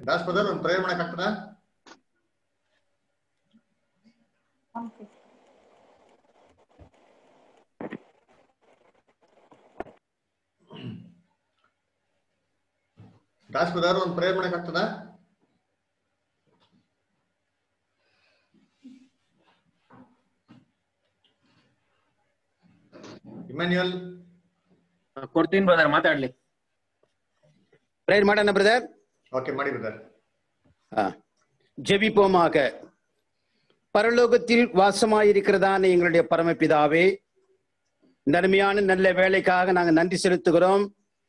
Das brother ಒಂದು prayer ಮಾಡಕ್ ಆಗ್ತದಾ ದಾಸ್ ಬ್ರದರ್ ಒಂದು ಪ್ರೇಯರ್ ಮಾಡಕ್ ಆಗ್ತದಾ ಇಮ್ಯಾನ್ಯುಯಲ್ ಕೊಡ್ತೀನಿ ಬ್ರದರ್ ಮಾತಾಡ್ಲಿ பிரேயர் மாட்டான பிரதர் ஓகே ಮಾಡಿ ಬ್ರದರ್ ஜெபிப்போமாக பரலோகத்தில் வாசமாயிருக்கிறதான எங்களுடைய பரமபிதாவே நன்மையான நல்ல வேலைக்காக நாங்கள் நன்றி செலுத்துகிறோம்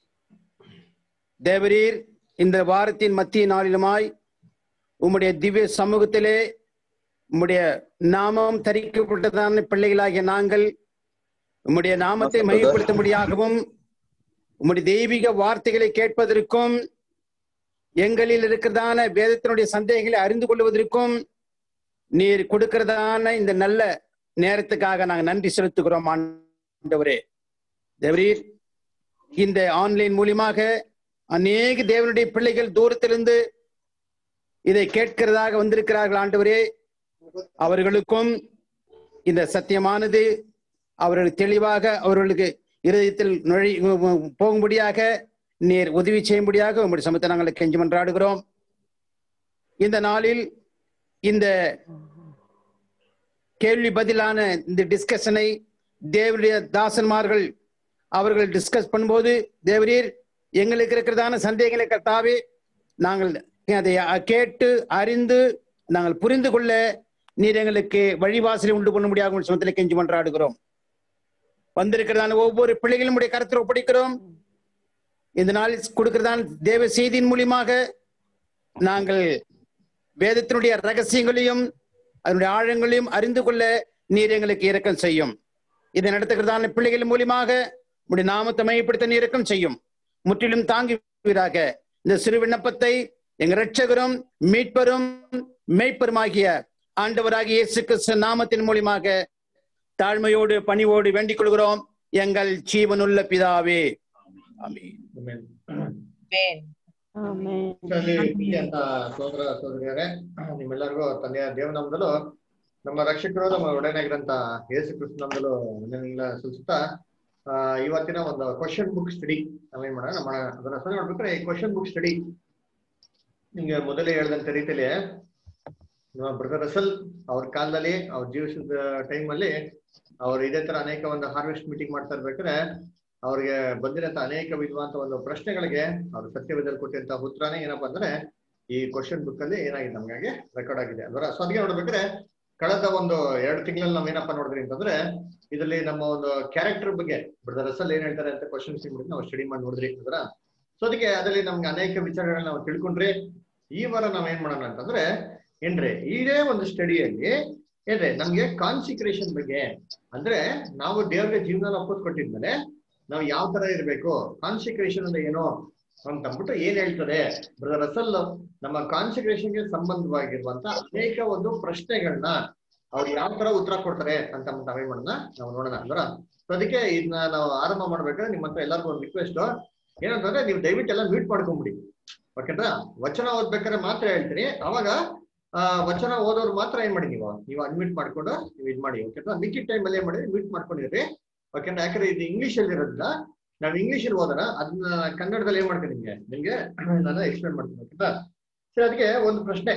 தேவரீர் இந்த வாரத்தின் மத்திய நாளிலுமாய் உம்முடைய திவ்ய சமூகத்திலே உம்முடைய நாமம் தரிக்கப்பட்டதான பிள்ளைகளாகிய நாங்கள் உம்முடைய நாமத்தை மையப்படுத்தும்படியாகவும் உம்முடைய தெய்வீக வார்த்தைகளை கேட்பதற்கும் எங்களில் இருக்கிறதான வேதத்தினுடைய சந்தேகங்களை அறிந்து கொள்வதற்கும் நீர் கொடுக்கிறதான இந்த நல்ல நேரத்துக்காக நாங்கள் நன்றி செலுத்துகிறோம் ஆண்டவரே தேவரீர் இந்த ஆன்லைன் மூலியமாக அநேக தேவனுடைய பிள்ளைகள் தூரத்திலிருந்து இதை கேட்கிறதாக வந்திருக்கிறார்கள் ஆண்டவரே அவர்களுக்கும் இந்த சத்தியமானது அவர்களுக்கு தெளிவாக அவர்களுக்கு இருதயத்தில் நுழை போகும்படியாக நீர் உதவி செய்யும்படியாக உங்களுடைய சமத்தை நாங்கள் கெஞ்சி மன்றாடுகிறோம் இந்த நாளில் இந்த கேள்வி பதிலான இந்த டிஸ்கஷனை தேவனுடைய தாசன்மார்கள் அவர்கள் டிஸ்கஸ் பண்ணும்போது தேவரீர் எங்களுக்கு இருக்கிறதான சந்தேகங்களை கர்த்தாவே நாங்கள் அதை கேட்டு அறிந்து நாங்கள் புரிந்து கொள்ள நீர் எங்களுக்கு வழிவாசலை உண்டு பண்ண முடியாத உங்கள் சமத்தில் கெஞ்சி மன்றாடுகிறோம் வந்திருக்கிறதான ஒவ்வொரு பிள்ளைகளும் உடைய கருத்தில் ஒப்படைக்கிறோம் இந்த நாளில் கொடுக்கிறதான தேவ செய்தியின் மூலியமாக நாங்கள் வேதத்தினுடைய ரகசியங்களையும் அதனுடைய ஆழங்களையும் அறிந்து கொள்ள நீர் எங்களுக்கு இரக்கம் செய்யும் இதை நடத்துகிறதான பிள்ளைகள் மூலியமாக உடைய நாமத்தை மையப்படுத்த நீர் இரக்கம் செய்யும் முற்றிலும் தாங்குவீராக இந்த சிறு விண்ணப்பத்தை எங்க ரட்சகரும் மீட்பரும் மெய்ப்பருமாகிய ஆண்டவராகிய இயேசு கிறிஸ்து நாமத்தின் மூலியமாக தாழ்மையோடு பணிவோடு வேண்டிக் கொள்கிறோம் எங்கள் ஜீவனுள்ள பிதாவே ஆமென் ಅಂತ ಸೋದರ ಸೋದರಿಯರೇ ನಿಮ್ಮೆಲ್ಲರಿಗೂ ತಂದೆಯ ದೇವನಾಮದಲ್ಲೂ ನಮ್ಮ ರಕ್ಷಕರು ನಮ್ಮ ಒಡೆಯನಾಗಿರಂತ ಯೇಸು ಕೃಷ್ಣನಂದಲೂ ವಂದನೆಗಳ ಸಲ್ಲಿಸುತ್ತಾ ಆ, ಇವತ್ತಿನ ಒಂದು ಕ್ವಶನ್ ಬುಕ್ ಸ್ಟಡಿ ನಾವೇನ್ ಮಾಡೋಣ ನಮ್ಮ ಅದನ್ನ ಹೆಸರು ನೋಡ್ಬೇಕಾದ್ರೆ ಈ ಕ್ವಶನ್ ಬುಕ್ ಸ್ಟಡಿ ನಿಮ್ಗೆ ಮೊದಲೇ ಹೇಳಿದಂತ ರೀತಿಯಲ್ಲಿ ನಮ್ಮ ಬ್ರದರ್ ರಸಲ್ ಅವ್ರ ಕಾಲದಲ್ಲಿ ಅವ್ರ ಜೀವಿಸಿದ ಟೈಮ್ ಅಲ್ಲಿ ಅವ್ರು ಇದೇ ತರ ಅನೇಕ ಒಂದು ಹಾರ್ವೆಸ್ಟ್ ಮೀಟಿಂಗ್ ಮಾಡ್ತಾ ಇರ್ಬೇಕಾದ್ರೆ ಅವ್ರಿಗೆ ಬಂದಿರಂತ ಅನೇಕ ವಿಧವಾದಂತ ಒಂದು ಪ್ರಶ್ನೆಗಳಿಗೆ ಅವ್ರು ಸತ್ಯವೇದಲ್ಲಿ ಕೊಟ್ಟಿರಂತ ಉತ್ತರನೇ ಏನಪ್ಪಾ ಅಂದ್ರೆ ಈ ಕ್ವಶನ್ ಬುಕ್ ಅಲ್ಲಿ ಏನಾಗಿದೆ ನಮ್ಗಾಗಿ ರೆಕಾರ್ಡ್ ಆಗಿದೆ ಅದರ ಸೊ ಅದಕ್ಕೆ ನೋಡ್ಬೇಕಾದ್ರೆ ಕಳೆದ ಒಂದು ಎರಡು ತಿಂಗಳಲ್ಲಿ ನಾವ್ ಏನಪ್ಪಾ ನೋಡಿದ್ರಿ ಅಂತಂದ್ರೆ ಇದರಲ್ಲಿ ನಮ್ಮ ಒಂದು ಕ್ಯಾರೆಕ್ಟರ್ ಬಗ್ಗೆ ಬ್ರದರ್ ರಸಲ್ ಏನ್ ಹೇಳ್ತಾರೆ ಅಂತ ಕ್ವಶನ್ಸ್ ನಾವು ಸ್ಟಡಿ ಮಾಡಿ ನೋಡಿದ್ರಿ ಅದರ ಸೊ ಅದಕ್ಕೆ ಅದರಲ್ಲಿ ನಮ್ಗೆ ಅನೇಕ ವಿಚಾರಗಳನ್ನ ನಾವು ತಿಳ್ಕೊಂಡ್ರಿ ಈ ವಾರ ನಾವ್ ಏನ್ ಮಾಡೋಣ ಅಂತಂದ್ರೆ ಏನ್ರಿ ಇದೇ ಒಂದು ಸ್ಟಡಿಯಲ್ಲಿ ಏನ್ರಿ ನಮ್ಗೆ ಕಾನ್ಸಿಕ್ರೇಷನ್ ಬಗ್ಗೆ ಅಂದ್ರೆ ನಾವು ದೇವ್ರಿಗೆ ಜೀವನ ಒಪ್ಪತ್ ಕೊಟ್ಟಿದ್ಮೇಲೆ ನಾವು ಯಾವ ತರ ಇರ್ಬೇಕು ಕಾನ್ಸಿಕ್ರೇಷನ್ ಅಂದ್ರೆ ಏನು ಅಂತ ಅಂದ್ಬಿಟ್ಟು ಏನ್ ಹೇಳ್ತಾರೆ ಬ್ರದರ್ ರಸಲ್ ನಮ್ಮ ಕಾನ್ಸಿಕ್ರೇಷನ್ ಗೆ ಸಂಬಂಧವಾಗಿರುವಂತ ಅನೇಕ ಒಂದು ಪ್ರಶ್ನೆಗಳನ್ನ ಅವ್ರು ಯಾವ ತರ ಉತ್ತರ ಕೊಡ್ತಾರೆ ಅಂತ ಅಂದ್ಬಿಟ್ಟು ನಾವೇನ್ ಮಾಡೋಣ ನಾವು ನೋಡೋಣ ಅಂದ್ರ ಸೊ ಅದಕ್ಕೆ ಇದನ್ನ ನಾವು ಆರಂಭ ಮಾಡ್ಬೇಕಾದ್ರೆ ನಿಮ್ಮ ಹತ್ರ ಎಲ್ಲರಿಗೂ ಒಂದು ರಿಕ್ವೆಸ್ಟ್ ಏನಂತಂದ್ರೆ ನೀವು ದಯವಿಟ್ಟು ಎಲ್ಲ ಮ್ಯೂಟ್ ಮಾಡ್ಕೊಂಬಿಡಿ ಓಕೆನಾ ವಚನ ಓದ್ಬೇಕಾದ್ರೆ ಮಾತ್ರ ಹೇಳ್ತೀನಿ ಅವಾಗ ಆ ವಚನ ಓದೋರು ಮಾತ್ರ ಏನ್ ಮಾಡಿ ನೀವು ನೀವು ಅಡ್ಮಿಟ್ ಮಾಡ್ಕೊಂಡು ನೀವು ಇದ್ ಮಾಡಿ ಓಕೆನಾ ಮಿಕ್ಕಿ ಟೈಮ್ ಅಲ್ಲಿ ಏನ್ ಮಾಡಿ ಮ್ಯೂಟ್ ಮಾಡ್ಕೊಂಡಿರಿ ಓಕೆನಾ ಯಾಕಂದ್ರೆ ಇದು ಇಂಗ್ಲಿಷ್ ಅಲ್ಲಿ ಇರೋದ್ರಿಂದ ನಾವು ಇಂಗ್ಲಿಷ್ ಅಲ್ಲಿ ಓದೋಣ ಅದನ್ನ ಕನ್ನಡದಲ್ಲಿ ಏನ್ ಮಾಡ್ತೀನಿ ನಿಮ್ಗೆ ನಿಮ್ಗೆ ನಾನು ಎಕ್ಸ್ಪ್ಲೇನ್ ಮಾಡ್ತೀನಿ ಓಕೆನಾ ಸರಿ ಅದಕ್ಕೆ ಒಂದು ಪ್ರಶ್ನೆ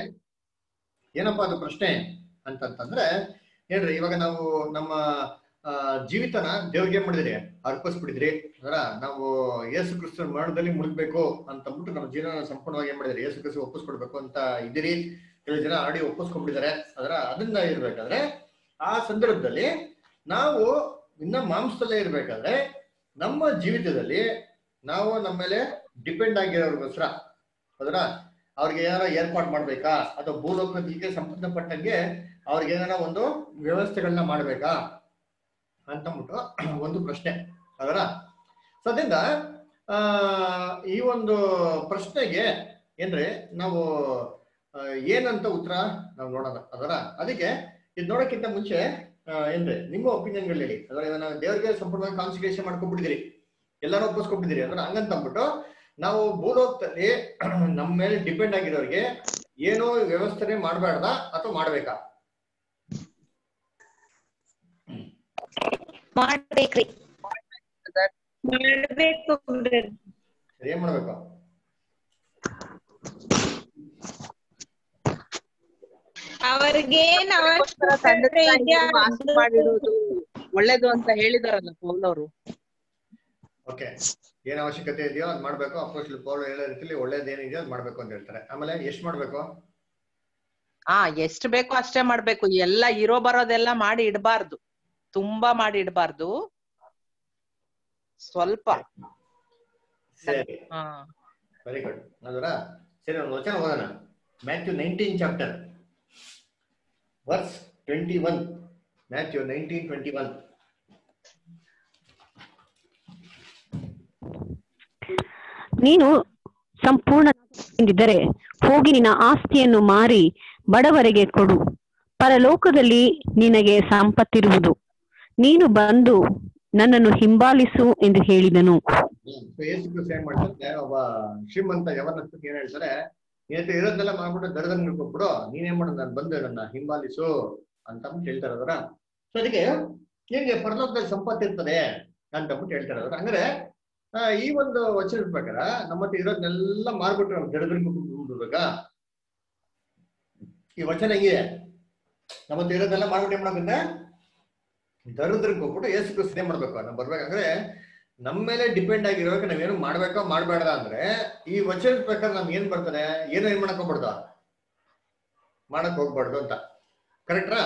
ಏನಪ್ಪಾ ಅದು ಪ್ರಶ್ನೆ ಅಂತಂತಂದ್ರೆ ಏನ್ರಿ ಇವಾಗ ನಾವು ನಮ್ಮ ಆ, ಜೀವಿತನ ದೇವ್ರಿಗೆ ಏನ್ ಮಾಡಿದ್ರಿ ಅರ್ಪಿಸ್ಬಿಟ್ಟಿದ್ರಿ ಅದರ ನಾವು ಯೇಸು ಕ್ರಿಸ್ತನ ಮರಣದಲ್ಲಿ ಮುಳುಗ್ಬೇಕು ಅಂತ ಅಂದ್ಬಿಟ್ಟು ನಮ್ಮ ಜೀವನ ಸಂಪೂರ್ಣವಾಗಿ ಏನ್ ಮಾಡಿದ್ರಿ ಯೇಸು ಕ್ರಿಸ್ತ ಒಪ್ಪಿಸ್ಕೊಡ್ಬೇಕು ಅಂತ ಇದ್ದೀರಿ ಕೆಲವು ಜನ ಆಡಿ ಒಪ್ಪಿಸ್ಕೊಂಡ್ಬಿಟ್ಟಿದ್ದಾರೆ ಅದರ ಅದನ್ನ ಇರ್ಬೇಕಾದ್ರೆ ಆ ಸಂದರ್ಭದಲ್ಲಿ ನಾವು ಇನ್ನ ಮಾಂಸದಲ್ಲೇ ಇರ್ಬೇಕಾದ್ರೆ ನಮ್ಮ ಜೀವಿತದಲ್ಲಿ ನಾವು ನಮ್ಮ ಮೇಲೆ ಡಿಪೆಂಡ್ ಆಗಿರೋರ್ಗೋಸ್ಕರ ಅದರ ಅವ್ರಿಗೆ ಏನಾರ ಏರ್ಪಾಟ್ ಮಾಡ್ಬೇಕಾ ಅಥವಾ ಭೂಲೋಕಕ್ಕೆ ಸಂಬಂಧಪಟ್ಟಂಗೆ ಅವ್ರಿಗೆ ಏನಾರ ಒಂದು ವ್ಯವಸ್ಥೆಗಳನ್ನ ಮಾಡ್ಬೇಕಾ ಅಂತಂದ್ಬಿಟ್ಟು ಒಂದು ಪ್ರಶ್ನೆ ಅದರ ಸೊ ಅದರಿಂದ ಆ ಈ ಒಂದು ಪ್ರಶ್ನೆಗೆ ಏನ್ರಿ ನಾವು ಆ, ಏನಂತ ಉತ್ತರ ನಾವು ನೋಡೋಣ ಅದರ ಅದಕ್ಕೆ ಇದು ನೋಡಕ್ಕಿಂತ ಮುಂಚೆ ಆ, ಏನ್ರಿ ನಿಮ್ಮ ಒಪಿನಿಯನ್ಗಳು ಹೇಳಿ ಅದರ ನಾವು ದೇವರಿಗೆ ಸಂಪೂರ್ಣವಾಗಿ ಕಾನ್ಸಿಕ್ರೇಷನ್ ಮಾಡ್ಕೊಂಡ್ಬಿಟ್ಟಿದ್ದೀರಿ ಎಲ್ಲರೂ ಒಪ್ಪಿಸ್ಕೊಂಡ್ಬಿಟ್ಟಿದ್ದೀರಿ ಅದರ ಹಂಗಂತ ಅಂದ್ಬಿಟ್ಟು ನಾವು ಭೂಲೋಕದಲ್ಲಿ ನಮ್ಮ ಮೇಲೆ ಡಿಪೆಂಡ್ ಆಗಿರೋರಿಗೆ ಏನೋ ವ್ಯವಸ್ಥೆ ಮಾಡಬೇಡ್ದ ಅಥವಾ ಮಾಡ್ಬೇಕಾ ಮಾಡ್ಬೇಕ್ರಿ ಮಾಡ್ಬೇಕು brother. ಸರಿ ಏನ್ ಮಾಡ್ಬೇಕು ಅವ್ರಿಗೇನ್ ಅದಕ್ಕೋಸ್ಕರ ತಂದೆ ಅವಶ್ಯಕತೆ ಇದೆ ತಾಯಿಗೆ ಮಾಸ್ಕ್ ಮಾಡಿಡೋದು ಒಳ್ಳೇದು ಅಂತ ಹೇಳಿದಾರಲ್ಲ ಪೌಲ್ ಅವರು ಓಕೆ ಏನ್ ಅವಶ್ಯಕತೆ ಇದೆಯೋ ಅದ್ ಮಾಡ್ಬೇಕು ಅಪೋಸ್ಟ್ಲ್ ಪೌಲ್ ಹೇಳೋ ರೀತಿಲಿ ಒಳ್ಳೇದ್ ಏನಿದೆಯೋ ಅದ್ ಮಾಡ್ಬೇಕು ಅಂತ ಹೇಳ್ತಾರೆ ಆಮೇಲೆ ಎಷ್ಟ್ ಮಾಡ್ಬೇಕು ಹಾ ಎಷ್ಟ್ ಬೇಕೋ ಅಷ್ಟೇ ಮಾಡ್ಬೇಕು ಎಲ್ಲ ಇರೋ ಬರೋದೆಲ್ಲ ಮಾಡಿ ಇಡಬಾರ್ದು ತುಂಬಾ ಮಾಡಿ ಇಡಬಾರ್ದು ಸ್ವಲ್ಪ ಸರಿ ಹಾ ವೆರಿ ಗುಡ್ ಅದರ ಸರಿ ಒಂದು ವಚನ ಓದೋಣ Matthew nineteen chapter verse twenty one Matthew nineteen twenty one ನೀನು ಸಂಪೂರ್ಣ ಎಂದಿದ್ದರೆ ಹೋಗಿ ನಿನ್ನ ಆಸ್ತಿಯನ್ನು ಮಾರಿ ಬಡವರಿಗೆ ಕೊಡು ಪರಲೋಕದಲ್ಲಿ ನಿನಗೆ ಸಂಪತ್ತಿರುವುದು ನೀನು ಬಂದು ನನ್ನನ್ನು ಹಿಂಬಾಲಿಸು ಎಂದು ಹೇಳಿದನು ಯೇಸು ಕ್ರಿಸ್ತ ಏನ್ ಮಾಡ್ತಾರೆ ಒಬ್ಬ ಶ್ರೀಮಂತ ಯವನಸ್ಥಕ್ಕೆ ಏನ್ ಹೇಳ್ತಾರೆ ಏನಾಯ್ತು ಇರೋದೆಲ್ಲ ಮಾಡ್ಬಿಟ್ಟು ದರದಂಗ್ ಕೊಟ್ಬಿಡು ನೀನೇನ್ ಮಾಡು ನಾನು ಬಂದು ನನ್ನ ಹಿಂಬಾಲಿಸು ಅಂತ ಅಂದ್ಬಿಟ್ಟು ಹೇಳ್ತಾರೆ ಅದರ ಸೊ ಅದಕ್ಕೆ ಹೇಗೆ ಪರಲೋಕದಲ್ಲಿ ಸಂಪತ್ತು ಇರ್ತದೆ ಅಂತ ಅಂದ್ಬಿಟ್ಟು ಹೇಳ್ತಾರೆ ಅದರ ಅಂದ್ರೆ ಆ, ಈ ಒಂದು ವಚನ ಪ್ರಕಾರ ನಮ್ಮ ಹತ್ರ ಇರೋದನ್ನೆಲ್ಲ ಮಾರ್ಬಿಟ್ಟು ನಾವು ದರದ್ರಂಗ್ ಬಿಡ್ಬೇಕಾ ಈ ವಚನ ಹೆಂಗಿದೆ ನಮ್ಮ ಹತ್ರ ಇರೋದೆಲ್ಲ ಮಾಡ್ಬಿಟ್ಟು ಏನ್ ಮಾಡಬೇಕಂದ್ರೆ ದರಿದ್ರಕ್ಕೆ ಹೋಗ್ಬಿಟ್ಟು ಏಸು ಕ್ರಿಸ್ತ ಏನ್ ಮಾಡ್ಬೇಕು ನಾವು ಬರ್ಬೇಕಂದ್ರೆ ನಮ್ಮ ಮೇಲೆ ಡಿಪೆಂಡ್ ಆಗಿರೋಕೆ ನಾವೇನು ಮಾಡ್ಬೇಕೋ ಮಾಡ್ಬೇಡ ಅಂದ್ರೆ ಈ ವಚನದ ಪ್ರಕಾರ ನಮ್ಗೆ ಏನ್ ಬರ್ತದೆ ಏನು ಏನ್ ಮಾಡಕ್ ಹೋಗ್ಬಾರ್ದು ಮಾಡಕ್ ಹೋಗ್ಬಾರ್ದು ಅಂತ ಕರೆಕ್ಟ್ರಾ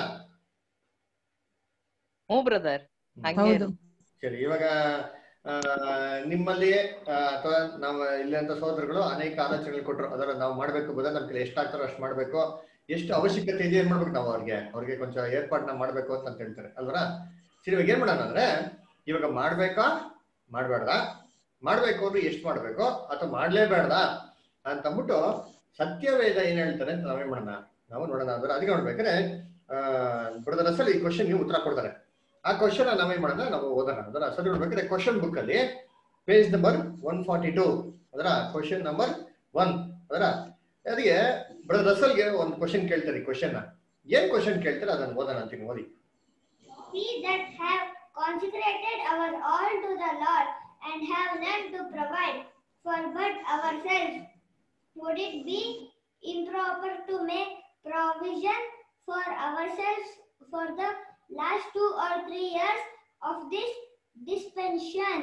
ಹ್ಞೂ ಬ್ರದರ್ ಹಂಗೆ ಹೌದು ಸರಿ ಇವಾಗ ಆ, ನಿಮ್ಮಲ್ಲಿ ಆ, ಅಥವಾ ನಾವು ಇಲ್ಲಿಂದ ಸಹೋದರಗಳು ಅನೇಕ ಆಲೋಚನೆಗಳು ಕೊಟ್ಟರು ಅದರ ನಾವು ಮಾಡ್ಬೇಕು ಬೋದ ನಮ್ ಕೈಲಿ ಎಷ್ಟಾಗ್ತಾರೋ ಅಷ್ಟು ಮಾಡ್ಬೇಕು ಎಷ್ಟು ಅವಶ್ಯಕತೆ ಇದೆ ಏನ್ ಮಾಡ್ಬೇಕು ನಾವು ಅವ್ರಿಗೆ ಅವ್ರಿಗೆ ಕೊಂಚ ಏರ್ಪಾಡ್ನ ಮಾಡ್ಬೇಕು ಅಂತ ಅಂತ ಹೇಳ್ತಾರೆ ಅಲ್ವರ ಸರಿ ಇವಾಗ ಏನ್ ಮಾಡೋಣ ಅಂದ್ರೆ ಇವಾಗ ಮಾಡ್ಬೇಕಾ ಮಾಡ್ಬೇಡ್ದ ಮಾಡ್ಬೇಕು ಅಂದ್ರೆ ಎಷ್ಟು ಮಾಡ್ಬೇಕು ಅಥವಾ ಮಾಡ್ಲೇಬೇಡ್ದ ಅಂತ ಅಂದ್ಬಿಟ್ಟು ಸತ್ಯವೇದ ಏನ್ ಹೇಳ್ತಾರೆ ಅಂತ ನಾವೇನ್ ಮಾಡೋಣ ನಾವು ನೋಡೋಣ ಅಂದ್ರೆ ಅದಕ್ಕೆ ನೋಡ್ಬೇಕಾದ್ರೆ ಆ ಬ್ರದರ್ ಅಸಲ್ ಈ ಕ್ವಶನ್ ಉತ್ತರ ಕೊಡ್ತಾರೆ ಆ ಕ್ವಶನ್ ನಾವೇನ್ ಮಾಡೋಣ ನಾವು ಓದೋಣ ಅದರ ಸರಿ ನೋಡ್ಬೇಕಾದ್ರೆ ಕ್ವಶನ್ ಬುಕ್ ಅಲ್ಲಿ page number one forty two ಅದರ ಕ್ವಶನ್ ನಂಬರ್ ಒನ್ ಅದರ ಅದಕ್ಕೆ ಬ್ರದರ್ ಅಸಲ್ಗೆ ಒಂದು ಕ್ವಶನ್ ಕೇಳ್ತಾರೆ ಕ್ವಶನ್ ಏನ್ ಕ್ವಶನ್ ಕೇಳ್ತಾರೆ ಅದನ್ನ ಓದೋಣ ಅಂತೀನಿ ಓದಿ We that have consecrated our all to the Lord and have none to provide for but ourselves, would it be improper to make provision for ourselves for the last two or three years of this dispensation?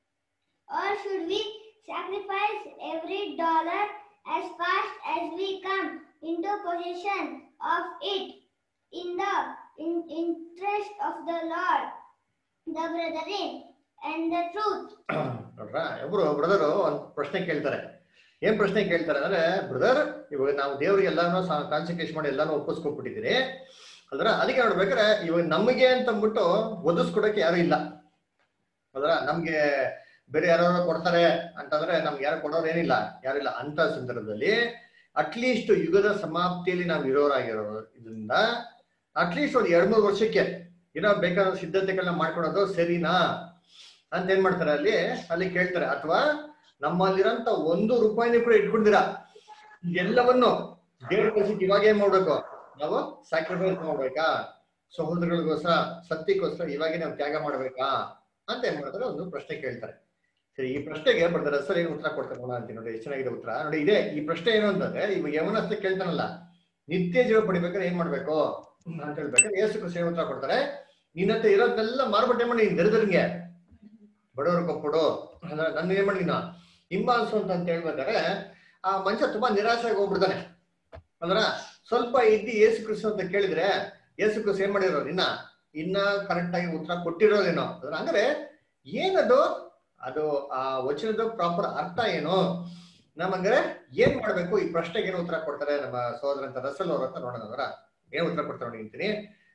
Or should we sacrifice every dollar as fast as we come into possession of it in the in interest of the Lord, the brethren, and the truth? ನೋಡ್ರ ಒಬ್ರು brother ಒಂದ್ ಪ್ರಶ್ನೆ ಕೇಳ್ತಾರೆ ಏನ್ ಪ್ರಶ್ನೆ ಕೇಳ್ತಾರೆ ಅಂದ್ರೆ brother ಇವಾಗ ನಾವು ದೇವ್ರಿಗೆ ಎಲ್ಲಾನು ಕಾನ್ಸಂಟ್ರೇಟ್ ಮಾಡಿ ಎಲ್ಲಾನು ಒಪ್ಪಿಸ್ಕೊಟ್ಬಿಟ್ಟಿದ್ದೀರಿ ಅದ್ರ ಅದಕ್ಕೆ ನೋಡ್ಬೇಕಾದ್ರೆ ಇವಾಗ ನಮಗೆ ಅಂತ ಅಂದ್ಬಿಟ್ಟು ಒದಿಸ್ಕೊಡಕ್ಕೆ ಯಾರು ಇಲ್ಲ ಅದ್ರ ನಮ್ಗೆ ಬೇರೆ ಯಾರು ಕೊಡ್ತಾರೆ ಅಂತಂದ್ರೆ ನಮ್ಗೆ ಯಾರು ಕೊಡೋರು ಏನಿಲ್ಲ ಯಾರಿಲ್ಲ ಅಂತ ಸಂದರ್ಭದಲ್ಲಿ ಅಟ್ಲೀಸ್ಟ್ ಯುಗದ ಸಮಾಪ್ತಿಯಲ್ಲಿ ನಾವು ಇರೋರಾಗಿರೋ ಇದರಿಂದ ಅಟ್ಲೀಸ್ಟ್ ಒಂದ್ ಎರಡ್ ಮೂರು ವರ್ಷಕ್ಕೆ ಏನೋ ಬೇಕಾದ ಸಿದ್ಧತೆಗಳನ್ನ ಮಾಡ್ಕೊಳೋದು ಸರಿನಾ ಅಂತ ಏನ್ ಮಾಡ್ತಾರೆ ಅಲ್ಲಿ ಅಲ್ಲಿ ಕೇಳ್ತಾರೆ ಅಥವಾ ನಮ್ಮಲ್ಲಿರಂತ ಒಂದು ರೂಪಾಯಿನೂ ಕೂಡ ಇಟ್ಕೊಂಡಿರ ಎಲ್ಲವನ್ನು ದೇವ್ರ ಕಳ್ಸಿಟ್ಟು ಇವಾಗ ಏನ್ ಮಾಡ್ಬೇಕು ನಾವು ಸ್ಯಾಕ್ರಿಫೈಸ್ ಮಾಡ್ಬೇಕಾ ಸಹೋದರಗಳಿಗೋಸ್ಕರ ಸತ್ಯಕ್ಕೋಸ್ಕರ ಇವಾಗೇ ನಾವು ತ್ಯಾಗ ಮಾಡ್ಬೇಕಾ ಅಂತ ಏನ್ ಮಾಡ್ತಾರೆ ಒಂದು ಪ್ರಶ್ನೆ ಕೇಳ್ತಾರೆ ಸರಿ ಈ ಪ್ರಶ್ನೆಗೆ ಬರ್ತಾರೆ ಸರ್ ಏನು ಉತ್ತರ ಕೊಡ್ತಾರೆ ನೋಡೋಣ ಅಂತೀನಿ ನೋಡಿ ಎಷ್ಟು ಚೆನ್ನಾಗಿದೆ ಉತ್ತರ ನೋಡಿ ಇದೆ ಈ ಪ್ರಶ್ನೆ ಏನು ಅಂತಂದ್ರೆ ಇವಾಗ ಯಮನಸ್ಥ ಕೇಳ್ತಾನಲ್ಲ ನಿತ್ಯ ಜೀವ ಪಡಿಬೇಕಾದ್ರೆ ಏನ್ ಮಾಡ್ಬೇಕು ಅಂತ ಹೇಳ್ಬೇಕಾದ್ರೆ ಏಸು ಕೃಷ್ಣ ಉತ್ತರ ಕೊಡ್ತಾರೆ ನಿನ್ನತ್ರ ಇರೋದನ್ನೆಲ್ಲ ಮಾರ್ಬಿಟ್ಟೆ ಮಾಡಿ ನೀನ್ ದರಿದ್ರಂಗೆ ಬಡವ್ರಿಗೆ ಕೊಟ್ಬಿಡು ಅಂದ್ರೆ ನನ್ನ ಏನ್ ಮಾಡಿ ನೀನು ಹಿಂಬಾಲಿಸು ಅಂತ ಅಂತ ಹೇಳ್ಬೇಕಾದ್ರೆ ಆ ಮನುಷ್ಯ ತುಂಬಾ ನಿರಾಶೆ ಆಗಿ ಹೋಗ್ಬಿಡ್ತಾನೆ ಅಂದ್ರ ಸ್ವಲ್ಪ ಇದ್ದಿ ಏಸು ಕೃಷ್ಣ ಅಂತ ಕೇಳಿದ್ರೆ ಏಸು ಕೃಷ್ಣ ಏನ್ ಮಾಡಿರೋ ನಿನ್ನ ಇನ್ನ ಕರೆಕ್ಟ್ ಆಗಿ ಉತ್ತರ ಕೊಟ್ಟಿರೋದೇನೋ ಅದ್ರ ಅಂದ್ರೆ ಏನದು ಅದು ಆ ವಚನದ ಪ್ರಾಪರ್ ಅರ್ಥ ಏನು ನಮಂದ್ರೆ ಏನ್ ಮಾಡ್ಬೇಕು ಈ ಪ್ರಶ್ನೆಗೆ ಏನು ಉತ್ತರ ಕೊಡ್ತಾರೆ ನಮ್ಮ ಸಹೋದರ ಅಂತ ರಸಲ್ ಅವ್ರ ಹತ್ರ ನೋಡೋಣ ಅವರ ಏನ್ ಉತ್ತರ ಕೊಡ್ತಾರೆ ನೋಡಿ ಅಂತೀನಿ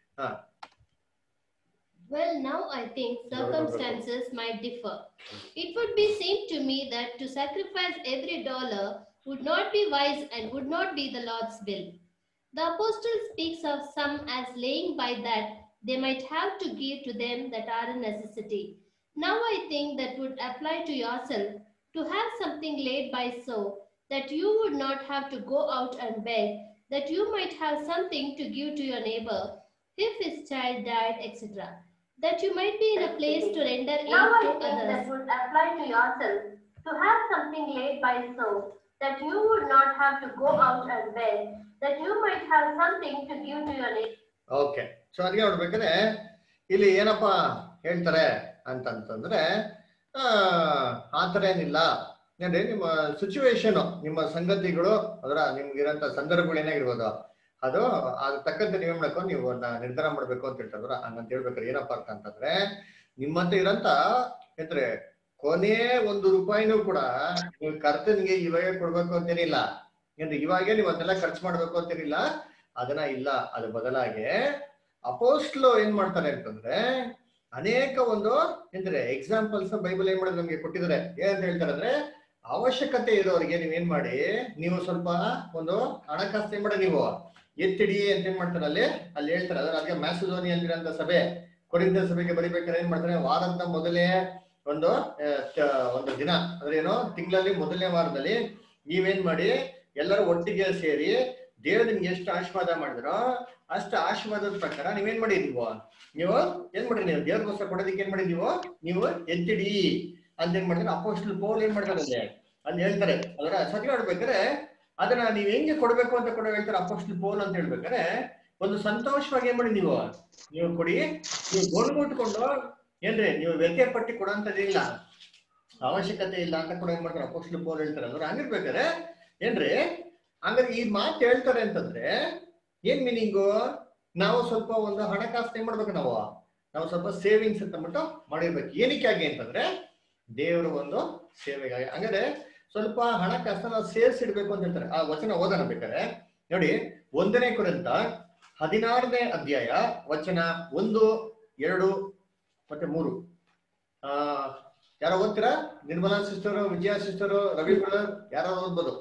Well, now I think circumstances might differ. It would be seem to me that to sacrifice every dollar would not be wise and would not be the Lord's will. The apostle speaks of some as laying by that they might have to give to them that are in necessity. Now I think that would apply to yourself to have something laid by so that you would not have to go out and beg, that you might have something to give to your neighbor if his child died, etc. That you might be in a place to render aid Now I to think that others. would apply to yourself to have something laid by so that you would not have to go out and beg, that you might have something to give to your neighbor. Okay so ಅದಕ್ಕೆ ನೋಡ್ಬೇಕಾದ್ರೆ ಇಲ್ಲಿ ಏನಪ್ಪ ಹೇಳ್ತಾರೆ ಅಂತಂತಂದ್ರೆ ಆ ಆ ಥರ ಏನಿಲ್ಲ ಅಂದ್ರೆ ನಿಮ್ಮ ಸಿಚುವೇಶನ್ ನಿಮ್ಮ ಸಂಗತಿಗಳು ಅದರ ನಿಮ್ಗಿರೋಂಥ ಸಂದರ್ಭಗಳು ಏನಾಗಿರ್ಬೋದು ಅದು ಅದ್ ತಕ್ಕಂತೆ ನೀವ್ ಏನ್ ಮಾಡ್ಕೊಂಡು ನೀವು ಅದನ್ನ ನಿರ್ಧಾರ ಮಾಡ್ಬೇಕು ಅಂತ ಹೇಳ್ತಾರ ಹಂಗಂತ ಹೇಳ್ಬೇಕಾದ್ರೆ ಏನಪ್ಪಾ ಅರ್ಥ ಅಂತಂದ್ರೆ ನಿಮ್ಮಂತ ಇರಂತ ಅಂದ್ರೆ ಕೊನೆ ಒಂದು ರೂಪಾಯಿನೂ ಕೂಡ ನೀವು ಕರ್ತನಿಗೆ ಇವಾಗ ಕೊಡ್ಬೇಕು ಅಂತೇನಿಲ್ಲ ಅಂದ್ರೆ ಇವಾಗೆ ನೀವು ಅದನ್ನೆಲ್ಲ ಖರ್ಚು ಮಾಡ್ಬೇಕು ಅಂತೇನಿಲ್ಲ ಅದನ್ನ ಇಲ್ಲ ಅದು ಬದಲಾಗಿ ಅಪೋಸ್ಟ್ಲು ಏನ್ ಮಾಡ್ತಾರೆ ಅಂತಂದ್ರೆ ಅನೇಕ ಒಂದು ಎಂದ್ರೆ ಎಕ್ಸಾಂಪಲ್ಸ್ ಬೈಬಲ್ ಏನ್ ಮಾಡಿದ್ರೆ ನಮ್ಗೆ ಕೊಟ್ಟಿದ್ದಾರೆ ಏನಂತ ಹೇಳ್ತಾರೆ ಅಂದ್ರೆ ಅವಶ್ಯಕತೆ ಇರೋರಿಗೆ ನೀವ್ ಏನ್ ಮಾಡಿ ನೀವು ಸ್ವಲ್ಪ ಒಂದು ಹಣಕಾಸು ಏನ್ ಮಾಡಿ ನೀವು ಎತ್ತಿಡಿ ಅಂತ ಏನ್ ಮಾಡ್ತಾರೆ ಅಲ್ಲಿ ಅಲ್ಲಿ ಹೇಳ್ತಾರೆ ಅದ್ರ ಅದಕ್ಕೆ ಮ್ಯಾಸೋನಿ ಅಂದಿರಂತ ಸಭೆ ಕೊರಿಂದ ಸಭೆಗೆ ಬರಿಬೇಕಾದ್ರೆ ಏನ್ ಮಾಡ್ತಾರೆ ವಾರದ ಮೊದಲೇ ಒಂದು ಆ, ತ- ಒಂದು ದಿನ ಅಂದ್ರೆ ಏನು ತಿಂಗಳಲ್ಲಿ ಮೊದಲನೇ ವಾರದಲ್ಲಿ ನೀವೇನ್ ಮಾಡಿ ಎಲ್ಲರೂ ಒಟ್ಟಿಗೆ ಸೇರಿ ದೇವ್ರು ನಿಮ್ಗೆ ಎಷ್ಟು ಆಶೀರ್ವಾದ ಮಾಡಿದ್ರೋ ಅಷ್ಟು ಆಶೀರ್ವಾದದ ಪ್ರಕಾರ ನೀವೇನ್ ಮಾಡಿ ನೀವು ನೀವು ಏನ್ ಮಾಡಿ ನೀವು ದೇವ್ರಿಗೋಸ್ಕರ ಕೊಡೋದಕ್ಕೆ ಏನ್ ಮಾಡಿ ನೀವು ನೀವು ಎತ್ತಿಡಿ ಅಂತ ಏನ್ ಮಾಡ್ತಾರೆ ಅಪೋಸ್ಟಲ್ ಪೌಲ್ ಏನ್ ಮಾಡ್ತಾರೆ ಅಲ್ಲಿ ಅಲ್ಲಿ ಹೇಳ್ತಾರೆ ಅದರ ಸತಿ ಮಾಡ್ಬೇಕಾದ್ರೆ ಅದನ್ನ ನೀವ್ ಹೆಂಗೆ ಕೊಡ್ಬೇಕು ಅಂತ ಕೂಡ ಹೇಳ್ತಾರೆ ಅಪೋಸ್ಟಲ್ ಪೌಲ್ ಅಂತ ಹೇಳ್ಬೇಕಾದ್ರೆ ಒಂದು ಸಂತೋಷವಾಗಿ ಏನ್ ಮಾಡಿ ನೀವು ನೀವು ಕೊಡಿ ನೀವು ಗೋಲ್ಗೊಟ್ಕೊಂಡು ಏನ್ರಿ ನೀವು ವ್ಯತ್ಯಯ ಪಟ್ಟಿ ಕೊಡೋಂಥದ್ದಿಲ್ಲ ಅವಶ್ಯಕತೆ ಇಲ್ಲ ಅಂತ ಕೂಡ ಏನ್ ಮಾಡ್ತಾರೆ ಅಪೋಸ್ಟಲ್ ಪೌಲ್ ಹೇಳ್ತಾರೆ ಅಂದ್ರೆ ಹಂಗಿರ್ಬೇಕಾದ್ರೆ ಏನ್ರಿ ಹಂಗಾರೆ ಈ ಮಾತು ಹೇಳ್ತಾರೆ ಅಂತಂದ್ರೆ ಏನ್ ಮೀನಿಂಗು ನಾವು ಸ್ವಲ್ಪ ಒಂದು ಹಣಕಾಸು ಏನ್ ಮಾಡ್ಬೇಕು ನಾವು ನಾವು ಸ್ವಲ್ಪ ಸೇವಿಂಗ್ಸ್ ಅಂತ ಅಂದ್ಬಿಟ್ಟು ಮಾಡಿರ್ಬೇಕು ಏನಕ್ಕಾಗಿ ಅಂತಂದ್ರೆ ದೇವರ ಒಂದು ಸೇವೆಗಾಗಿ ಹಂಗಾರೆ ಸ್ವಲ್ಪ ಹಣಕಾಸನ್ನ ನಾವು ಸೇರಿಸಿಡ್ಬೇಕು ಅಂತ ಹೇಳ್ತಾರೆ ಆ ವಚನ ಓದೋಣ ಬೇಕಾದ್ರೆ ನೋಡಿ ಒಂದನೇ ಕುರಿತ ಹದಿನಾರನೇ ಅಧ್ಯಾಯ ವಚನ ಒಂದು ಎರಡು ಮತ್ತೆ ಮೂರು ಆ ಯಾರೋ ಓದ್ತೀರಾ Nirmala sister Vijaya sister Ravi brother ಯಾರು ಓದ್ಬೋದು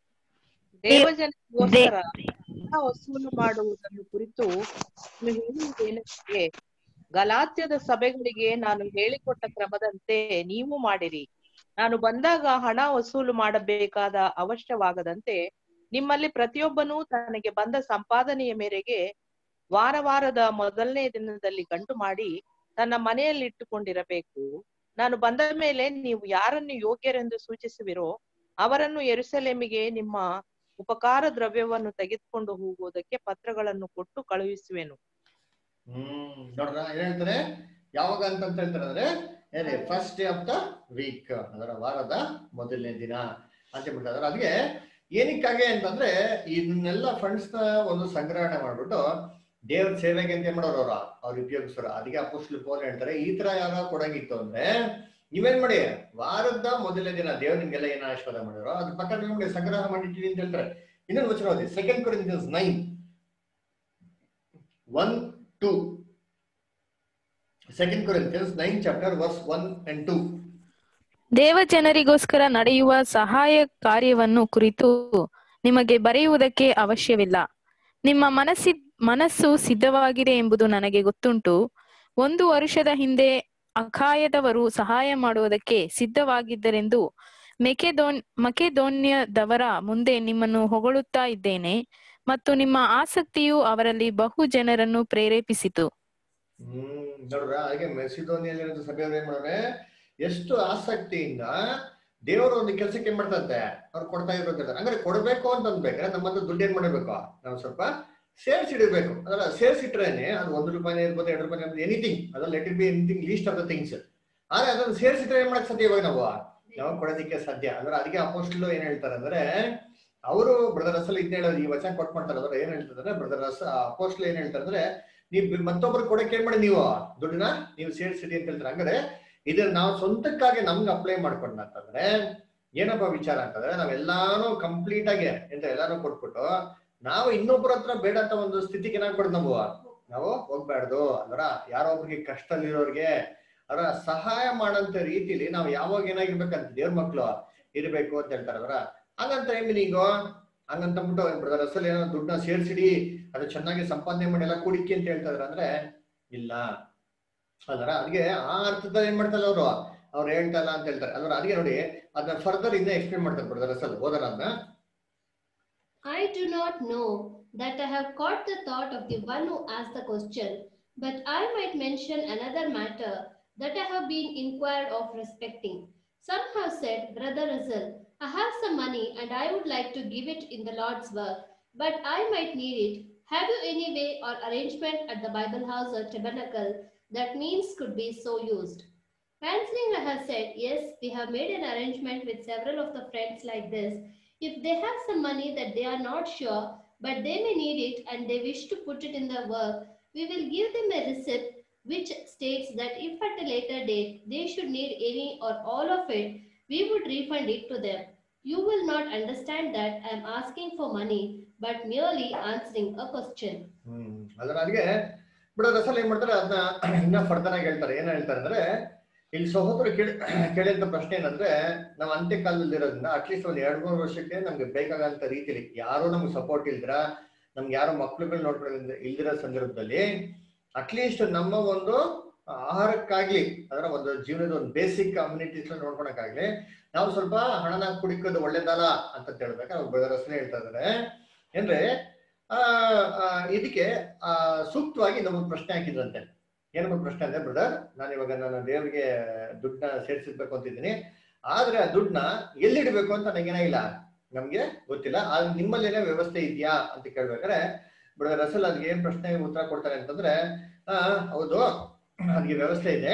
ದೇವಜನಗೋಸ್ಕರ ಹಣ ವಸೂಲು ಮಾಡುವುದನ್ನು ಕುರಿತು ನಾನು ಹೇಳುವುದೇನೆಂದರೆ ಗಲಾತ್ಯದ ಸಭೆಗಳಿಗೆ ನಾನು ಹೇಳಿಕೊಟ್ಟ ಕ್ರಮದಂತೆ ನೀವು ಮಾಡಿರಿ ನಾನು ಬಂದಾಗ ಹಣ ವಸೂಲು ಮಾಡಬೇಕಾದ ಅವಶ್ಯವಾಗದಂತೆ ನಿಮ್ಮಲ್ಲಿ ಪ್ರತಿಯೊಬ್ಬನೂ ತನಗೆ ಬಂದ ಸಂಪಾದನೆಯ ಮೇರೆಗೆ ವಾರ ವಾರದ ಮೊದಲನೇ ದಿನದಲ್ಲಿ ಗಂಟು ಮಾಡಿ ತನ್ನ ಮನೆಯಲ್ಲಿ ಇಟ್ಟುಕೊಂಡಿರಬೇಕು ನಾನು ಬಂದ ಮೇಲೆ ನೀವು ಯಾರನ್ನು ಯೋಗ್ಯರೆಂದು ಸೂಚಿಸುವಿರೋ ಅವರನ್ನು ಎರುಸಲೇಮಿಗೆ ನಿಮ್ಮ ಉಪಕಾರ ದ್ರವ್ಯವನ್ನು ತೆಗೆದುಕೊಂಡು ಹೋಗುವುದಕ್ಕೆ ಪತ್ರಗಳನ್ನು ಕೊಟ್ಟು ಕಳುಹಿಸುವೆನು ಹ್ಮ್ ನೋಡ್ರ ಏನ್ ಹೇಳ್ತಾರೆ ಯಾವಾಗ ಅಂತ ಅಂತ ಹೇಳ್ತಾರೆ ಅಂದ್ರೆ ಏನೇ first day of the week ಅದರ ವಾರದ ಮೊದಲನೇ ದಿನ ಅಂತ ಹೇಳ್ಬಿಟ್ಟು ಅದರ ಅದಕ್ಕೆ ಏನಕ್ಕಾಗಿ ಅಂತಂದ್ರೆ ಇದನ್ನೆಲ್ಲ ಫಂಡ್ಸ್ ನ ಒಂದು ಸಂಗ್ರಹಣೆ ಮಾಡ್ಬಿಟ್ಟು ದೇವ್ರ ಸೇವೆಗೆ ಅಂತ ಏನ್ ಮಾಡೋರು ಅವ್ರ ಅವ್ರು ಉಪಯೋಗಿಸೋರು ಅದಕ್ಕೆ ಅಪೋಸ್ಟ್ಲು ಪೋಲ್ ಹೇಳ್ತಾರೆ ಈ ತರ ಯಾರ ಕೊಡಂಗಿತ್ತು ಅಂದ್ರೆ ನೀವೇನ್ ಮಾಡಿ ವಾರದ ಮೊದಲನೇ ದಿನ ದೇವ್ರ ನಿಮ್ಗೆಲ್ಲ ಏನ ಆಶೀರ್ವಾದ ಮಾಡಿರೋ ಅದ್ರ ಪಕ್ಕ ನೀವು ಮಾಡಿ ಸಂಗ್ರಹ ಮಾಡಿಟ್ಟಿರಿ ಅಂತ ಹೇಳ್ತಾರೆ ಇನ್ನೊಂದು ವಚನ ಓದಿ second Corinthians nine one two second Corinthians nine chapter verse one and two ದೇವಜನರಿಗೋಸ್ಕರ ನಡೆಯುವ ಸಹಾಯ ಕಾರ್ಯವನ್ನು ಕುರಿತು ನಿಮಗೆ ಬರೆಯುವುದಕ್ಕೆ ಅವಶ್ಯವಿಲ್ಲ ನಿಮ್ಮ ಮನಸ್ಸಿ ಮನಸ್ಸು ಸಿದ್ಧವಾಗಿದೆ ಎಂಬುದು ನನಗೆ ಗೊತ್ತುಂಟು ಒಂದು ವರ್ಷದ ಹಿಂದೆ ಅಖಾಯದವರು ಸಹಾಯ ಮಾಡುವುದಕ್ಕೆ ಸಿದ್ಧವಾಗಿದ್ದರೆಂದು ಮೆಕೆದೋನ್ ಮಕೆದೋನ್ಯದವರ ಮುಂದೆ ನಿಮ್ಮನ್ನು ಹೊಗಳುತ್ತಾ ಇದ್ದೇನೆ ಮತ್ತು ನಿಮ್ಮ ಆಸಕ್ತಿಯು ಅವರಲ್ಲಿ ಬಹು ಜನರನ್ನು ಪ್ರೇರೇಪಿಸಿತು ಹ್ಮ್ ನೋಡ್ರ ಹಾಗೆ ಮೆಸಿದೋನಿಯಲ್ಲಿ ಸಭೆಯವ್ರು ಏನ್ ಮಾಡ್ರೆ ಎಷ್ಟು ಆಸಕ್ತಿಯಿಂದ ದೇವರು ಒಂದು ಕೆಲಸಕ್ಕೆ ಏನ್ ಮಾಡ್ತಂತೆ ಅವ್ರು ಕೊಡ್ತಾ ಇರೋದು ಹಂಗಾರೆ ಕೊಡ್ಬೇಕು ಅಂತ ಅಂದ್ಬೇಕಾದ್ರೆ ನಮ್ಮ ಹತ್ರ ದುಡ್ಡು ಏನ್ ಮಾಡಬೇಕು ನಾವು ಸ್ವಲ್ಪ ಸೇರ್ಸಿಡ್ಬೇಕು ಅದರ ಸೇರ್ಸಿಟ್ರೇನೆ ಅದು ಒಂದು ರೂಪಾಯಿ ಇರ್ಬೋದು ಎರಡು ರೂಪಾಯಿ ಇರ್ಬೋದು ಎನಿಥಿಂಗ್ ಅದ್ರಲ್ಲಿ let it be anything least of the things ಆದ್ರೆ ಅದನ್ನ ಸೇರ್ಸಿಟ್ರೆ ಏನ್ ಮಾಡಕ್ ಸಾಧ್ಯ ಇವಾಗ ನಾವು ನಾವು ಕೊಡೋದಿಕ್ಕೆ ಸಾಧ್ಯ ಅಂದ್ರೆ ಅದಕ್ಕೆ ಅಪೋಸ್ಟ್ಲು ಏನ್ ಹೇಳ್ತಾರೆ ಅಂದ್ರೆ ಅವರು ಬ್ರದರ್ ಅಸಲ್ ಇದ್ನ ಹೇಳೋದು ಈ ವಚನ ಕೊಟ್ ಮಾಡ್ತಾರೆ ಅಂದ್ರೆ ಏನ್ ಹೇಳ್ತಾರೆ ಬ್ರದರ್ ಅಸ ಅಪೋಸ್ಟ್ಲು ಏನ್ ಹೇಳ್ತಾರೆ ಅಂದ್ರೆ ನೀವು ಮತ್ತೊಬ್ರು ಕೊಡಕ್ಕೆ ಏನ್ ಮಾಡಿ ನೀವು ದುಡ್ಡನ್ನ ನೀವು ಸೇರಿಸಿಡಿ ಅಂತ ಹೇಳ್ತಾರೆ ಹಂಗಾರೆ ಇದನ್ನ ನಾವು ಸ್ವಂತಕ್ಕಾಗಿ ನಮ್ಗೆ ಅಪ್ಲೈ ಮಾಡ್ಕೊಂಡ ಅಂತಂದ್ರೆ ಏನಪ್ಪ ವಿಚಾರ ಅಂತಂದ್ರೆ ನಾವೆಲ್ಲಾನು ಕಂಪ್ಲೀಟ್ ಆಗಿ ಎಂತ ಎಲ್ಲಾನು ಕೊಟ್ಬಿಟ್ಟು ನಾವು ಇನ್ನೊಬ್ಬರ ಹತ್ರ ಬೇಡ ಅಂತ ಒಂದು ಸ್ಥಿತಿಗೆ ಏನಾಗ್ಬಾರ್ದು ನಾವು ನಾವು ಹೋಗ್ಬಾರ್ದು ಅಂದ್ರ ಯಾರೋ ಒಬ್ರಿಗೆ ಕಷ್ಟದಲ್ಲಿರೋರ್ಗೆ ಅವರ ಸಹಾಯ ಮಾಡಂತ ರೀತಿಲಿ ನಾವು ಯಾವಾಗ ಏನಾಗಿರ್ಬೇಕಂತ ದೇವ್ರ ಮಕ್ಳು ಇರ್ಬೇಕು ಅಂತ ಹೇಳ್ತಾರೆ ಅವರ ಹಂಗಂತ ಏನ್ ಮೀನಿಂಗು ಹಂಗಂತ ಅಂದ್ಬಿಟ್ಟು ಬ್ರದರ್ ಅಸಲ್ ಏನೋ ದುಡ್ಡನ್ನ ಸೇರ್ಸಿಡಿ ಅದು ಚೆನ್ನಾಗಿ ಸಂಪಾದನೆ ಮಾಡಿ ಎಲ್ಲ ಕೂಡಿಕೆ ಅಂತ ಹೇಳ್ತಾ ಇದಾರೆ ಅಂದ್ರೆ ಇಲ್ಲ ಅದರ ಅದಕ್ಕೆ ಆ ಅರ್ಥದಲ್ಲಿ ಏನ್ ಮಾಡ್ತಾರೆ ಅವರು ಅವ್ರು ಹೇಳ್ತಾ ಇಲ್ಲ ಅಂತ ಹೇಳ್ತಾರೆ ಅಲ್ವಾ ಅದಕ್ಕೆ ನೋಡಿ ಅದನ್ನ ಫರ್ದರ್ ಇಂದ ಎಕ್ಸ್ಪ್ಲೇನ್ ಮಾಡ್ತಾರೆ ಬ್ರದರ್ ಅಸಲ್ ಓದೋಣ ಅದನ್ನ I do not know that I have caught the thought of the one who asked the question, but I might mention another matter that I have been inquired of respecting. Some have said, Brother Russell, I have some money and I would like to give it in the Lord's work, but I might need it. Have you any way or arrangement at the Bible house or tabernacle that means could be so used? Answering, I have said, yes, we have made an arrangement with several of the friends like this. If they have some money that they are not sure, but they may need it and they wish to put it in their work, we will give them a receipt which states that if at a later date they should need any or all of it, we would refund it to them. You will not understand that I am asking for money, but merely answering a question. ಹ್ಮ್ ಅದರ ಅಲ್ಲಿಗೆ ಬಿಡೋದು ಅಸಲ್ ಏನ್ ಮಾಡ್ತಾರೆ ಅದನ್ನ ಇನ್ನ further ಆಗಿ ಹೇಳ್ತಾರೆ ಏನ್ ಹೇಳ್ತಾರೆ ಅಂದ್ರೆ ಇಲ್ಲಿ ಸಹೋದರ ಕೇಳಿ ಕೇಳಿದಂತ ಪ್ರಶ್ನೆ ಏನಂದ್ರೆ ನಾವು ಅಂತ್ಯ ಕಾಲದಲ್ಲಿ ಇರೋದ್ರಿಂದ ಅಟ್ಲೀಸ್ಟ್ ಒಂದ್ ಎರಡ್ ಮೂರು ವರ್ಷಕ್ಕೆ ನಮ್ಗೆ ಬೇಕಾಗಂತ ರೀತಿಲಿ ಯಾರು ನಮ್ಗೆ ಸಪೋರ್ಟ್ ಇಲ್ದಿರ ನಮ್ಗೆ ಯಾರು ಮಕ್ಳುಗಳು ನೋಡ್ಕೊಳ್ಳೋದ್ರಿಂದ ಇಲ್ದಿರೋ ಸಂದರ್ಭದಲ್ಲಿ ಅಟ್ಲೀಸ್ಟ್ ನಮ್ಮ ಒಂದು ಆಹಾರಕ್ಕಾಗ್ಲಿ ಅದರ ಒಂದು ಜೀವನದ ಒಂದು ಬೇಸಿಕ್ ಕಮ್ಯುನಿಟೀಸ್ ನೋಡ್ಕೊಳಕ್ಕಾಗ್ಲಿ ನಾವು ಸ್ವಲ್ಪ ಹಣನ ಕುಡಿಕೋದು ಒಳ್ಳೇದಲ್ಲ ಅಂತ ಹೇಳ್ಬೇಕು ಅವ್ರು ಬೆಳರಸನೆ ಹೇಳ್ತಾ ಇದಾರೆ ಏನ್ರೆ ಆ ಆ, ಇದಕ್ಕೆ ಆ ಸೂಕ್ತವಾಗಿ ನಮಗೆ ಪ್ರಶ್ನೆ ಹಾಕಿದ್ರಂತೆ ಏನಪ್ಪ ಪ್ರಶ್ನೆ ಅಂದ್ರೆ ಬ್ರದರ್ ನಾನು ಇವಾಗ ನನ್ನ ದೇವರಿಗೆ ದುಡ್ಡನ್ನ ಸೇರಿಸಿರ್ಬೇಕು ಅಂತಿದ್ದೀನಿ ಆದ್ರೆ ಆ ದುಡ್ಡನ್ನ ಎಲ್ಲಿಡ್ಬೇಕು ಅಂತ ನನಗೇನಾಗಿಲ್ಲ ನಮ್ಗೆ ಗೊತ್ತಿಲ್ಲ ಆದ್ರೆ ನಿಮ್ಮಲ್ಲೇನೇ ವ್ಯವಸ್ಥೆ ಇದೆಯಾ ಅಂತ ಕೇಳ್ಬೇಕಾದ್ರೆ ಬ್ರದರ್ ರಸಲ್ ಅದಕ್ಕೆ ಏನ್ ಪ್ರಶ್ನೆ ಉತ್ತರ ಕೊಡ್ತಾರೆ ಅಂತಂದ್ರೆ ಆ ಹೌದು ಅದಕ್ಕೆ ವ್ಯವಸ್ಥೆ ಇದೆ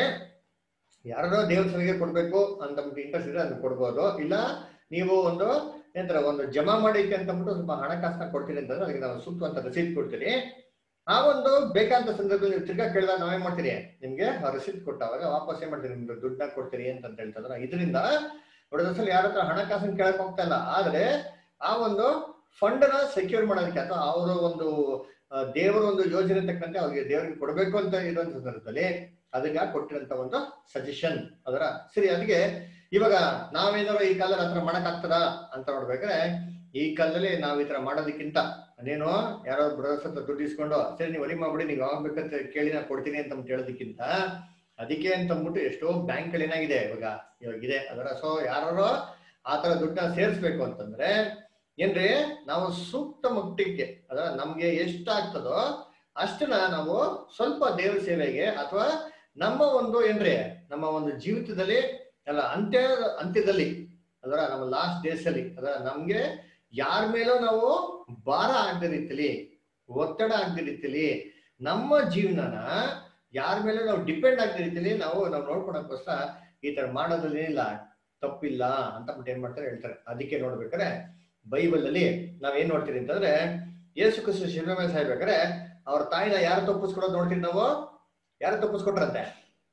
ಯಾರೋ ದೇವ್ರ ಸಲಿಗೆ ಕೊಡ್ಬೇಕು ಅಂತ ಇಂಟ್ರೆಸ್ಟ್ ಇದ್ರೆ ಅದನ್ನ ಕೊಡ್ಬೋದು ಇಲ್ಲ ನೀವು ಒಂದು ಏನಂತಾರೆ ಒಂದು ಜಮಾ ಮಾಡೈತೆ ಅಂತ ಅಂದ್ಬಿಟ್ಟು ಸ್ವಲ್ಪ ಹಣಕಾಸನ್ನ ಕೊಡ್ತೀನಿ ಅಂತಂದ್ರೆ ಅದಕ್ಕೆ ನಾವು ಸೂಕ್ತವಂತ ರಸೀದ್ ಕೊಡ್ತೀನಿ ಆ ಒಂದು ಬೇಕಾದಂತ ಸಂದರ್ಭದಲ್ಲಿ ನೀವು ತಿರ್ಗಾ ಕೇಳಿದಾಗ ನಾವೇನ್ ಮಾಡ್ತೀರಿ ನಿಮ್ಗೆ ಆ ರಸೀದ್ ಕೊಟ್ಟಾಗ ವಾಪಸ್ ಏನ್ ಮಾಡ್ತೀರಿ ನಿಮ್ಗೆ ದುಡ್ಡನ್ನ ಕೊಡ್ತೀರಿ ಅಂತ ಅಂತ ಹೇಳ್ತಾರೆ ಇದರಿಂದ ಹೊಡೆದಸಲ ಯಾರ ಹತ್ರ ಹಣಕಾಸನ್ನ ಕೇಳಕ್ ಹೋಗ್ತಾ ಇಲ್ಲ ಆದ್ರೆ ಆ ಒಂದು ಫಂಡ್ ನ ಸೆಕ್ಯೂರ್ ಮಾಡೋದಕ್ಕೆ ಅಥವಾ ಅವರ ಒಂದು ಆ, ದೇವರ ಒಂದು ಯೋಜನೆ ತಕ್ಕಂತೆ ಅವ್ರಿಗೆ ದೇವರಿಗೆ ಕೊಡಬೇಕು ಅಂತ ಇರುವಂತ ಸಂದರ್ಭದಲ್ಲಿ ಅದಕ್ಕೆ ಕೊಟ್ಟಿರಂತ ಒಂದು ಸಜೆಷನ್ ಅದರ ಸರಿ ಅದಕ್ಕೆ ಇವಾಗ ನಾವೇನಾದ್ರು ಈ ಕಾಲದಲ್ಲಿ ಹತ್ರ ಮಾಡಕ್ ಆಗ್ತದ ಅಂತ ನೋಡ್ಬೇಕಾದ್ರೆ ಈ ಕಾಲದಲ್ಲಿ ನಾವ್ ಈ ತರ ಮಾಡೋದಕ್ಕಿಂತ ಅದೇನೋ ಯಾರೋ ಬ್ರದರ್ಸ್ ಹತ್ರ ದುಡ್ಡು ಇಸ್ಕೊಂಡು ಸರಿ ನೀವು ವರಿ ಮಾಡ್ಬಿಡಿ ನೀವು ಯಾವಾಗ ಬೇಕಂತ ಕೇಳಿ ನಾ ಕೊಡ್ತೀನಿ ಅಂತ ಅಂದ್ಬಿಟ್ಟು ಹೇಳೋದಕ್ಕಿಂತ ಅದಕ್ಕೆ ಅಂತ ಅಂದ್ಬಿಟ್ಟು ಎಷ್ಟೋ ಬ್ಯಾಂಕ್ ಏನಾಗಿದೆ ಇವಾಗ ಇವಾಗ ಇದೆ ಅದರ ಸೊ ಯಾರು ಆ ತರ ದುಡ್ಡನ್ನ ಸೇರಿಸ್ಬೇಕು ಅಂತಂದ್ರೆ ಏನ್ರಿ ನಾವು ಸೂಕ್ತ ಮಟ್ಟಿಗೆ ಅದರ ನಮ್ಗೆ ಎಷ್ಟಾಗ್ತದೋ ಅಷ್ಟನ್ನ ನಾವು ಸ್ವಲ್ಪ ದೇವ್ರ ಸೇವೆಗೆ ಅಥವಾ ನಮ್ಮ ಒಂದು ಏನ್ರಿ ನಮ್ಮ ಒಂದು ಜೀವಿತದಲ್ಲಿ ಅಲ್ಲ ಅಂತ್ಯ ಅಂತ್ಯದಲ್ಲಿ ಅದರ ನಮ್ಮ ಲಾಸ್ಟ್ ಡೇಸ್ ಅಲ್ಲಿ ಅದರ ನಮ್ಗೆ ಯಾರ ಮೇಲೂ ನಾವು ಭಾರ ಆಗದ ರೀತಿಲಿ ಒತ್ತಡ ಆಗದ ರೀತಿಲಿ ನಮ್ಮ ಜೀವನನ ಯಾರ ಮೇಲೆ ನಾವು ಡಿಪೆಂಡ್ ಆಗದ ರೀತಿಲಿ ನಾವು ನಾವು ನೋಡ್ಕೊಳಕ್ಕೋಸ್ಕರ ಈ ತರ ಮಾಡೋದ್ರಲ್ಲಿ ಏನಿಲ್ಲ ತಪ್ಪಿಲ್ಲ ಅಂತ ಬಿಟ್ಟು ಏನ್ ಮಾಡ್ತಾರೆ ಹೇಳ್ತಾರೆ ಅದಕ್ಕೆ ನೋಡ್ಬೇಕಾದ್ರೆ ಬೈಬಲ್ ಅಲ್ಲಿ ನಾವೇನ್ ನೋಡ್ತೀರಿ ಅಂತಂದ್ರೆ ಯೇಸು ಕ್ರಿಸ್ತು ಶಿಲ್ವೆ ಮೇಲೆ ಸಾಯ್ಬೇಕಾದ್ರೆ ಅವ್ರ ತಾಯಿನ ಯಾರು ತಪ್ಪಿಸ್ಕೊಡೋದು ನೋಡ್ತೀರಿ ನಾವು ಯಾರು ತಪ್ಪಿಸ್ಕೊಟ್ರಂತೆ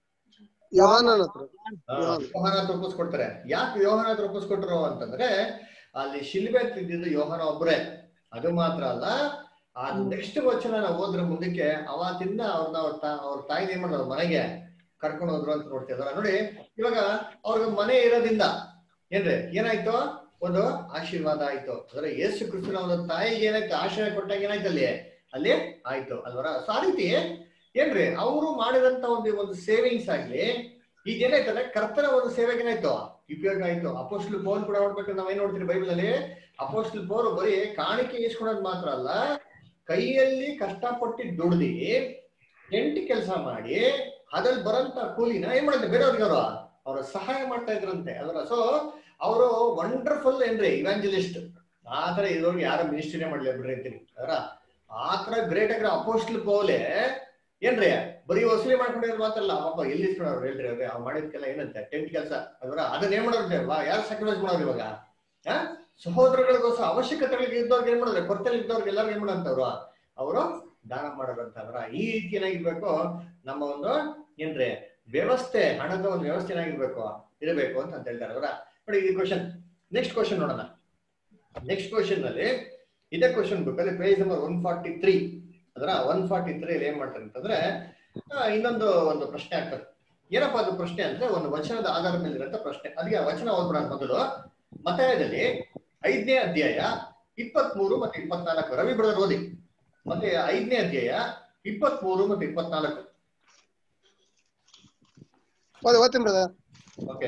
ಯೋಹಾನನ ಹತ್ರ ಆ, ಯೋಹಾನ ತಪ್ಪಿಸ್ಕೊಡ್ತಾರೆ ಯಾಕೆ ಯೋಹಾನ ತಪ್ಪಿಸ್ಕೊಟ್ರು ಅಂತಂದ್ರೆ ಅಲ್ಲಿ ಶಿಲ್ಬೆ ತಿದ್ದಿದ್ದು ಯೋಹಾನ ಒಬ್ಬರೇ ಅದು ಮಾತ್ರ ಅಲ್ಲ ಆ ನೆಕ್ಸ್ಟ್ ವಚನ ನಾವು ಹೋದ್ರ ಮುಂದಕ್ಕೆ ಅವತ್ತಿಂದ ಅವ್ರನ್ನ ಅವ್ರ ತಾ ಅವ್ರ ತಾಯಿ ಏನ್ ಮಾಡಿದ್ರು ಮನೆಗೆ ಕರ್ಕೊಂಡು ಹೋದ್ರು ಅಂತ ನೋಡ್ತಿದಾರ ನೋಡಿ ಇವಾಗ ಅವ್ರಿಗೆ ಮನೆ ಇರೋದ್ರಿಂದ ಏನ್ರಿ ಏನಾಯ್ತು ಒಂದು ಆಶೀರ್ವಾದ ಆಯ್ತು ಅಂದ್ರೆ ಯೇಸು ಕ್ರಿಸ್ತನ ಒಂದು ತಾಯಿಗೆ ಏನಾಯ್ತು ಆಶ್ರಯ ಕೊಟ್ಟಾಗ ಏನಾಯ್ತು ಅಲ್ಲಿ ಅಲ್ಲಿ ಆಯ್ತು ಅಲ್ವರ ಸೊ ಆ ರೀತಿ ಏನ್ರಿ ಅವರು ಮಾಡಿದಂತ ಒಂದು ಒಂದು ಸೇವಿಂಗ್ಸ್ ಆಗ್ಲಿ ಈಗ ಏನಾಯ್ತಂದ್ರೆ ಕರ್ತನ ಒಂದು ಸೇವೆಗೆ ಏನಾಯ್ತು ಉಪಯೋಗ ಆಯ್ತು ಅಪೋಸ್ಟಲ್ ಪೌಲ್ ಕೂಡ ನೋಡ್ಬೇಕು ನಾವ್ ಏನ್ ನೋಡ್ತೀರಿ ಬೈಬಲ್ ಅಲ್ಲಿ ಅಪೋಸ್ಟಲ್ ಪೌಲ್ ಬರೀ ಕಾಣಿಕೆ ಇಸ್ಕೊಳೋದ್ ಮಾತ್ರ ಅಲ್ಲ ಕೈಯಲ್ಲಿ ಕಷ್ಟಪಟ್ಟು ದುಡ್ದಿ ಎಂಟು ಕೆಲಸ ಮಾಡಿ ಅದ್ರಲ್ಲಿ ಬರಂತ ಕೂಲಿನ ಏನ್ ಮಾಡಿದ್ರೆ ಬೇರೆಯವ್ರಿಗೆ ಅವರು ಅವ್ರ ಸಹಾಯ ಮಾಡ್ತಾ ಇದ್ರಂತೆ ಅದರ ಸೊ ಅವರು ವಂಡರ್ಫುಲ್ ಏನ್ರಿ ಇವಾಂಜಲಿಸ್ಟ್ ಆ ತರ ಇರೋರ್ಗೆ ಯಾರ ಮಿನಿಸ್ಟ್ರಿನೇ ಮಾಡ್ಲಿ ಬಿಡ್ರಿ ಅಂತೀನಿ ಅದರ ಆ ತರ ಗ್ರೇಟ್ ಆಗಿರೋ ಅಪೋಸ್ಟಲ್ ಪೌಲೆ ಏನ್ರಿ ಬರೀ ವಸೂಲಿ ಮಾಡ್ಕೊಂಡಿರೋದು ಮಾತ್ರ ಅಲ್ಲ ಪಾಪ ಎಲ್ಲಿ ಇಸ್ಕೊಂಡವ್ರು ಹೇಳ್ರಿ ಅವ್ರೆ ಅವ್ರು ಮಾಡಿದ್ಕೆಲ್ಲ ಏನಂತೆ ಟೆಂಟ್ ಕೆಲಸ ಅದರ ಅದನ್ನ ಏನ್ ಮಾಡೋರು ವಾ ಯಾರು ಸ್ಯಾಕ್ರಿಫೈಸ್ ಮಾಡೋರು ಇವಾಗ ಆ ಸಹೋದರಗಳಿಗೋಸ್ಕರ ಅವಶ್ಯಕತೆಗಳಿಗೆ ಇದ್ದವ್ರಿಗೆ ಏನ್ ಮಾಡಿದ್ರೆ ಕೊರತೆಲಿ ಇದ್ದವ್ರಿಗೆ ಎಲ್ಲರೂ ಏನ್ ಮಾಡಂತವ್ರು ಅವರು ದಾನ ಮಾಡೋರಂತ ಅವರ ಈ ರೀತಿ ಏನಾಗಿರ್ಬೇಕು ನಮ್ಮ ಒಂದು ಏನ್ರಿ ವ್ಯವಸ್ಥೆ ಹಣದ ಒಂದು ವ್ಯವಸ್ಥೆ ಏನಾಗಿರ್ಬೇಕು ಇರಬೇಕು ಅಂತ ಅಂತ ಹೇಳ್ತಾರೆ ಅವರ ನೋಡಿ ಈ ಕ್ವಶನ್ ನೆಕ್ಸ್ಟ್ ಕ್ವಶನ್ ನೋಡೋಣ ನೆಕ್ಸ್ಟ್ ಕ್ವಶನ್ ನಲ್ಲಿ ಇದೇ ಕ್ವಶನ್ ಬುಕ್ ಅಲ್ಲಿ page number one forty three ಅದರ ಒನ್ ಫಾರ್ಟಿ ತ್ರೀ ಏನ್ ಮಾಡ್ತಾರೆ ಅಂತಂದ್ರೆ ಆ, ಇನ್ನೊಂದು ಒಂದು ಪ್ರಶ್ನೆ ಆಗ್ತದೆ ಏನಪ್ಪಾ ಅದು ಪ್ರಶ್ನೆ ಅಂದ್ರೆ ಒಂದು ವಚನದ ಆಧಾರದ ಮೇಲೆ ಇರೋಂಥ ಪ್ರಶ್ನೆ ಅದಕ್ಕೆ ಆ ವಚನ ಓದ್ಬಿಡೋಣ ಮೊದಲು ಮತಾಯದಲ್ಲಿ ಐದನೇ ಅಧ್ಯಾಯ ಇಪ್ಪತ್ಮೂರು ಮತ್ತೆ ಇಪ್ಪತ್ನಾಲ್ಕು ರವಿ ಬ್ರದರ್ ಓದಿ ಮತ್ತೆ ಐದನೇ ಅಧ್ಯಾಯ ಇಪ್ಪತ್ಮೂರು ಮತ್ತೆ ಇಪ್ಪತ್ನಾಲ್ಕು ಓದಿ ಓದ್ತೀನಿ ಬ್ರದರ್ ಓಕೆ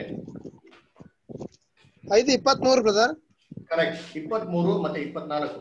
ಐದು ಇಪ್ಪತ್ಮೂರು ಬ್ರದರ್ ಕರೆಕ್ಟ್ ಇಪ್ಪತ್ಮೂರು ಮತ್ತೆ ಇಪ್ಪತ್ನಾಲ್ಕು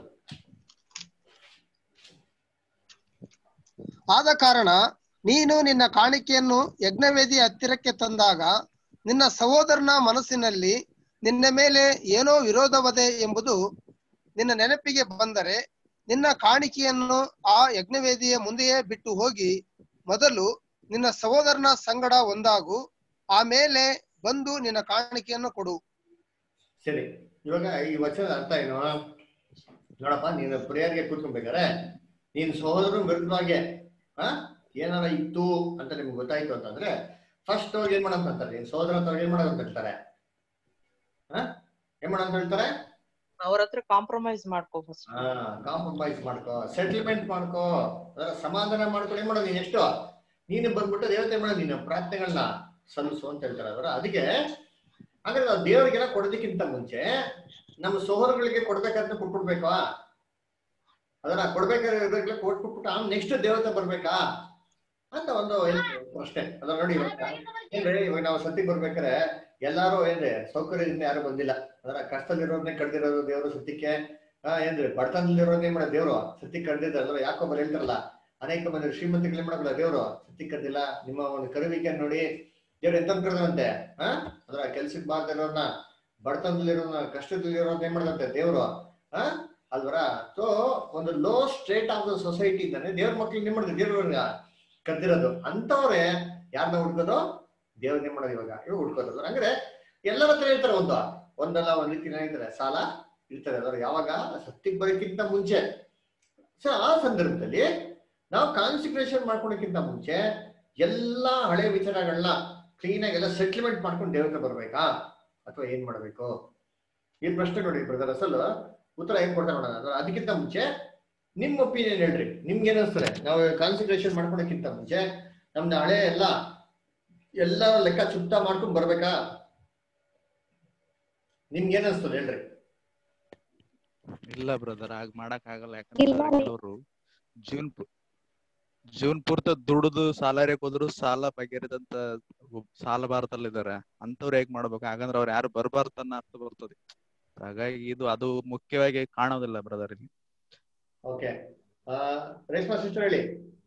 ಆದ ಕಾರಣ ನೀನು ನಿನ್ನ ಕಾಣಿಕೆಯನ್ನು ಯಜ್ಞವೇದಿ ಹತ್ತಿರಕ್ಕೆ ತಂದಾಗ ನಿನ್ನ ಸಹೋದರನ ಮನಸ್ಸಿನಲ್ಲಿ ನಿನ್ನ ಮೇಲೆ ಏನೋ ವಿರೋಧವದೆ ಎಂಬುದು ನಿನ್ನ ನೆನಪಿಗೆ ಬಂದರೆ ನಿನ್ನ ಕಾಣಿಕೆಯನ್ನು ಆ ಯಜ್ಞವೇದಿಯ ಮುಂದೆಯೇ ಬಿಟ್ಟು ಹೋಗಿ ಮೊದಲು ನಿನ್ನ ಸಹೋದರನ ಸಂಗಡ ಒಂದಾಗು ಆಮೇಲೆ ಬಂದು ನಿನ್ನ ಕಾಣಿಕೆಯನ್ನು ಕೊಡು ಸರಿ ಇವಾಗ ಈ ವಚನದ ಅರ್ಥ ಏನು ನೋಡಪ್ಪ ನೀನು ಪ್ರೇಯರ್ಗೆ ಕೂತ್ಕೊಬೇಕಾರೆ ನೀನ್ ಸಹೋದರ ವಿರುದ್ಧವಾಗಿ ಆ ಏನಾರ ಇತ್ತು ಅಂತ ನಿಮ್ಗೆ ಗೊತ್ತಾಯ್ತು ಅಂತಂದ್ರೆ ಫಸ್ಟ್ ಹೋಗಿ ಏನ್ ಮಾಡಂತ ಅಂತಾರೆ ನೀನ್ ಸಹೋದರ ಹತ್ರ ಏನ್ ಮಾಡೋದು ಅಂತ ಹೇಳ್ತಾರೆ ಆ ಏನ್ ಮಾಡೋದು ಅಂತ ಹೇಳ್ತಾರೆ ಅವ್ರ ಹತ್ರ ಕಾಂಪ್ರಮೈಸ್ ಮಾಡ್ಕೋ ಫಸ್ಟ್ ಕಾಂಪ್ರಮೈಸ್ ಮಾಡ್ಕೋ ಸೆಟಲ್ಮೆಂಟ್ ಮಾಡ್ಕೋ ಅದರ ಸಮಾಧಾನ ಮಾಡ್ಕೊಂಡು ಏನ್ ಮಾಡೋದು ನೀನ್ ಎಷ್ಟು ನೀನು ಬಂದ್ಬಿಟ್ಟು ದೇವತೆ ಮಾಡೋದು ನೀನು ಪ್ರಾರ್ಥನೆಗಳನ್ನ ಸಲ್ಲಿಸು ಅಂತ ಹೇಳ್ತಾರೆ ಅದರ ಅದಕ್ಕೆ ಅಂದ್ರೆ ನಾವು ದೇವರಿಗೆಲ್ಲ ಕೊಡೋದಕ್ಕಿಂತ ಮುಂಚೆ ನಮ್ಮ ಸೋದರಗಳಿಗೆ ಕೊಡ್ಬೇಕಂತ ಕೊಟ್ಬಿಡ್ಬೇಕಾ ಅದನ್ನ ಕೊಡ್ಬೇಕಾದ್ರೆ ಕೊಟ್ಬಿಟ್ಟು ಆಮೇಲೆ ನೆಕ್ಸ್ಟ್ ದೇವತೆ ಬರ್ಬೇಕಾ ಅಂತ ಒಂದು ಏನು ಅಷ್ಟೇ ಅದನ್ನ ನೋಡಿ ಇವಾಗ ಏನ್ರಿ ಇವಾಗ ನಾವು ಸತ್ತಿಗೆ ಬರ್ಬೇಕಾದ್ರೆ ಎಲ್ಲಾರು ಏನ್ರಿ ಸೌಕರ್ಯದಿಂದ ಯಾರು ಬಂದಿಲ್ಲ ಅದರ ಕಷ್ಟದಲ್ಲಿರೋದನ್ನೇ ಕಡ್ದಿರೋದು ದೇವರು ಸತ್ಯಕ್ಕೆ ಆ ಏನ್ರಿ ಬಡತನದಲ್ಲಿರೋದೇ ಮಾಡ ದೇವ್ರು ಸತ್ಯಕ್ಕೆ ಕಡ್ದಿದ್ದಾರೆ ಅದ್ರ ಯಾಕೊಬ್ಬರು ಹೇಳ್ತಾರಲ್ಲ ಅನೇಕ ಮಂದಿ ಶ್ರೀಮಂತಿಗಳು ಮಾಡಲ್ಲ ದೇವ್ರು ಸತ್ಯಕ್ಕೆ ಕಡ್ದಿಲ್ಲ ನಿಮ್ಮ ಒಂದು ಕರುವಿಕೆ ನೋಡಿ ದೇವ್ರು ಎಂತ ಕರೆದಂತೆ ಆ ಅದ್ರ ಕೆಲ್ಸಕ್ಕೆ ಬಾರ್ದಿರೋರ್ನ ಬಡತನದಲ್ಲಿರೋನ ಕಷ್ಟದಲ್ಲಿರೋರ್ನ ಏನ್ ಮಾಡದಂತೆ ದೇವ್ರು ಆ ಅಲ್ವರ ಸೊ ಒಂದು low state of the society ಇಂದಾನೆ ದೇವ್ರ ಮಕ್ಳಿಗೆ ಏನ್ ಮಾಡಿದ್ರು ದೇವ್ರ ಕದ್ದಿರೋದು ಅಂತವ್ರೆ ಯಾರನ್ನ ಹುಡ್ಕೋದು ದೇವ್ರನ್ನ ಏನ್ ಮಾಡೋದು ಇವಾಗ ಇವಾಗ ಹುಡ್ಕೋದು ಅಂದ್ರೆ ಎಲ್ಲರ ಹತ್ರ ಹೇಳ್ತಾರೆ ಒಂದು ಒಂದಲ್ಲ ಒಂದ್ ರೀತಿ ಹೇಳ್ತಾರೆ ಸಾಲ ಇರ್ತಾರೆ ಅದ್ರ ಯಾವಾಗ ಸತ್ತಿಗೆ ಬರೋಕ್ಕಿಂತ ಮುಂಚೆ ಸೊ ಆ ಸಂದರ್ಭದಲ್ಲಿ ನಾವು ಕಾನ್ಸಿಕ್ರೇಷನ್ ಮಾಡ್ಕೊಳಕ್ಕಿಂತ ಮುಂಚೆ ಎಲ್ಲಾ ಹಳೆ ವಿಚಾರಗಳನ್ನ ಕ್ಲೀನ್ ಆಗಿ ಎಲ್ಲ ಸೆಟ್ಲ್ಮೆಂಟ್ ಮಾಡ್ಕೊಂಡು ದೇವತೆ ಬರ್ಬೇಕಾ ಅಥವಾ ಏನ್ ಮಾಡ್ಬೇಕು ಈ ಪ್ರಶ್ನೆ ನೋಡಿ ಬ್ರದರ್ ಅಸಲ್ ಉತ್ತರ ಏನ್ ಕೊಡ್ತಾರೆ ನೋಡೋಣ ಅದ್ರ ಅದಕ್ಕಿಂತ ಮುಂಚೆ ನಿಮ್ ಒಪಿನಿಯನ್ ಹೇಳ್ರಿ ನಿಮ್ಗೆ ಏನಿಸ್ತದೆ ನಾವು ಕಾನ್ಸಂಟ್ರೇಷನ್ ಮಾಡ್ಕೊಳಕ್ಕಿಂತ ಮುಂಚೆ ನಮ್ದು ಹಳೆ ಎಲ್ಲ ಎಲ್ಲ ಲೆಕ್ಕ ಚುಕ್ತ ಮಾಡ್ಕೊಂಡ್ ಬರ್ಬೇಕಾ ನಿಮ್ಗೆ ಏನಿಸ್ತದೆ ಹೇಳ್ರಿ ಇಲ್ಲ ಬ್ರದರ್ ಹಾಗ್ ಮಾಡಕ್ ಆಗಲ್ಲ ಇಲ್ಲ ಯಾಕಂದ್ರೆ ರೀ. ಕೆಲವರು ಜೀವನ್ ಪು- ಜೀವನ್ ಪೂರ್ತ ದುಡಿದು ಸಾಲ ಹೋದ್ರು ಸಾಲ ಬಗೆಹರಿದಂತ ಸಾಲ ಭಾರತಲ್ಲಿದ್ದಾರೆ ಅಂತವ್ರು ಹೇಗ್ ಮಾಡ್ಬೇಕು ಹಾಗಂದ್ರೆ ಅವ್ರು ಯಾರು ಬರ್ಬಾರ್ದು ಅನ್ನೋ ಅರ್ಥ ಬರ್ತದೆ ಹಾಗಾಗಿ ಇದು ಅದು ಮುಖ್ಯವಾಗಿ ಕಾಣೋದಿಲ್ಲ ಬ್ರದರ್ ಇಲ್ಲಿ ಓಕೆ ರೇಷ್ಮಾ ಸಿಸ್ಟರ್ ಹೇಳಿ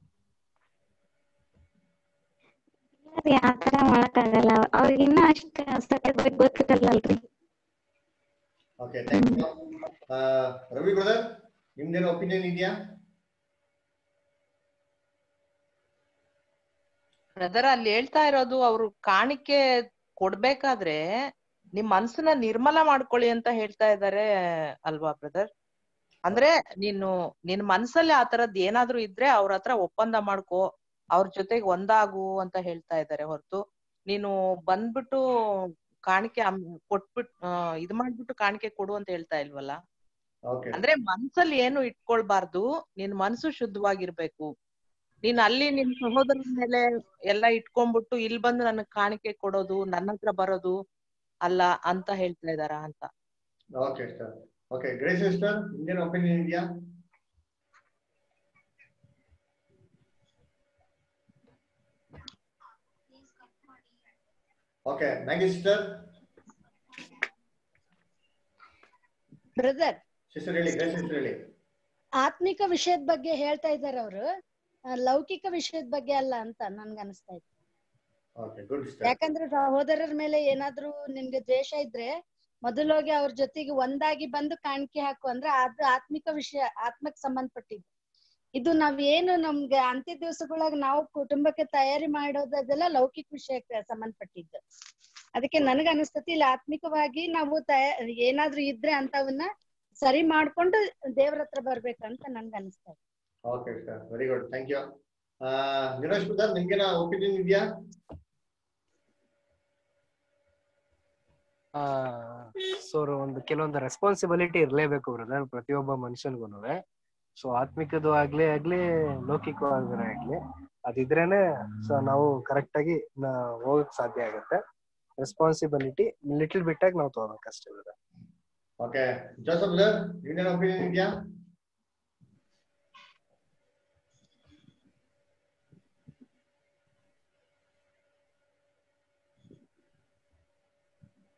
ರೀ ಆತರ ಮಾಡಕ್ಕಾಗಲ್ಲ ಅವ್ರಿಗೆ ಇನ್ನ ಅಷ್ಟ ಸತ್ಯದ ಬಗ್ಗೆ ಗೊತ್ತಿರಲ್ಲಲ್ರಿ okay thank you Ravi brother ನಿಮ್ದೇನೋ ಒಪಿನಿಯನ್ ಇದೆಯಾ ಬ್ರದರ್ ಅಲ್ಲಿ ಹೇಳ್ತಾ ಇರೋದು ಅವ್ರು ಕಾಣಿಕೆ ಕೊಡ್ಬೇಕಾದ್ರೆ ನಿಮ್ ಮನ್ಸನ್ನ ನಿರ್ಮಲ ಮಾಡ್ಕೊಳ್ಳಿ ಅಂತ ಹೇಳ್ತಾ ಇದ್ದಾರೆ ಅಲ್ವಾ ಬ್ರದರ್ ಅಂದ್ರೆ ನೀನು ನಿನ್ ಮನ್ಸಲ್ಲಿ ಆ ತರದ್ ಏನಾದ್ರೂ ಇದ್ರೆ ಅವ್ರ ಹತ್ರ ಒಪ್ಪಂದ ಮಾಡ್ಕೋ ಅವ್ರ ಜೊತೆಗೆ ಒಂದಾಗು ಅಂತ ಹೇಳ್ತಾ ಇದ್ದಾರೆ ಹೊರತು ನೀನು ಬಂದ್ಬಿಟ್ಟು ಕಾಣಿಕೆ ಅಮ್- ಕೊಟ್ಬಿಟ್ ಆ, ಇದ್ ಮಾಡ್ಬಿಟ್ಟು ಕಾಣಿಕೆ ಕೊಡು ಅಂತ ಹೇಳ್ತಾ ಇಲ್ವಲ್ಲ ಓಕೆ ಅಂದ್ರೆ ಮನ್ಸಲ್ಲಿ ಏನು ಇಟ್ಕೊಳ್ಬಾರ್ದು ನಿನ್ ಮನ್ಸು ಶುದ್ಧವಾಗಿರ್ಬೇಕು ನೀನ್ ಅಲ್ಲಿ ನಿನ್ ಸಹೋದರನ ಮೇಲೆ ಎಲ್ಲ ಇಟ್ಕೊಂಡ್ಬಿಟ್ಟು ಇಲ್ಲಿ ಬಂದು ನನಗ್ ಕಾಣಿಕೆ ಕೊಡೋದು ನನ್ನ ಹತ್ರ ಬರೋದು ಅಲ್ಲ ಅಂತ ಹೇಳ್ತಾ ಇದಾರ ಅಂತ okay sir okay Grace sister ನಿಮ್ದೇನೋ ಒಪಿನಿಯನ್ ಇದೆಯಾ okay Maggie sister brother sister ಹೇಳಿ ಗ್ರೇಸ್ ಸಿಸ್ಟರ್ ಹೇಳಿ ಆತ್ಮಿಕ ವಿಷಯದ ಬಗ್ಗೆ ಹೇಳ್ತಾ ಇದ್ದಾರೆ ಅವರು ಲೌಕಿಕ ವಿಷಯದ ಬಗ್ಗೆ ಅಲ್ಲ ಅಂತ ನನ್ಗೆ ಅನಿಸ್ತಾ ಇತ್ತು ಓಕೆ ಗುಡ್ ಸಿಸ್ಟರ್ ಯಾಕಂದ್ರೆ ಸಹೋದರರ ಮೇಲೆ ಏನಾದ್ರೂ ನಿನ್ಗೆ ದ್ವೇಷ ಇದ್ರೆ ಮೊದಲೋಗಿ ಅವ್ರ ಜೊತೆಗೆ ಒಂದಾಗಿ ಬಂದು ಕಾಣಿಕೆ ಹಾಕು ಅಂದ್ರೆ ಅದು ಆತ್ಮಿಕ ವಿಷಯ ಆತ್ಮಕ್ ಸಂಬಂಧಪಟ್ಟಿದ್ದು ಇದು ನಾವ್ ಏನು ನಮ್ಗೆ ಅಂತ್ಯ ದಿವಸಗಳಾಗ ನಾವು ಕುಟುಂಬಕ್ಕೆ ತಯಾರಿ ಮಾಡೋದು ಅದೆಲ್ಲ ಲೌಕಿಕ ವಿಷಯಕ್ಕೆ ಸಂಬಂಧಪಟ್ಟಿದ್ದು ಅದಕ್ಕೆ ನನಗ ಅನಿಸ್ತತಿ ಇಲ್ಲಿ ಆತ್ಮಿಕವಾಗಿ ನಾವು ತಯಾ ಏನಾದ್ರೂ ಇದ್ರೆ ಅಂತವನ್ನ ಸರಿ ಮಾಡ್ಕೊಂಡು ದೇವ್ರ ಹತ್ರ ಬರ್ಬೇಕಂತ ನನ್ಗೆ ಅನಿಸ್ತಾ ಇದೆ okay sir very good thank you Nirosh brother ನಿಮ್ಗೇನೋ ಒಪಿನಿಯನ್ ಇದೆಯಾ ಸೊ ಒಂದು ಕೆಲವೊಂದು ರೆಸ್ಪಾನ್ಸಿಬಿಲಿಟಿ ಇರ್ಲೇಬೇಕು ಬ್ರದರ್ ಪ್ರತಿಯೊಬ್ಬ ಮನುಷ್ಯನ್ಗೂನುವೆ ಸೊ ಆತ್ಮಿಕದು ಆಗ್ಲಿ ಆಗ್ಲಿ ಲೌಕಿಕವಾದ್ರೆ ಆಗ್ಲಿ ಅದಿದ್ರೇನೆ ಸೊ ನಾವು ಕರೆಕ್ಟ್ ಆಗಿ ನಾ- ಹೋಗಕ್ ಸಾಧ್ಯ ಆಗುತ್ತೆ ರೆಸ್ಪಾನ್ಸಿಬಿಲಿಟಿ ಲಿಟಲ್ ಬಿಟ್ ಆಗಿ ನಾವು ತಗೋಬೇಕಷ್ಟೇ ಬ್ರದರ್ ಓಕೆ ಜೋಸಫ್ ಬ್ರದರ್ ನಿಮ್ಗೇನೋ ಒಪಿನಿಯನ್ ಇದೆಯಾ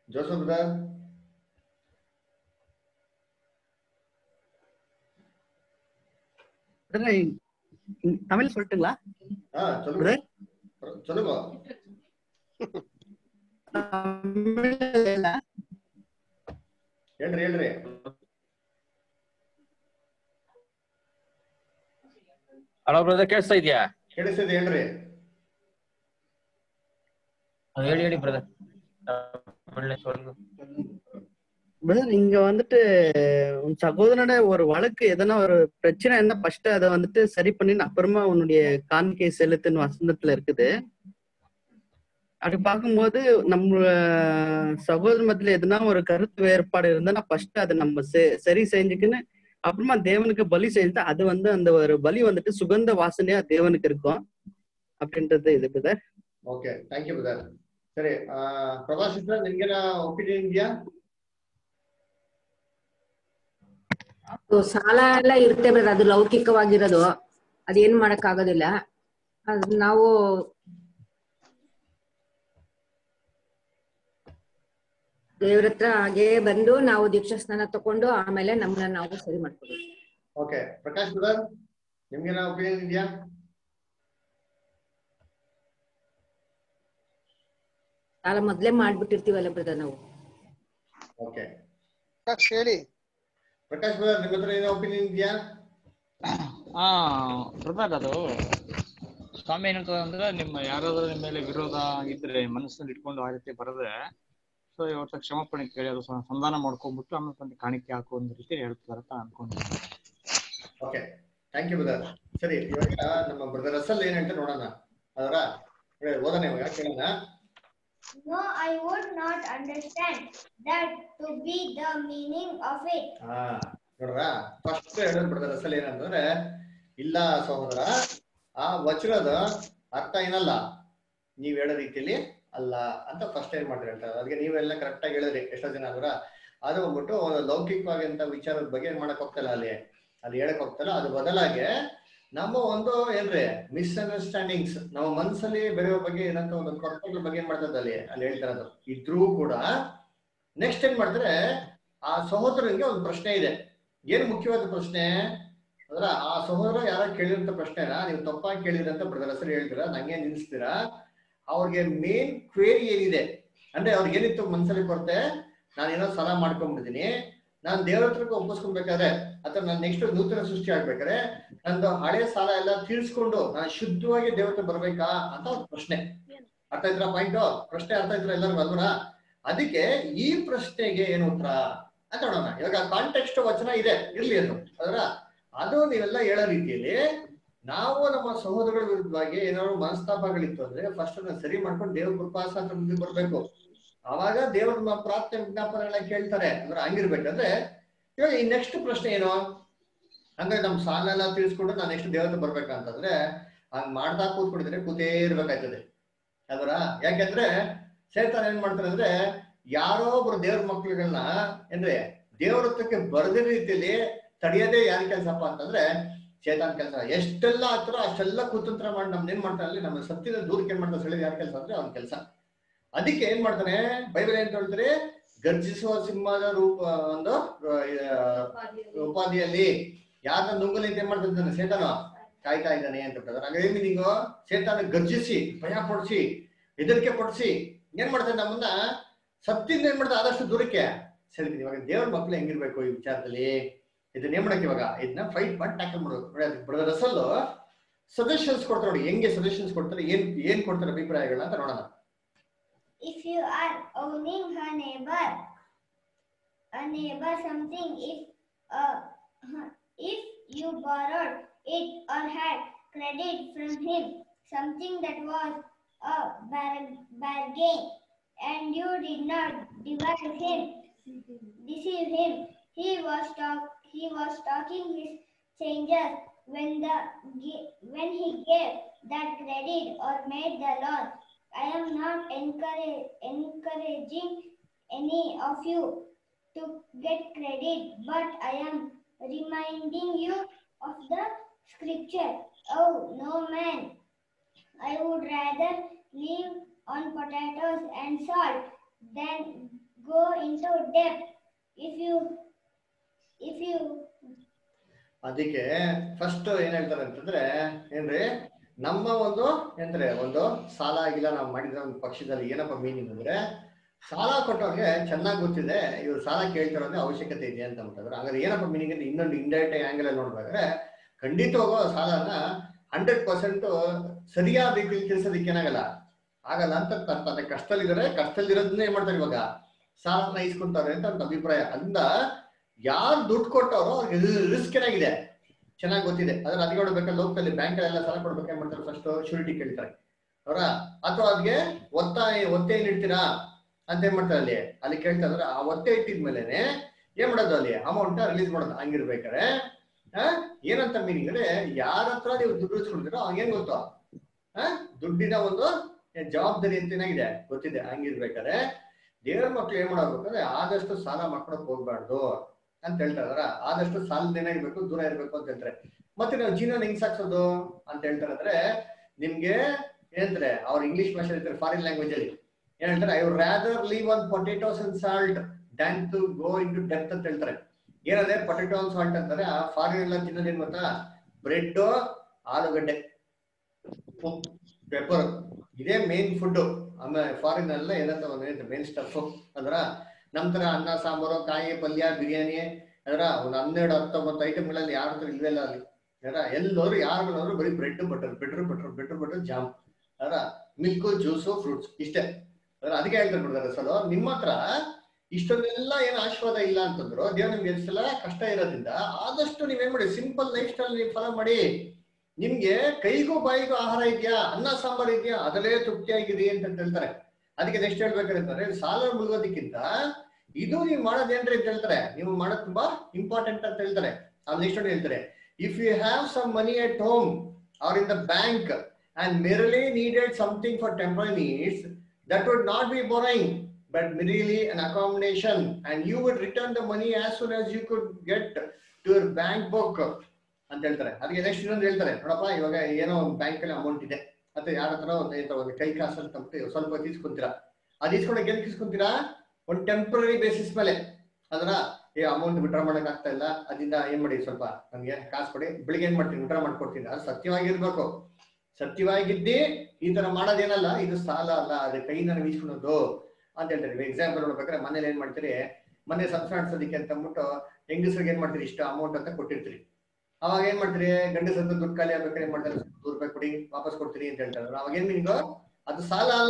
ಜೋಸಫ್ ಬ್ರದರ್ தமிழ் சொல்லட்டுங்களா ஆ சொல்லுங்க சொல்லுங்க ಹೇಳ್ರಿ ಹೇಳ್ರಿ ಹಲೋ ಬ್ರದರ್ ಕೇಳಿಸ್ತಾ ಇದೆಯಾ ಕೇಳಿಸ್ತದೆ ಹೇಳ್ರಿ ಹೇಳಿ ಹೇಳಿ ಬ್ರದರ್ ಒಳ್ಳೆ சொல்லுங்க பிரதர் இங்க வந்துட்டு உன் சகோதரனோட ஒரு வழக்கு எதனா ஒரு பிரச்சனை இருந்தா ஃபர்ஸ்ட் அதை வந்துட்டு சரி பண்ணி அப்புறமா உன்னுடைய காணிக்கை செலுத்துன்னு வசந்தத்துல இருக்குது அப்படி பார்க்கும்போது நம்ம சகோதர மத்தியில எதுனா ஒரு கருத்து வேறுபாடு இருந்தா ஃபர்ஸ்ட் அதை நம்ம செ- சரி செஞ்சுக்கின்னு அப்புறமா தேவனுக்கு பலி செஞ்சா அது வந்து அந்த ஒரு பலி வந்துட்டு சுகந்த வாசனையா தேவனுக்கு இருக்கும் அப்படின்றது இது brother okay thank you brother ಸರಿ ಆ, ಪ್ರಭಾಸ್ ಸಿಸ್ಟರ್ ನಿಮ್ಗೇನ ಒಪಿನಿಯನ್ ಇದೆಯಾ ಅದು ಸಾಲ ಎಲ್ಲ ಇರುತ್ತೆ ಬ್ರದರ್ ಅದು ಲೌಕಿಕವಾಗಿರೋದು ಅದೇನ್ ಮಾಡಕ್ ಆಗೋದಿಲ್ಲ ಅದ್ ನಾವು ದೇವ್ರ ಹತ್ರ ಹಾಗೆ ಬಂದು ನಾವು ದೀಕ್ಷಾ ಸ್ನಾನ ತಕೊಂಡು ಆಮೇಲೆ ನಮ್ಮನ್ನ ನಾವು ಸರಿ ಮಾಡ್ಕೊಬೇಕು ಓಕೆ ಪ್ರಕಾಶ್ ಬ್ರದರ್ ನಿಮ್ಗೇನ ಒಪಿನಿಯನ್ ಇದೆಯಾ ಸಾಲ ಮೊದ್ಲೇ ಮಾಡ್ಬಿಟ್ಟಿರ್ತೀವಲ್ಲ ಬ್ರದರ್ ನಾವು ಓಕೆ ಪ್ರಕಾಶ್ ಹೇಳಿ ಪ್ರಕಾಶ್ ಬ್ರದರ್ ನಿಮ್ಮ ಹತ್ರ ಏನೋ ಒಪಿನಿಯನ್ ಇದೆಯಾ ಹಾ ಬ್ರದರ್ ಅದು ಸ್ವಾಮಿ ಏನ್ ಹೇಳ್ತದೆ ಅಂದ್ರೆ ನಿಮ್ಮ ಯಾರಾದ್ರೂ ನಿಮ್ಮ ಮೇಲೆ ವಿರೋಧ ಇದ್ರೆ ಮನಸ್ಸಲ್ಲಿ ಇಟ್ಕೊಂಡು ಆ ರೀತಿ ಬರದ್ರೆ ಸೊ ಇವತ್ತು ಕ್ಷಮಾಪಣೆ ಕೇಳಿ ಅದು ಸ- ಸಂಧಾನ ಮಾಡ್ಕೊಂಡ್ಬಿಟ್ಟು ಆಮೇಲೆ ಬಂದು ಕಾಣಿಕೆ ಹಾಕೋ ಒಂದು ರೀತಿ ಹೇಳ್ತಾರೆ ಅಂತ ಅನ್ಕೊಂಡಿದ್ದೀನಿ ಓಕೆ ಥ್ಯಾಂಕ್ ಯು ಬ್ರದರ್ ಸರಿ ಇವಾಗ ನಮ್ಮ ಬ್ರದರ್ ಅಸಲ್ ಏನ್ ಹೇಳ್ತಾರೆ ನೋಡೋಣ ಅದರ ಓದೋಣ ಇವಾಗ ಕೇಳೋಣ No, I would not understand that to be the meaning of it. ಹಾ ನೋಡ್ರ ಫಸ್ಟ್ ಹೇಳೋದು ಬ್ರದರ್ ಅಸಲ್ ಏನಂತಂದ್ರೆ ಇಲ್ಲ ಸಹೋದರ ಆ ವಚನದ ಅರ್ಥ ಏನಲ್ಲ ನೀವ್ ಹೇಳೋ ರೀತಿಯಲ್ಲಿ ಅಲ್ಲ ಅಂತ ಫಸ್ಟ್ ಏನ್ ಮಾಡ್ರಿ ಹೇಳ್ತಾರೆ ಅದಕ್ಕೆ ನೀವೆಲ್ಲ ಕರೆಕ್ಟ್ ಆಗಿ ಹೇಳಿದ್ರಿ ಎಷ್ಟೋ ಜನ ಅಲ್ವರ ಅದು ಬಂದ್ಬಿಟ್ಟು ಒಂದು ಲೌಕಿಕವಾದಂತ ವಿಚಾರದ ಬಗ್ಗೆ ಏನ್ ಮಾಡಕ್ ಹೋಗ್ತಲ್ಲ ಅಲ್ಲಿ ಅಲ್ಲಿ ಹೇಳಕ್ ಹೋಗ್ತಲ್ಲ ಅದು ಬದಲಾಗಿ ನಮ್ಮ ಒಂದು ಏನ್ರಿ ಮಿಸ್ಅಂಡರ್ಸ್ಟ್ಯಾಂಡಿಂಗ್ಸ್ ನಮ್ಮ ಮನಸ್ಸಲ್ಲಿ ಬೇರೆಯವ್ರ ಬಗ್ಗೆ ಏನಂತ ಒಂದು ಕೊರತೆಗಳ ಬಗ್ಗೆ ಏನ್ ಮಾಡ್ತದೆ ಅಲ್ಲಿ ಅಲ್ಲಿ ಹೇಳ್ತಾರೆ ಅದು ಇದ್ರೂ ಕೂಡ ನೆಕ್ಸ್ಟ್ ಏನ್ ಮಾಡ್ತಾರೆ ಆ ಸಹೋದರನಿಗೆ ಒಂದು ಪ್ರಶ್ನೆ ಇದೆ ಏನು ಮುಖ್ಯವಾದ ಪ್ರಶ್ನೆ ಅಂದ್ರ ಆ ಸಹೋದರ ಯಾರ ಕೇಳಿದಂತ ಪ್ರಶ್ನೆನ ನೀವು ತಪ್ಪಾಗಿ ಕೇಳಿದ್ರಂತ ಬ್ರದರ್ ಹೆಸರು ಹೇಳ್ತೀರಾ ನಂಗೆ ನಿಲ್ಸ್ತೀರಾ ಅವ್ರಿಗೆ ಮೇನ್ ಕ್ವೇರಿ ಏನಿದೆ ಅಂದ್ರೆ ಅವ್ರಿಗೆ ಏನಿತ್ತು ಮನ್ಸಲ್ಲಿ ಕೊರತೆ ನಾನು ಏನೋ ಸಾಲ ಮಾಡ್ಕೊಂಡ್ಬಿಟ್ಟಿದೀನಿ ನಾನು ದೇವ್ರ ಹತ್ರಕ್ಕೆ ಒಪ್ಪಿಸ್ಕೊಬೇಕಾದ್ರೆ ಅಥವಾ ನಾನು ನೆಕ್ಸ್ಟ್ ನೂತನ ಸೃಷ್ಟಿ ಆಗ್ಬೇಕಾದ್ರೆ ನಂದು ಹಳೆ ಸಾಲ ಎಲ್ಲ ತೀರ್ಸ್ಕೊಂಡು ನಾನು ಶುದ್ಧವಾಗಿ ದೇವ್ರ ಹತ್ರ ಬರ್ಬೇಕಾ ಅಂತ ಒಂದು ಪ್ರಶ್ನೆ ಅರ್ಥ ಇದ್ರ ಪಾಯಿಂಟ್ ಪ್ರಶ್ನೆ ಅರ್ಥ ಇದ್ರ ಎಲ್ಲರಿಗೂ ಅಲ್ವರಾ ಅದಕ್ಕೆ ಈ ಪ್ರಶ್ನೆಗೆ ಏನು ಉತ್ತರ ಅಂತ ನೋಡೋಣ ಇವಾಗ ಕಾಂಟೆಕ್ಸ್ಟ್ ವಚನ ಇದೆ ಇರ್ಲಿ ಅದು ಅದರ ಅದು ನೀವೆಲ್ಲ ಹೇಳೋ ರೀತಿಯಲ್ಲಿ ನಾವು ನಮ್ಮ ಸಹೋದರಗಳ ವಿರುದ್ಧವಾಗಿ ಏನಾದ್ರು ಮನಸ್ತಾಪಗಳಿತ್ತು ಅಂದ್ರೆ ಫಸ್ಟ್ ಅದನ್ನ ಸರಿ ಮಾಡ್ಕೊಂಡು ದೇವ್ರ ಕೃಪಾಸಾತ್ರ ಮುಂದೆ ಬರ್ಬೇಕು ಅವಾಗ ದೇವ್ರ ನಮ್ಮ ಪ್ರಾರ್ಥನೆ ವಿಜ್ಞಾಪನೆಗಳನ್ನ ಕೇಳ್ತಾರೆ ಅಂದ್ರೆ ಹಂಗಿರ್ಬೇಕಂದ್ರೆ ಇವಾಗ ಈ ನೆಕ್ಸ್ಟ್ ಪ್ರಶ್ನೆ ಏನು ಹಂಗಾಗಿ ನಮ್ ಸಾಲ ಎಲ್ಲ ತಿಳಿಸ್ಕೊಂಡು ನಾನು ನೆಕ್ಸ್ಟ್ ದೇವ್ರ ಹತ್ರ ಬರ್ಬೇಕಂತಂದ್ರೆ ಹಂಗ್ ಮಾಡ್ತಾ ಕೂತ್ಕೊಂಡಿದ್ರೆ ಕೂತೇ ಇರ್ಬೇಕಾಯ್ತದೆ ಅಲ್ವರ ಯಾಕೆಂದ್ರೆ ಸೇತಾನ ಏನ್ ಮಾಡ್ತಾರೆ ಅಂದ್ರೆ ಯಾರೋ ಒಬ್ರು ದೇವ್ರ ಮಕ್ಳುಗಳನ್ನ ಅಂದ್ರೆ ದೇವ್ರ ಹತ್ರಕ್ಕೆ ಬರದ ರೀತಿಯಲ್ಲಿ ತಡೆಯೋದೇ ಯಾರ ಕೆಲಸಪ್ಪ ಅಂತಂದ್ರೆ ಚೇತನ್ ಕೆಲಸ ಎಷ್ಟೆಲ್ಲ ಆಗ್ತಾರೋ ಅಷ್ಟೆಲ್ಲ ಕುತಂತ್ರ ಮಾಡಿ ನಮ್ನ ಏನ್ ಮಾಡ್ತಾನೆ ಅಲ್ಲಿ ನಮ್ಮ ಸತ್ಯದ ದೂರಕ್ಕೆ ಏನ್ ಮಾಡ್ತಾರೆ ಸೆಳೆದ ಯಾರ ಕೆಲಸ ಅಂದ್ರೆ ಅವ್ನ ಕೆಲಸ ಅದಕ್ಕೆ ಏನ್ ಮಾಡ್ತಾನೆ ಬೈಬಲ್ ಏನ್ ಹೇಳ್ತಾರೆ ಗರ್ಜಿಸುವ ಸಿಂಹದ ರೂಪ ಒಂದು ಆ, ಉಪಾಧಿಯಲ್ಲಿ ಯಾರನ್ನ ನುಂಗಲಿ ಅಂತ ಏನ್ ಮಾಡ್ತಿದ್ದಾನೆ ಸೇತಾನ ಕಾಯ್ತಾ ಇದ್ದಾನೆ ಅಂತ ಹೇಳ್ತಾರೆ ಹಾಗಾದ್ರೆ ಮೀನಿಂಗು ಸೇತಾನ ಗರ್ಜಿಸಿ ಭಯ ಪಡಿಸಿ ಹೆದರಿಕೆ ಪಡಿಸಿ ಏನ್ ಮಾಡ್ತಾನೆ ನಮ್ಮನ್ನ ಸತ್ತಿಂದ ಏನ್ ಮಾಡ್ತಾರೆ ಆದಷ್ಟು ದೂರಕ್ಕೆ ಸೆಳಿತೀನಿ ಇವಾಗ ದೇವ್ರ ಮಕ್ಳು ಹೆಂಗಿರ್ಬೇಕು ಈ ವಿಚಾರದಲ್ಲಿ ಇದನ್ನ ಏನ್ ಮಾಡಕ್ಕೆ ಇವಾಗ ಇದನ್ನ ಫೈಟ್ ಮಾಡಿ ಟ್ಯಾಕಲ್ ಮಾಡೋದು ನೋಡಿ ಅದಕ್ಕೆ ಬ್ರದರ್ ಅಸಲ್ ಸಜೆಷನ್ಸ್ ಕೊಡ್ತಾರೆ ನೋಡಿ ಹೆಂಗೆ ಸಜೆಷನ್ಸ್ ಕೊಡ್ತಾರೆ ಏನ್ ಏನ್ ಕೊಡ್ತಾರೆ ಅಭಿಪ್ರಾಯಗಳನ್ನ ಅಂತ ನೋಡೋಣ If you are owning a neighbor, a neighbor something, if uh, if you borrowed it or had credit from him, something that was a bar- bargain, and you did not divide him, deceive him, he was talk he was talking his changes when the gi- when he gave that credit or made the loan. I am not encourage, encouraging any of you to get credit, but I am reminding you of the scripture. Oh, no man, I would rather live on potatoes and salt than go into debt. If you, if you, ಅದಕ್ಕೆ first ಏನ್ ಹೇಳ್ತಾರೆ ಅಂತಂದ್ರೆ ಏನ್ರಿ ನಮ್ಮ ಒಂದು ಏನ್ರಿ ಒಂದು ಸಾಲ ಆಗಿಲ್ಲ ನಾವು ಮಾಡಿದ ಒಂದು ಪಕ್ಷದಲ್ಲಿ ಏನಪ್ಪ ಮೀನಿಂಗ್ ಅಂದ್ರೆ ಸಾಲ ಕೊಟ್ಟವ್ರಿಗೆ ಚೆನ್ನಾಗಿ ಗೊತ್ತಿದೆ ಇವ್ರು ಸಾಲ ಕೇಳ್ತಿರೋದೇ ಅವಶ್ಯಕತೆ ಇದೆ ಅಂತ ಅಂತಾರೆ ಹಾಗಾದ್ರೆ ಏನಪ್ಪ ಮೀನಿಂಗ್ ಅಂದ್ರೆ ಇನ್ನೊಂದು ಇಂಡೈರೆಕ್ಟ್ ಆಂಗಲ್ ಅಲ್ಲಿ ನೋಡ್ಬೇಕಾದ್ರೆ ಖಂಡಿತವಾಗೂ ಆ ಸಾಲನ ಹಂಡ್ರೆಡ್ ಪರ್ಸೆಂಟ್ ಸರಿಯಾದ ರೀತಿಯಲ್ಲಿ ತಿಳಿಸೋದಕ್ಕೆ ಏನಾಗಲ್ಲ ಆಗಲ್ಲ ಅಂತ ಅರ್ಥ ಅದೇ ಕಷ್ಟದಲ್ಲಿದ್ದಾರೆ ಕಷ್ಟದಲ್ಲಿರೋದನ್ನೇ ಏನ್ ಮಾಡ್ತಾರೆ ಇವಾಗ ಸಾಲನ ಇಸ್ಕೊಂತಾರೆ ಅಂತ ಒಂದು ಅಭಿಪ್ರಾಯ ಅಂದ ಯಾರು ದುಡ್ಡು ಕೊಟ್ಟವರು ಅವ್ರಿಗೆ ರಿಸ್ಕ್ ಏನಾಗಿದೆ ಚೆನ್ನಾಗಿ ಗೊತ್ತಿದೆ ಅದ್ರ ಅದಕ್ಕೆ ನೋಡ್ಬೇಕಾದ್ರೆ ಲೋಕದಲ್ಲಿ ಬ್ಯಾಂಕ್ ಎಲ್ಲ ಸಾಲ ಕೊಡ್ಬೇಕು ಏನ್ ಮಾಡ್ತಾರೆ ಫಸ್ಟ್ ಶೂರಿಟಿ ಕೇಳ್ತಾರೆ ಅವರ ಅಥವಾ ಅದ್ಗೆ ಒತ್ತಾಯ ಒತ್ತೆ ಏನ್ ಇಡ್ತೀರಾ ಅಂತ ಏನ್ ಮಾಡ್ತಾರೆ ಅಲ್ಲಿ ಅಲ್ಲಿ ಕೇಳ್ತಾ ಇದ್ರೆ ಆ ಒತ್ತೆ ಇಟ್ಟಿದ್ಮೇಲೆನೆ ಏನ್ ಮಾಡೋದು ಅಲ್ಲಿ ಅಮೌಂಟ್ ರಿಲೀಸ್ ಮಾಡೋದು ಹಂಗಿರ್ಬೇಕಾರೆ ಆ, ಏನಂತ ಮೀನಿಂಗ್ ಅಂದ್ರೆ ಯಾರ ಹತ್ರ ನೀವು ದುಡ್ಡು ಇಸ್ಕೊಳ್ತೀರೋ ಅವ್ನಿಗೆ ಗೊತ್ತು ಆ ದುಡ್ಡಿನ ಒಂದು ಜವಾಬ್ದಾರಿ ಅಂತ ಏನಾಗಿದೆ ಗೊತ್ತಿದೆ ಹಂಗಿರ್ಬೇಕಾದ್ರೆ ದೇವ್ರ ಮಕ್ಳು ಏನ್ ಮಾಡ್ಬೇಕಂದ್ರೆ ಆದಷ್ಟು ಸಾಲ ಮಾಡ್ಕೊಳಕ್ ಹೋಗ್ಬಾರ್ದು ಅಂತ ಹೇಳ್ತಾ ಇದಾರ ಆದಷ್ಟು ಸಾಲದಿಂದ ಇರ್ಬೇಕು ದೂರ ಇರ್ಬೇಕು ಅಂತ ಹೇಳ್ತಾರೆ ಮತ್ತೆ ನಾವು ಜೀವನ ಹೆಂಗ್ ಸಾಕ್ಸೋದು ಅಂತ ಹೇಳ್ತಾರೆ ಅಂದ್ರೆ ನಿಮ್ಗೆ ಏನಂತಾರೆ ಅವ್ರ ಇಂಗ್ಲಿಷ್ ಭಾಷೆ ಹೇಳ್ತಾರೆ ಫಾರಿನ್ ಲ್ಯಾಂಗ್ವೇಜ್ ಅಲ್ಲಿ ಏನ್ ಹೇಳ್ತಾರೆ I rather live on potatoes and salt than to go into depth ಅಂತ ಹೇಳ್ತಾರೆ ಏನಂದ್ರೆ ಪೊಟೆಟೋ ಅಂಡ್ ಸಾಲ್ಟ್ ಅಂತಾರೆ ಆ ಫಾರಿನ್ ಎಲ್ಲ ತಿನ್ನೋದೇನ್ ಗೊತ್ತಾ ಬ್ರೆಡ್ ಆಲೂಗಡ್ಡೆ ಪೆಪ್ಪರ್ ಇದೇ ಮೇನ್ ಫುಡ್ ಆಮೇಲೆ ಫಾರಿನ್ ಎಲ್ಲ ಏನಂತ ಮೇನ್ ಸ್ಟಫ್ ಅಂದ್ರ ನಮ್ ತರ ಅನ್ನ ಸಾಂಬಾರು ಕಾಯಿ ಪಲ್ಯ ಬಿರಿಯಾನಿ ಅದರ ಒಂದು ಹನ್ನೆರಡು ಹತ್ತೊಂಬತ್ತು ಐಟಮ್ಗಳಲ್ಲಿ ಯಾರ ಹತ್ರ ಇಲ್ವೇ ಇಲ್ಲ ಅಲ್ಲಿ ಅದರ ಎಲ್ಲರೂ ಯಾರು ನೋದ್ರು ಬರೀ bread butter better butter better butter jam ಅದರ ಮಿಲ್ಕ್ ಜ್ಯೂಸು ಫ್ರೂಟ್ಸ್ ಇಷ್ಟೇ ಅದರ ಅದಕ್ಕೆ ಹೇಳ್ತಾರೆ ಬಿಡ್ತಾರೆ ಸಲ ನಿಮ್ಮ ಹತ್ರ ಇಷ್ಟೊಂದೆಲ್ಲ ಏನು ಆಶೀರ್ವಾದ ಇಲ್ಲ ಅಂತಂದ್ರು ದೇವ್ರ ನಿಮ್ಗೆ ಎಷ್ಟೆಲ್ಲ ಕಷ್ಟ ಇರೋದ್ರಿಂದ ಆದಷ್ಟು ನೀವೇನ್ ಮಾಡಿ ಸಿಂಪಲ್ ಲೈಫ್ ಸ್ಟೈಲ್ ನೀವು ಫಾಲೋ ಮಾಡಿ ನಿಮ್ಗೆ ಕೈಗೂ ಬಾಯಿಗೂ ಆಹಾರ ಇದೆಯಾ ಅನ್ನ ಸಾಂಬಾರ್ ಇದೆಯಾ ಅದರಲ್ಲೇ ತೃಪ್ತಿಯಾಗಿದೆ ಅಂತ ಹೇಳ್ತಾರೆ ಅದಕ್ಕೆ ನೆಕ್ಸ್ಟ್ ಹೇಳ್ಬೇಕಾದ್ರೆ ಸಾಲ ಮುಳುಗೋದಕ್ಕಿಂತ ಇದು ನೀವು ಮಾಡೋದೇನ್ರಿ ಅಂತ ಹೇಳ್ತಾರೆ ನೀವು ಮಾಡೋದು ತುಂಬಾ ಇಂಪಾರ್ಟೆಂಟ್ ಅಂತ ಹೇಳ್ತಾರೆ ಅಲ್ಲಿ ನೆಕ್ಸ್ಟ್ ಹೇಳ್ತಾರೆ if you have some money at home or in the bank and merely needed something for temporary needs that would not be borrowing but merely an accommodation and you would return the money as soon as you could get to your bank book ಅಂತ ಹೇಳ್ತಾರೆ ಅದಕ್ಕೆ next ಇನ್ನೊಂದು ಹೇಳ್ತಾರೆ ನೋಡಪ್ಪ ಇವಾಗ ಏನೋ ಒಂದು bank ಅಲ್ಲಿ ಅಮೌಂಟ್ ಇದೆ ಮತ್ತೆ ಯಾರ ಹತ್ರ ಒಂದು ಏನೋ ಒಂದು ಕೈ ಕಾಸು ಅಂತ ಅಂದ್ಬಿಟ್ಟು ಸ್ವಲ್ಪ తీసుకుంತೀರಾ ಅದು ಇಸ್ಕೊಂಡಾಗ ಏನ್ తీసుకుంತೀರಾ ಒಂದು ಟೆಂಪ್ರರಿ ಬೇಸಿಸ್ ಮೇಲೆ ಅದರ ಏ ಅಮೌಂಟ್ ವಿಡ್ರಾ ಮಾಡಕ್ ಆಗ್ತಾ ಇಲ್ಲ ಅದರಿಂದ ಏನ್ ಮಾಡಿ ಸ್ವಲ್ಪ ನಮ್ಗೆ ಕಾಸು ಕೊಡಿ ಬೆಳಿಗ್ಗೆ ಏನ್ ಮಾಡ್ತೀನಿ ವಿಡ್ರಾ ಮಾಡ್ಕೊಡ್ತೀನಿ ಅದು ಸತ್ಯವಾಗಿರ್ಬೇಕು ಸತ್ಯವಾಗಿದ್ದಿ ಈ ತರ ಮಾಡೋದೇನಲ್ಲ ಇದು ಸಾಲ ಅಲ್ಲ ಅದು ಕೈಯಿಂದ ನಾವು ಇಸ್ಕೊಳೋದು ಅಂತ ಹೇಳ್ತಾರೆ ಎಕ್ಸಾಂಪಲ್ ನೋಡ್ಬೇಕಾದ್ರೆ ಮನೇಲಿ ಏನ್ ಮಾಡ್ತೀರಿ ಮನೆ ಸಂಸಾರಿಸೋದಕ್ಕೆ ಅಂತ ಅಂದ್ಬಿಟ್ಟು ಹೆಂಗಸರಿಗೆ ಏನ್ ಮಾಡ್ತೀರಿ ಇಷ್ಟ ಅಮೌಂಟ್ ಅಂತ ಕೊಟ್ಟಿರ್ತೀರಿ ಅವಾಗ ಏನ್ ಮಾಡ್ತೀರಿ ಗಂಡಸ ದುಡ್ಡು ಖಾಲಿ ಆಗ್ಬೇಕಾದ್ರೆ ಏನ್ ಮಾಡ್ತಾರೆ ನೂರು ರೂಪಾಯಿ ಕೊಡಿ ವಾಪಸ್ ಕೊಡ್ತೀನಿ ಅಂತ ಹೇಳ್ತಾರೆ ಅವಾಗ ಏನ್ ಮೀನಿಂಗ್ ಅದು ಸಾಲ ಅಲ್ಲ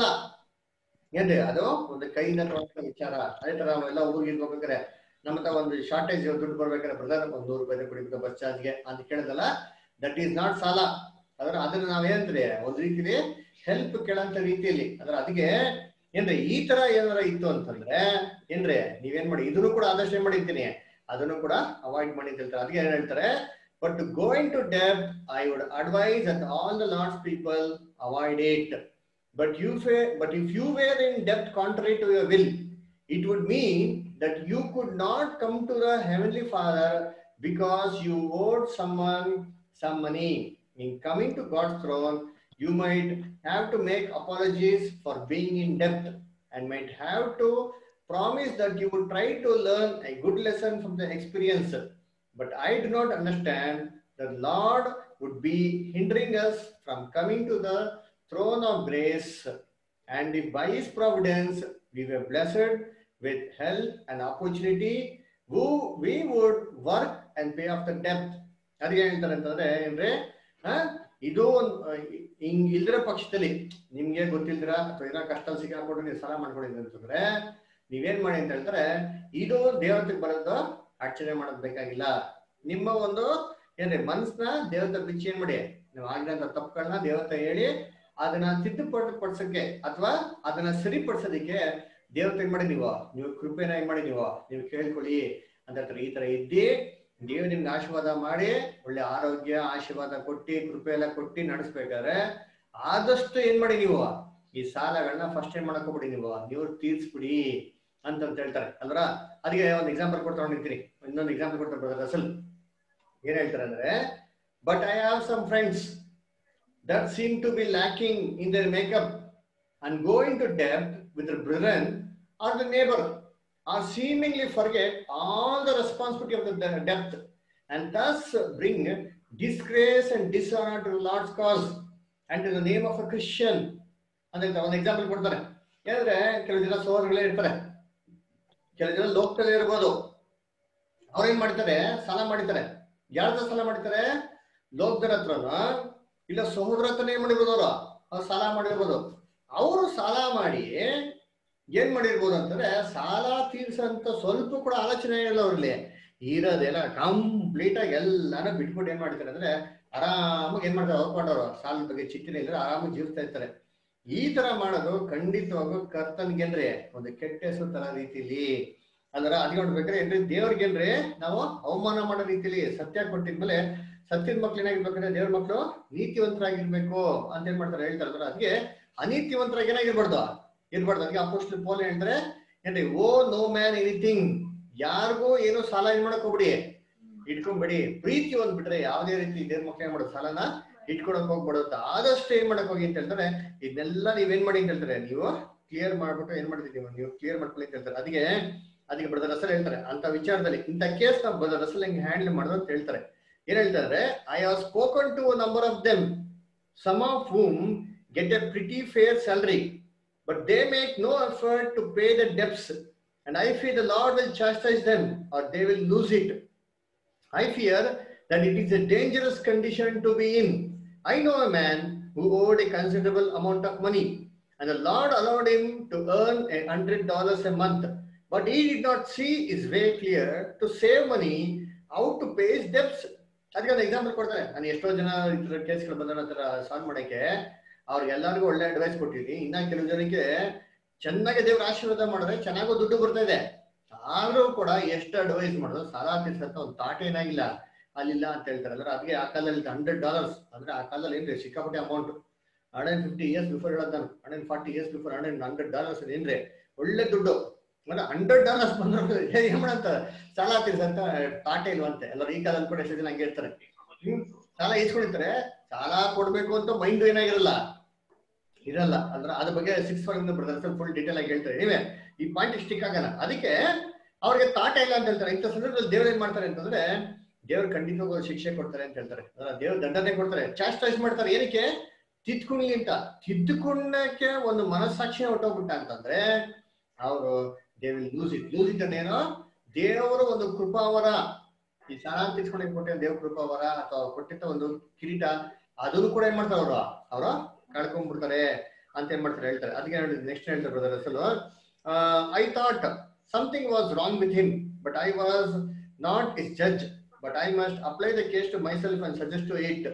ಏನ್ರಿ ಅದು ಒಂದು ಕೈಯಿಂದ ತೊಗೊಂಡ ವಿಚಾರ ಅದೇ ತರ ನಾವೆಲ್ಲ ಊರಿಗೆ ಹೋಗ್ಬೇಕಾದ್ರೆ ನಮ್ಮ ಹತ್ರ ಒಂದು ಶಾರ್ಟೇಜ್ ದುಡ್ಡು ಬರ್ಬೇಕಾದ್ರೆ ಬ್ರದರ್ ಒಂದು ನೂರು ರೂಪಾಯಿ ಕೊಡಿ ಬಸ್ ಚಾರ್ಜ್ಗೆ ಅಂತ ಕೇಳಿದಲ್ಲ ದಟ್ ಈಸ್ ನಾಟ್ ಸಾಲ ಅದರ ಅದನ್ನ ನಾವೇನ್ರಿ ಒಂದ್ ರೀತಿಲಿ ಹೆಲ್ಪ್ ಕೇಳಂತ ರೀತಿಯಲ್ಲಿ ಅದರ ಅದಕ್ಕೆ ಏನ್ರಿ ಈ ತರ ಏನಾರ ಇತ್ತು ಅಂತಂದ್ರೆ ಏನ್ರಿ ನೀವೇನ್ ಮಾಡಿ ಇದನ್ನು ಕೂಡ ಆದಷ್ಟು ಏನ್ ಮಾಡಿರ್ತೀನಿ ಅದನ್ನು ಕೂಡ ಅವಾಯ್ಡ್ ಮಾಡಿ ಅಂತ ಹೇಳ್ತಾರೆ ಅದಕ್ಕೆ ಏನ್ ಹೇಳ್ತಾರೆ but to going to debt I would advise at all the Lord's people avoid it but you ಫೇ but if you were in ಡೆಪ್ತ್ contrary to your will it would mean that you could not come to the heavenly father because you owed someone some money in coming to god's throne you might have to make apologies for being in debt and might have to promise that you would try to learn a good lesson from the experience but i do not understand the lord would be hindering us from coming to the throne of grace and if by his providence we were blessed with health and opportunity, who we would work and pay off the debt. ಅದಕ್ಕೆ ಹೇಳ್ತಾರೆ ಅಂತಂದ್ರೆ ಏನ್ರಿ ಆ ಇದು ಒಂದು ಹಿಂಗ್ ಇಲ್ದಿರೋ ಪಕ್ಷದಲ್ಲಿ ನಿಮ್ಗೆ ಗೊತ್ತಿಲ್ದಿರ ಅಥವಾ ಏನೋ ಕಷ್ಟ ಸಿಕ್ಕಾಕೊಂಡು ನೀವು ಸಾಲ ಮಾಡ್ಕೊಂಡಿದ್ರಿ ಅಂತಂದ್ರೆ ನೀವೇನ್ ಮಾಡಿ ಅಂತ ಹೇಳ್ತಾರೆ ಇದು ದೇವತೆಗೆ ಬರೋದು ಅರ್ಚನೆ ಮಾಡೋದ್ ಬೇಕಾಗಿಲ್ಲ ನಿಮ್ಮ ಒಂದು ಏನ್ರಿ ಮನ್ಸ್ನ ದೇವತೆ ಬಿಚ್ಚಿ ಏನ್ ಮಾಡಿ ನೀವು ಆಗಿರೋಂಥ ತಪ್ಪುಗಳನ್ನ ದೇವತೆ ಹೇಳಿ ಅದನ್ನ ತಿದ್ದುಪಟ್ಟು ಪಡಿಸಕ್ಕೆ ಅಥವಾ ಅದನ್ನ ಸರಿಪಡಿಸೋದಕ್ಕೆ ದೇವತೆ ಏನ್ ಮಾಡಿ ನೀವು ನೀವು ಕೃಪೆನ ಏನ್ ಮಾಡಿ ನೀವು ನೀವು ಕೇಳ್ಕೊಳ್ಳಿ ಅಂತ ಹೇಳ್ತಾರೆ ಈ ತರ ಇದ್ದಿ ನೀವು ನಿಮ್ಗೆ ಆಶೀರ್ವಾದ ಮಾಡಿ ಒಳ್ಳೆ ಆರೋಗ್ಯ ಆಶೀರ್ವಾದ ಕೊಟ್ಟಿ ಕೃಪೆ ಎಲ್ಲ ಕೊಟ್ಟಿ ನಡೆಸ್ಬೇಕಾದ್ರೆ ಆದಷ್ಟು ಏನ್ ಮಾಡಿ ನೀವು ಈ ಸಾಲಗಳನ್ನ ಫಸ್ಟ್ ಏನ್ ಮಾಡಕ್ ಹೋಗ್ಬಿಡಿ ನೀವು ನೀವು ತೀರ್ಸ್ಬಿಡಿ ಅಂತ ಅಂತ ಹೇಳ್ತಾರೆ ಅಲ್ರ ಅದಕ್ಕೆ ಒಂದು ಎಕ್ಸಾಂಪಲ್ ಕೊಡ್ತಾ ಹೊಂದಿರ್ತೀನಿ ಇನ್ನೊಂದು ಎಕ್ಸಾಂಪಲ್ ಕೊಡ್ತಾ ಬ್ರದರ್ ರಸಲ್ ಏನ್ ಹೇಳ್ತಾರೆ ಅಂದ್ರೆ but I have some friends that seem to be lacking in their makeup and going to debt with their brethren or the neighbor are seemingly forget all the responsibility of the de- debt and thus bring disgrace and dishonor to the Lord's cause and to the name of a Christian. ಅಂತ ಹೇಳ್ತಾರೆ. ಒಂದು example ಕೊಡ್ತಾರೆ ಏನಂದ್ರೆ ಕೆಲವು ಜನ ಸೋದರಗಳೇ ಇರ್ತಾರೆ ಕೆಲವು ಜನ ಲೋಕದಲ್ಲೇ ಇರ್ಬೋದು ಅವ್ರೇನ್ ಮಾಡ್ತಾರೆ ಸಾಲ ಮಾಡಿರ್ತಾರೆ ಯಾರ ಹತ್ರ ಸಾಲ ಮಾಡ್ತಾರೆ ಲೋಕದರ ಹತ್ರನ ಇಲ್ಲ ಸಹೋದರ ಹತ್ರನೇ ಏನ್ ಮಾಡಿರ್ಬೋದು ಅವರು ಅವ್ರು ಸಾಲ ಮಾಡಿರ್ಬೋದು ಅವರು ಸಾಲ ಮಾಡಿ ಏನ್ ಮಾಡಿರ್ಬೋದು ಅಂತಂದ್ರೆ ಸಾಲ ತೀರ್ಸಂತ ಸ್ವಲ್ಪ ಕೂಡ ಆಲೋಚನೆ ಇಲ್ಲ ಅವ್ರಲ್ಲಿ ಇರೋದೆಲ್ಲ ಕಂಪ್ಲೀಟ್ ಆಗಿ ಎಲ್ಲಾನು ಬಿಟ್ಬಿಟ್ಟು ಏನ್ ಮಾಡ್ತಾರೆ ಅಂದ್ರೆ ಆರಾಮಾಗಿ ಏನ್ ಮಾಡ್ತಾರೆ ಓದ್ಕೊಂಡವ್ರು ಸಾಲದ ಬಗ್ಗೆ ಚಿಂತನೆ ಇಲ್ಲದ್ರೆ ಆರಾಮಾಗಿ ಜೀವಿಸ್ತಾ ಇರ್ತಾರೆ ಈ ತರ ಮಾಡೋದು ಖಂಡಿತವಾಗೂ ಕರ್ತನ್ಗೆನ್ರಿ ಒಂದು ಕೆಟ್ಟ ಹೆಸರು ತರ ರೀತಿಲಿ ಅದರ ಅದ್ಕೊಂಡ್ಬೇಕಾದ್ರೆ ಏನ್ರಿ ದೇವ್ರಿಗೇನ್ರಿ ನಾವು ಅವಮಾನ ಮಾಡೋ ರೀತಿಲಿ ಸತ್ಯ ಕೊಟ್ಟಿದ್ಮೇಲೆ ಸತ್ಯದ ಮಕ್ಳು ಏನಾಗಿರ್ಬೇಕಂದ್ರೆ ದೇವ್ರ ಮಕ್ಳು ನೀತಿವಂತರಾಗಿರ್ಬೇಕು ಅಂತ ಏನ್ ಮಾಡ್ತಾರೆ ಹೇಳ್ತಾರೆ ಅಂದ್ರೆ ಅದಕ್ಕೆ ಅನೀತಿವಂತರಾಗಿ ಏನಾಗಿರ್ಬಾರ್ದು ಇರ್ಬಾರ್ದು ಅದಕ್ಕೆ ಅಪೋಸ್ಟಲ್ ಪೋಲ್ ಹೇಳ್ತಾರೆ ಏನ್ರಿ ಓ ನೋ ಮ್ಯಾನ್ ಎನಿಥಿಂಗ್ ಯಾರಿಗೂ ಏನು ಸಾಲ ಏನ್ ಮಾಡಕ್ ಹೋಗ್ಬಿಡಿ ಇಟ್ಕೊಂಡ್ಬಿಡಿ ಪ್ರೀತಿ ಒಂದ್ಬಿಟ್ರೆ ಯಾವುದೇ ರೀತಿ ದೇವ್ರ ಮಕ್ಳು ಏನ್ ಮಾಡೋದು ಸಾಲನ ಇಟ್ಕೊಳಕ್ ಹೋಗ್ಬಿಡು ಅಂತ ಆದಷ್ಟು ಏನ್ ಮಾಡಕ್ ಹೋಗಿ ಅಂತ ಹೇಳ್ತಾರೆ ಇದನ್ನೆಲ್ಲ ನೀವೇನ್ ಮಾಡಿ ಅಂತ ಹೇಳ್ತಾರೆ ನೀವು ಕ್ಲಿಯರ್ ಮಾಡ್ಬಿಟ್ಟು ಏನ್ ಮಾಡ್ತಿದ್ದೀವಿ ನೀವು ಕ್ಲಿಯರ್ ಮಾಡ್ಕೊಳ್ಳಿ ಅಂತ ಹೇಳ್ತಾರೆ ಅದಕ್ಕೆ ಅದಕ್ಕೆ ಬ್ರದರ್ ರಸಲ್ ಹೇಳ್ತಾರೆ ಅಂತ ವಿಚಾರದಲ್ಲಿ ಇಂಥ ಕೇಸ್ ನಾವು ಬ್ರದರ್ ರಸಲ್ ಹೆಂಗ್ ಹ್ಯಾಂಡಲ್ ಮಾಡೋದು ಅಂತ ಹೇಳ್ತಾರೆ ಏನ್ ಹೇಳ್ತಾರೆ I have spoken to number of them some of whom get a pretty fair salary but they make no effort to pay the debts and I feel the Lord will chastise them or they will lose it I fear that it is a dangerous condition to be in. I know a man who owed a considerable amount of money, and the Lord allowed him to earn a hundred dollars a month. But he did not see his way clear to save money, how to pay his debts. ಅದಕ್ಕೆ ಒಂದು example ಕೊಡ್ತಾರೆ ನಾನು ಎಷ್ಟೋ ಜನ ಈ ಥರ ಕೇಸ್ಗಳು ಬಂದ ನಂತರ ಸಾಲ್ವ್ ಮಾಡಕ್ಕೆ ಅವ್ರಿಗೆಲ್ಲರಿಗೂ ಒಳ್ಳೆ ಅಡ್ವೈಸ್ ಕೊಟ್ಟಿದ್ದೀನಿ ಇನ್ನ ಕೆಲವು ಜನಕ್ಕೆ ಚೆನ್ನಾಗಿ ದೇವ್ರ ಆಶೀರ್ವಾದ ಮಾಡಿದ್ರೆ ಚೆನ್ನಾಗೂ ದುಡ್ಡು ಬರ್ತಾ ಇದೆ ಆದ್ರೂ ಕೂಡ ಎಷ್ಟು ಅಡ್ವೈಸ್ ಮಾಡೋದು ಸಾಲ ತೀರ್ಸಂತ ಒಂದು ತಾಟ ಏನಾಗಿಲ್ಲ ಅಲ್ಲಿಲ್ಲ ಅಂತ ಹೇಳ್ತಾರೆ ಅಂದ್ರೆ ಅದಕ್ಕೆ ಆ ಕಾಲದಲ್ಲಿ ಹಂಡ್ರೆಡ್ ಡಾಲರ್ಸ್ ಅಂದ್ರೆ ಆ ಕಾಲದಲ್ಲಿ ಏನ್ರಿ ಸಿಕ್ಕಾಪಟ್ಟೆ amount hundred fifty years before ಹೇಳೋದು ನಾನು hundred forty years before hundred hundred dollars ಏನ್ರಿ ಒಳ್ಳೆ ದುಡ್ಡು ಅಂದ್ರೆ ಹಂಡ್ರೆಡ್ ಡಾಲರ್ಸ್ ಬಂದ್ರೆ ಏನ್ ಮಾಡಂತ ಸಾಲ ತೀರ್ಸಂತ ತಾಟ ಇಲ್ವಂತೆ ಎಲ್ಲರೂ ಈ ಕಾಲದಲ್ಲಿ ಕೂಡ ಎಷ್ಟು ಜನ ಹಂಗೆ ಇರ್ತಾರೆ ಹ್ಮ್ ಸಾಲ ಇಸ್ಕೊಂಡಿರ್ತಾರೆ ಸಾಲ ಕೊಡ್ಬೇಕು ಅಂತ ಮೈಂಡ್ ಏನಾಗಿರಲ್ಲ ಇರಲ್ಲ ಅಂದ್ರೆ ಅದ್ರ ಬಗ್ಗೆ six form brothers full detail ಆಗಿ ಹೇಳ್ತಾರೆ ನೀವೇ ಈ ಪಾಯಿಂಟ್ ಸ್ಟಿಕ್ ಆಗಲ್ಲ ಅದಕ್ಕೆ ಅವ್ರಿಗೆ ತಾಟ ಇಲ್ಲ ಅಂತ ಹೇಳ್ತಾರೆ ಇಂಥ ಸಂದರ್ಭದಲ್ಲಿ ದೇವ್ರು ಏನ್ ಮಾಡ್ತಾರೆ ಅಂತಂದ್ರೆ ದೇವ್ರು ಖಂಡಿತವಾಗೂ ಅವ್ರಿಗೆ ಶಿಕ್ಷೆ ಕೊಡ್ತಾರೆ ಅಂತ ಹೇಳ್ತಾರೆ ಅಂದ್ರೆ ದೇವ್ರು ದಂಡನೆ ಕೊಡ್ತಾರೆ ಚಾಸ್ಟೈಸ್ ಮಾಡ್ತಾರೆ ಏನಕ್ಕೆ ತಿದ್ದುಕೊಳ್ಳಿ ಅಂತ ತಿದ್ದುಕೊಂಡಕ್ಕೆ ಒಂದು ಮನಸ್ಸಾಕ್ಷಿ ಹೊಟ್ಟೋಗ್ಬಿಟ್ಟ ಅಂತಂದ್ರೆ ಅವರು they will use it use it ಏನೋ ದೇವರು ಒಂದು ಕೃಪಾವರ ಈ ಸಾಲ ತಿಳ್ಸ್ಕೊಂಡೇ ಕೊಟ್ಟೆ ದೇವ್ರ ಕೃಪಾವರ ಅಥವಾ ಕೊಟ್ಟಿದ್ದ ಒಂದು ಕಿರೀಟ ಅದನ್ನು ಕೂಡ ಏನ್ ಮಾಡ್ತಾರೆ ಅವರು ಅವರು ಕಳ್ಕೊಂಡ್ಬಿಡ್ತಾರೆ ಅಂತ ಏನ್ ಮಾಡ್ತಾರೆ ಹೇಳ್ತಾರೆ ಅದಕ್ಕೆ ನೆಕ್ಸ್ಟ್ ಹೇಳ್ತಾರೆ ಬ್ರದರ್ ಅಸಲು I thought something was wrong with him but I was not his judge but I must apply the case to myself and suggest to it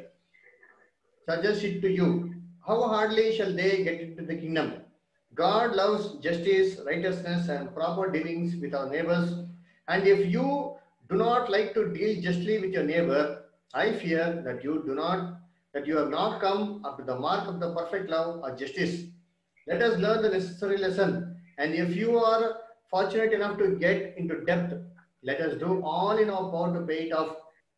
suggest it to you how hardly shall they get into the kingdom God loves justice, righteousness, and proper dealings with our neighbors. And if you do not like to deal justly with your neighbor, I fear that you do not, that you have not come up to the mark of the perfect love or justice. Let us learn the necessary lesson. And if you are fortunate enough to get into debt, let us do all in our power to pay it off.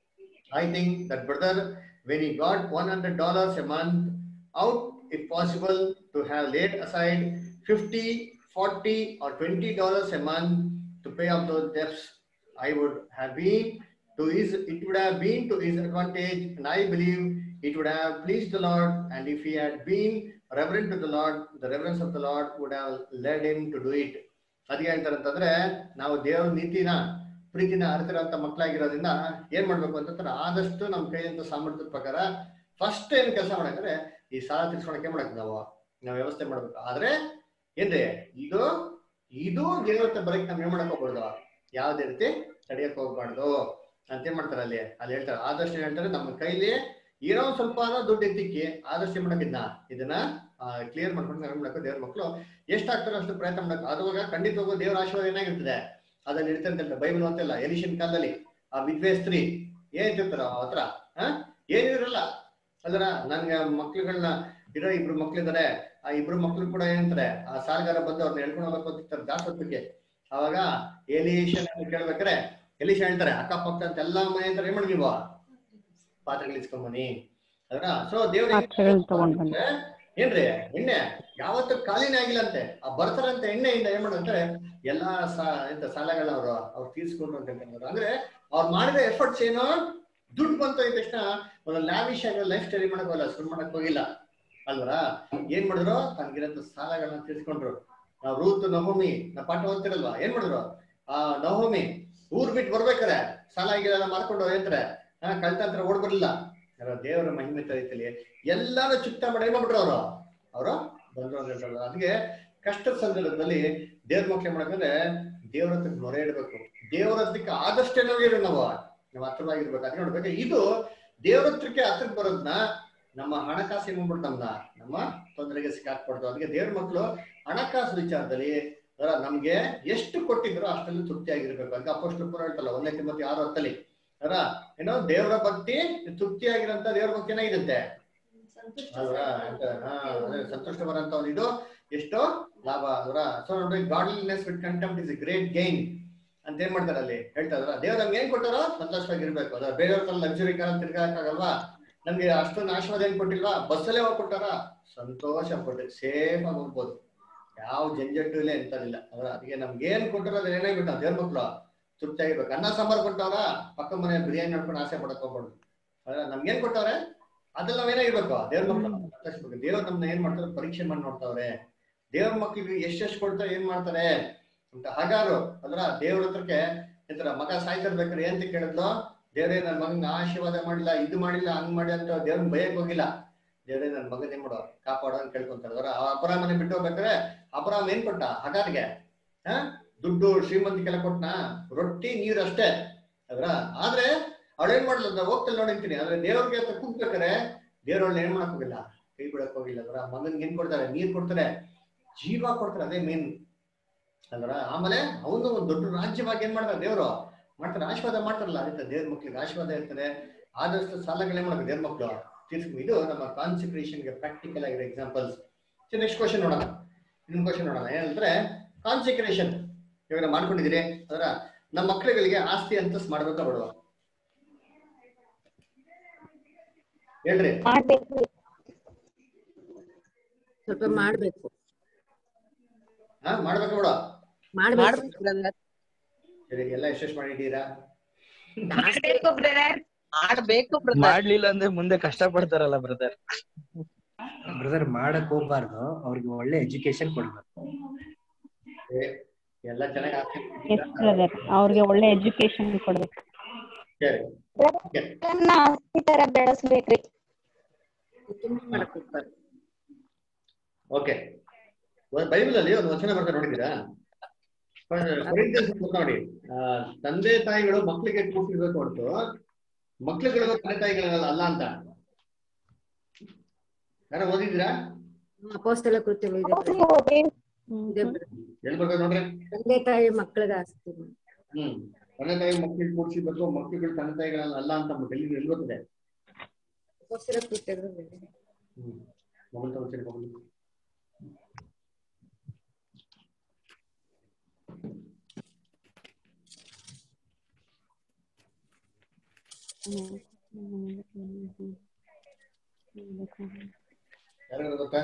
I think that brother, when he got $100 a month out, if possible, to have laid aside 50, 40, or 20 dollars a month to pay off those debts, I would have been to his, it would have been to his advantage, and I believe it would have pleased the Lord. And if he had been reverent to the Lord, the reverence of the Lord would have led him to do it. ಅದಕ್ಕೆ ಹೇಳ್ತಾರೆ ಅಂತಂದ್ರೆ ನಾವು ದೇವ್ರ ನೀತಿನ ಪ್ರೀತಿನ ಅರಿತಿರೋಂಥ ಮಕ್ಕಳಾಗಿರೋದ್ರಿಂದ ಏನ್ ಮಾಡ್ಬೇಕು ಅಂತಂದ್ರೆ ಆದಷ್ಟು ನಮ್ಮ ಕೈಯಂತ ಸಾಮರ್ಥ್ಯದ ಪ್ರಕಾರ ಫಸ್ಟ್ ಏನ್ ಕೆಲಸ ಮಾಡಂದ್ರೆ ಈ ಸಾಲ ತೀರ್ಸ್ಕೊಳಕ್ಕೆ ಮಾಡಕ್ ನಾವು ನಾವು ವ್ಯವಸ್ಥೆ ಮಾಡ್ಬೇಕು ಆದ್ರೆ ಏನ್ರಿ ಇದು ಇದು ದೇವತೆ ಬರಕ್ ನಾವ್ ಏನ್ ಮಾಡಕ್ ಹೋಗ್ಬಾರ್ದು ಯಾವ್ದೇ ರೀತಿ ತಡೆಯಕ್ ಹೋಗ್ಬಾರ್ದು ಅಂತ ಏನ್ ಮಾಡ್ತಾರೆ ಅಲ್ಲಿ ಅಲ್ಲಿ ಹೇಳ್ತಾರೆ ಆದಷ್ಟು ಏನ್ ಹೇಳ್ತಾರೆ ನಮ್ಮ ಕೈಲಿ ಏನೋ ಒಂದ್ ಸ್ವಲ್ಪ ದುಡ್ಡು ಎತ್ತಿಕ್ಕಿ ಆದಷ್ಟು ಏನ್ ಮಾಡಕ್ ಇದನ್ನ ಇದನ್ನ ಕ್ಲಿಯರ್ ಮಾಡ್ಕೊಂಡು ನಾವ್ ಏನ್ ಮಾಡಬೇಕು ದೇವ್ರ ಮಕ್ಕಳು ಎಷ್ಟಾಗ್ತಾರೋ ಅಷ್ಟು ಪ್ರಯತ್ನ ಮಾಡಬೇಕು ಅದುವಾಗ ಖಂಡಿತವಾಗೂ ದೇವರ ಆಶೀರ್ವಾದ ಏನಾಗಿರ್ತದೆ ಅದ್ರಲ್ಲಿ ಇರ್ತದೆ ಅಂತ ಹೇಳ್ತಾರೆ ಬೈಬಲ್ ಅಂತೆಲ್ಲ ಎಲಿಷನ್ ಕಾಲದಲ್ಲಿ ಆ ವಿದ್ವೆ ಸ್ತ್ರೀ ಏನ್ ಇರ್ತಾರ ಹತ್ರ ಹ ಏನಿರಲ್ಲ ಅಲ್ರ ನನ್ಗೆ ಮಕ್ಳುಗಳನ್ನ ಇರೋ ಇಬ್ರು ಮಕ್ಳಿದಾರೆ ಆ ಇಬ್ರು ಮಕ್ಳು ಕೂಡ ಏನಂತಾರೆ ಆ ಸಾಲಗಾರ ಬಂದು ಅವ್ರನ್ನ ಹೇಳ್ಕೊಂಡು ಹೋಗ್ಬೇಕು ಅಂತಿರ್ತಾರೆ ದಾಸತ್ವಕ್ಕೆ ಅವಾಗ ಎಲಿಷನ್ ಅಂತ ಕೇಳ್ಬೇಕಾರೆ ಎಲಿಶ ಹೇಳ್ತಾರೆ ಅಕ್ಕಪಕ್ಕ ಅಂತ ಎಲ್ಲಾ ಮನೆ ಅಂತ ಏನ್ ಮಾಡಿ ನೀವು ಪಾತ್ರೆಗಳು ಇಸ್ಕೊಂಬನಿ ಅದ್ರ ಸೊ ದೇವ್ರ ಪಾತ್ರೆಗಳನ್ನ ತಗೊಂಡ್ ಬನ್ನಿ. ಏನ್ರಿ ಎಣ್ಣೆ ಯಾವತ್ತೂ ಖಾಲಿನೇ ಆಗಿಲ್ಲ ಅಂತೆ ಆ ಬರ್ತಾರಂತ ಎಣ್ಣೆಯಿಂದ ಏನ್ ಮಾಡಂದ್ರೆ ಎಲ್ಲಾ ಸಾ ಎಂತ ಸಾಲಗಳನ್ನ ಅವರು ಅವ್ರು ತೀರ್ಸ್ಕೊಂಡ್ರು ಅಂತ ಹೇಳ್ತಾರೆ ಅಂದ್ರೆ ಅವ್ರು ಮಾಡಿದ ಎಫರ್ಟ್ಸ್ ಏನು ದುಡ್ಡು ಬಂತು ಅಂದ ತಕ್ಷಣ ಒಂದು ಲ್ಯಾವಿಶ್ ಆಗಿ ಲೈಫ್ ಸ್ಟೈಲ್ ಮಾಡಕ್ ಹೋಗಿಲ್ಲ ಶುರು ಮಾಡಕ್ ಹೋಗಿಲ್ಲ ಅಲ್ವಾ ಏನ್ ಮಾಡಿದ್ರು ತನ್ಗಿರಂತ ಸಾಲಗಳನ್ನ ತೀರ್ಸ್ಕೊಂಡ್ರು ನಾವು ರೂತ್ ನವಮಿ ನಾ ಪಾಠ ಓದ್ತಿರಲ್ವಾ ಏನ್ ಮಾಡಿದ್ರು ಆ ನವಮಿ ಊರ್ ಬಿಟ್ಟು ಬರ್ಬೇಕಾರೆ ಸಾಲ ಆಗಿಲ್ಲ ಮಾಡ್ಕೊಂಡು ಹೇಳ್ತಾರೆ ಹಾ ಕಳ್ತಂತ್ರ ಓಡ್ ಬರ್ಲಿಲ್ಲ ಯಾರೋ ದೇವರ ಮಹಿಮೆ ತರೀತಲಿ ಎಲ್ಲಾನು ಚುಕ್ತ ಮಾಡಿ ಏನ್ ಮಾಡ್ಬಿಟ್ರು ಅವರು ಅವರು ಬಂದ್ರು ಅಂತ ಹೇಳ್ತಾರೆ ಅದಕ್ಕೆ ಕಷ್ಟದ ಸಂದರ್ಭದಲ್ಲಿ ದೇವ್ರ ಮಕ್ಳು ಏನ್ ಮಾಡಬೇಕಂದ್ರೆ ದೇವ್ರ ಹತ್ರ ಮೊರೆ ಇಡಬೇಕು ದೇವ್ರ ಹತ್ರಕ್ಕೆ ಆದಷ್ಟೇ ನಾವು ನಾವು ನಾವು ಹತ್ರವಾಗಿರ್ಬೇಕು ಅದಕ್ಕೆ ನೋಡ್ಬೇಕು ಇದು ದೇವ್ರ ಹತ್ರಕ್ಕೆ ಹತ್ರಕ್ಕೆ ಬರೋದ್ನ ನಮ್ಮ ಹಣಕಾಸು ಏನ್ ಮಾಡ್ಬಿಡ್ತು ನಮ್ನ ನಮ್ಮ ತೊಂದರೆಗೆ ಸಿಕ್ಕಾಕ್ಬಾರ್ದು ಅದಕ್ಕೆ ದೇವ್ರ ಮಕ್ಳು ಹಣಕಾಸು ವಿಚಾರದಲ್ಲಿ ಅದರ ನಮ್ಗೆ ಎಷ್ಟು ಕೊಟ್ಟಿದ್ರು ಅಷ್ಟಲ್ಲಿ ತೃಪ್ತಿ ಆಗಿರ್ಬೇಕು ಅಂತ ಅಪ್ಪಷ್ಟು ಪುರ ಹೇಳ್ತಲ್ಲ ಒಂದನೇ ತಿಮ್ಮತಿ ಆರು ಹತ್ತಲ್ಲಿ ಅದರ ಏನೋ ದೇವರ ಭಕ್ತಿ ತೃಪ್ತಿ ಆಗಿರಂತ ದೇವ್ರ ಭಕ್ತಿ ಏನಾಗಿರುತ್ತೆ ಅಲ್ವಾ ಅಂತ ಹಾ ಅದೇ ಸಂತೋಷ ಬರಂತ ಒಂದು ಇದು ಎಷ್ಟೋ ಲಾಭ ಅದರ ಸೊ ನೋಡ್ರಿ godliness with contempt is great gain ಅಂತ ಏನ್ ಮಾಡ್ತಾರೆ ಅಲ್ಲಿ ಹೇಳ್ತಾ ಇದ್ರ ದೇವ್ರ ನಮ್ಗೆ ಏನ್ ಕೊಟ್ಟಾರೋ ಸಂತೋಷವಾಗಿರ್ಬೇಕು ಅದ್ರ ಬೇರೆಯವ್ರ ತರ ಲಕ್ಸುರಿ ಕಾಲ ತಿರ್ಗಾಕಲ್ವಾ ನಮ್ಗೆ ಅಷ್ಟೊಂದು ಆಶೀರ್ವಾದ ಏನ್ ಕೊಟ್ಟಿಲ್ವಾ ಬಸ್ಸಲ್ಲೇ ಹೋಗಿ ಕೊಟ್ಟಾರ ಸಂತೋಷ ಪಟ್ಟು ಸೇಫ್ ಆಗಿ ಹೋಗ್ಬೋದು ಯಾವ ಜಂಜಟ್ಟು ಇಲ್ಲ ಎಂತದಿಲ್ಲ ಅದ್ರ ಅದಕ್ಕೆ ನಮ್ಗೆ ಏನ್ ಕೊಟ್ಟಾರೋ ಅದ್ರ ಏನಾಗ್ಬಿಟ್ಟು ನಾವು ದೇವ್ರ ಮಕ್ಳು ತೃಪ್ತಿ ಆಗಿರ್ಬೇಕು ಅನ್ನ ಸಾಂಬಾರ್ ಕೊಟ್ಟವ್ರ ಪಕ್ಕ ಮನೆ ಬಿರಿಯಾನಿ ನೋಡ್ಕೊಂಡು ಆಸೆ ಪಡಕ್ ಹೋಗ್ಬಾರ್ದು ಅದ್ರ ನಮ್ಗೆ ಏನ್ ಕೊಟ್ಟವ್ರೆ ಅದ್ರಲ್ಲಿ ನಾವ್ ಏನಾಗಿರ್ಬೇಕು ದೇವ್ರ ಮಕ್ಳು ಸಂತೋಷಬೇಕು ದೇವ್ರ ನಮ್ನ ಏನ್ ಮಾಡ್ತಾರೆ ಪರೀಕ್ಷೆ ಮಾಡಿ ನೋಡ್ತಾವ್ರೆ ದೇವ್ರ ಮಕ್ಳಿಗೆ ಎಷ್ಟೆಷ್ಟು ಕೊಡ್ತಾರೆ ಏನ್ ಮಾಡ್ತಾರೆ ಅಂತ ಹಾಗಾರು ಅದ್ರ ದೇವ್ರ ಹತ್ರಕ್ಕೆ ಎಂತರ ಮಗ ಸಾಯ್ತಿರ್ಬೇಕಾದ್ರೆ ಏನ್ ಅಂತ ಕೇಳಿದ್ಲು ದೇವ್ರೇ ನನ್ ಮಗನ ಆಶೀರ್ವಾದ ಮಾಡಿಲ್ಲ ಇದು ಮಾಡಿಲ್ಲ ಹಂಗ್ ಮಾಡಿ ಅಂತ ದೇವ್ರನ್ನ ಭಯಕ್ ಹೋಗಿಲ್ಲ ದೇವ್ರೇ ನನ್ ಮಗನ್ ಏನ್ ಮಾಡೋ ಕಾಪಾಡೋ ಅಂತ ಕೇಳ್ಕೊಂತಾರೆ ಅದರ ಆ ಅಪರಾಮನೆ ಬಿಟ್ಟು ಹೋಗ್ಬೇಕಾದ್ರೆ ಅಪರಾಮ್ ಏನ್ ಕೊಟ್ಟ ಹಗಾರ್ಗೆ ಹ ದುಡ್ಡು ಶ್ರೀಮಂತಿಗೆಲ್ಲ ಕೊಟ್ನ ರೊಟ್ಟಿ ನೀರ್ ಅಷ್ಟೇ ಅದ್ರ ಆದ್ರೆ ಅವಳೇನ್ ಮಾಡ್ಲ ನಾ ಹೋಗ್ತಲ್ಲ ನೋಡಿರ್ತೀನಿ ಆದ್ರೆ ದೇವ್ರಿಗೆ ಅಂತ ಕೂಗ್ಬೇಕಾರೆ ದೇವ್ರವ್ಳನ್ನ ಏನ್ ಮಾಡಕ್ ಹೋಗಿಲ್ಲ ಕೈ ಬಿಡಕ್ ಹೋಗಿಲ್ಲ ಅದ್ರ ಮಗನ್ಗೆ ಏನ್ ಕೊಡ್ತಾರೆ ನೀರ್ ಕೊಡ್ತಾರೆ ಜೀವ ಕೊಡ್ತಾರೆ ಅದೇ ಮೇನ್ ಅಲ್ರ ಆಮೇಲೆ ಅವನು ಒಂದು ದೊಡ್ಡ ರಾಜ್ಯವಾಗಿ ಏನ್ ಮಾಡ್ತಾರೆ ದೇವ್ರು ಮಾಡ್ತಾರೆ ಆಶೀರ್ವಾದ ಮಾಡ್ತಾರಲ್ಲ ಅದಕ್ಕೆ ದೇವ್ರ ಮಕ್ಳಿಗೆ ಆಶೀರ್ವಾದ ಇರ್ತದೆ ಆದಷ್ಟು ಸಾಲಗಳೇ ಮಾಡ್ಬೇಕು ದೇವ್ರ ಮಕ್ಳು ತೀರ್ಸ್ಬೇಕು ಇದು ನಮ್ಮ ಕಾನ್ಸಿಕ್ರೇಷನ್ಗೆ ಪ್ರಾಕ್ಟಿಕಲ್ ಆಗಿರೋ ಎಕ್ಸಾಂಪಲ್ಸ್ ನೆಕ್ಸ್ಟ್ ಕ್ವಶನ್ ನೋಡೋಣ ಇನ್ನೊಂದು ಕ್ವಶನ್ ನೋಡೋಣ ಏನಂದ್ರೆ ಕಾನ್ಸಿಕ್ರೇಷನ್ ಇವಾಗ ಮಾಡ್ಕೊಂಡಿದ್ದೀರಿ ಅದರ ನಮ್ಮ ಮಕ್ಕಳುಗಳಿಗೆ ಆಸ್ತಿ ಅಂತಸ್ ಮಾಡ್ಬೇಕಾ ಬಿಡುವ ಹೇಳ್ರಿ ಮಾಡ್ಬೇಕು ಸ್ವಲ್ಪ ಮಾಡ್ಬೇಕು ಹಾ ಮಾಡ್ಬೇಕಾ ಬಿಡುವ ಮಾಡ್ಬೇಕು ಸರಿ ಎಲ್ಲ ಎಷ್ಟೆಷ್ಟು ಮಾಡಿದ್ದೀರಾ ಮಾಡ್ಬೇಕು ಬ್ರದರ್ ಮಾಡ್ಬೇಕು ಬ್ರದರ್ ಮಾಡ್ಲಿಲ್ಲ ಅಂದ್ರೆ ಮುಂದೆ ಕಷ್ಟ ಪಡ್ತಾರಲ್ಲ ಬ್ರದರ್ ಬ್ರದರ್ ಮಾಡಕ್ ಹೋಗ್ಬಾರ್ದು ಅವ್ರಿಗೆ ಒಳ್ಳೆ ಎಜುಕೇಶನ್ ಕೊಡ್ಬೇಕು ಏ, ಎಲ್ಲ ಚೆನ್ನಾಗಿ ಆಸ್ತಿ ಎಸ್ ಬ್ರದರ್ ಅವ್ರಿಗೆ ಒಳ್ಳೆ ಎಜುಕೇಶನ್ ಕೊಡ್ಬೇಕು ಸರಿ ನನ್ನ ಆಸ್ತಿ ತರ ಬೆಳೆಸ್ಬೇಕ್ರಿ ಓಕೆ ಬೈಬಲ್ ಅಲ್ಲಿ ಒಂದು ವಚನ ಬರ್ತಾರೆ ನೋಡಿದ್ದೀರಾ ಕೊರಿಂಥಿಯನ್ಸ್ ಪುಸ್ತಕ ನೋಡಿ ಆ, ತಂದೆ ತಾಯಿಗಳು ಮಕ್ಕಳಿಗೆ ಕೂಡಿರ್ಬೇಕು ಹೊರತು ಮಕ್ಳುಗಳು ತಂದೆ ತಾಯಿಗಳಲ್ಲ ಅಲ್ಲ ಅಂತ ಯಾರೋ ಓದಿದ್ದೀರಾ ಅಪೋಸ್ತಲ ಕೃತ್ಯಗಳು ಇದೆ ಇದೆ brother. ಎಲ್ಲಿ ಬರ್ತಾರೆ ನೋಡ್ರಿ ತಂದೆ ತಾಯಿ ಮಕ್ಕಳಿಗೆ ಆಸ್ತಿ ಹ್ಮ್ ತಂದೆ ತಾಯಿ ಮಕ್ಕಳಿಗೆ ಕೂಡಿಸಿರ್ಬೇಕು ಮಕ್ಕಳುಗಳು ತಂದೆ ತಾಯಿಗಳಲ್ಲ ಅಲ್ಲ ಅಂತ ಅಂದ್ಬಿಟ್ಟು ಎಲ್ಲಿ ಎಲ್ಲಿ ಬರ್ತದೆ ಅಪೋಸ್ತಲ ಕೃತ್ಯಗಳು ಇದೆ. ಹ್ಮ್ ಮೊಬೈಲ್ ತಗೊಂಡ್ರಿ ಮೊಬೈಲ್ ಯಾರು ಗೊತ್ತಾ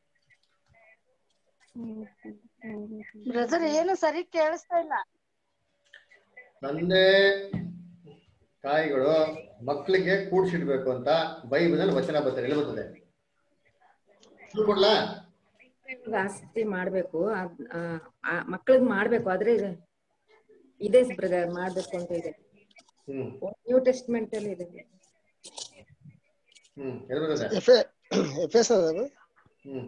ಬ್ರದರ್ ಏನು ಸರಿ ಕೇಳಿಸ್ತಾ ಇಲ್ಲ ತಂದೆ ತಾಯಿಗಳು ಮಕ್ಕಳಿಗೆ ಕೂಡ್ಸಿಡ್ಬೇಕು ಅಂತ ಬೈಬಲ್ ವಚನ ಬರ್ತಾರೆ ಎಲ್ಲಿ ಬರ್ತದೆ ಶುರು ಕೊಡ್ಲಾ ಇವಾಗ ಆಸ್ತಿ ಮಾಡ್ಬೇಕು ಅದ್ ಮಕ್ಕಳಿಗೆ ಮಾಡ್ಬೇಕು ಆದ್ರೆ ಇದು- ಇದೆ ಬ್ರದರ್ ಮಾಡ್ಬೇಕು ಅಂತ ಇದೆ ಹ್ಮ್ ನ್ಯೂ ಟೆಸ್ಟ್ಮೆಂಟ್ ಅಲ್ಲಿ ಇದೆ ಹ್ಮ್ ಎಲ್ಲಿ ಬರ್ತದೆ ಎಫೆ ಎಫೆಸ್ ಅದ ಹ್ಮ್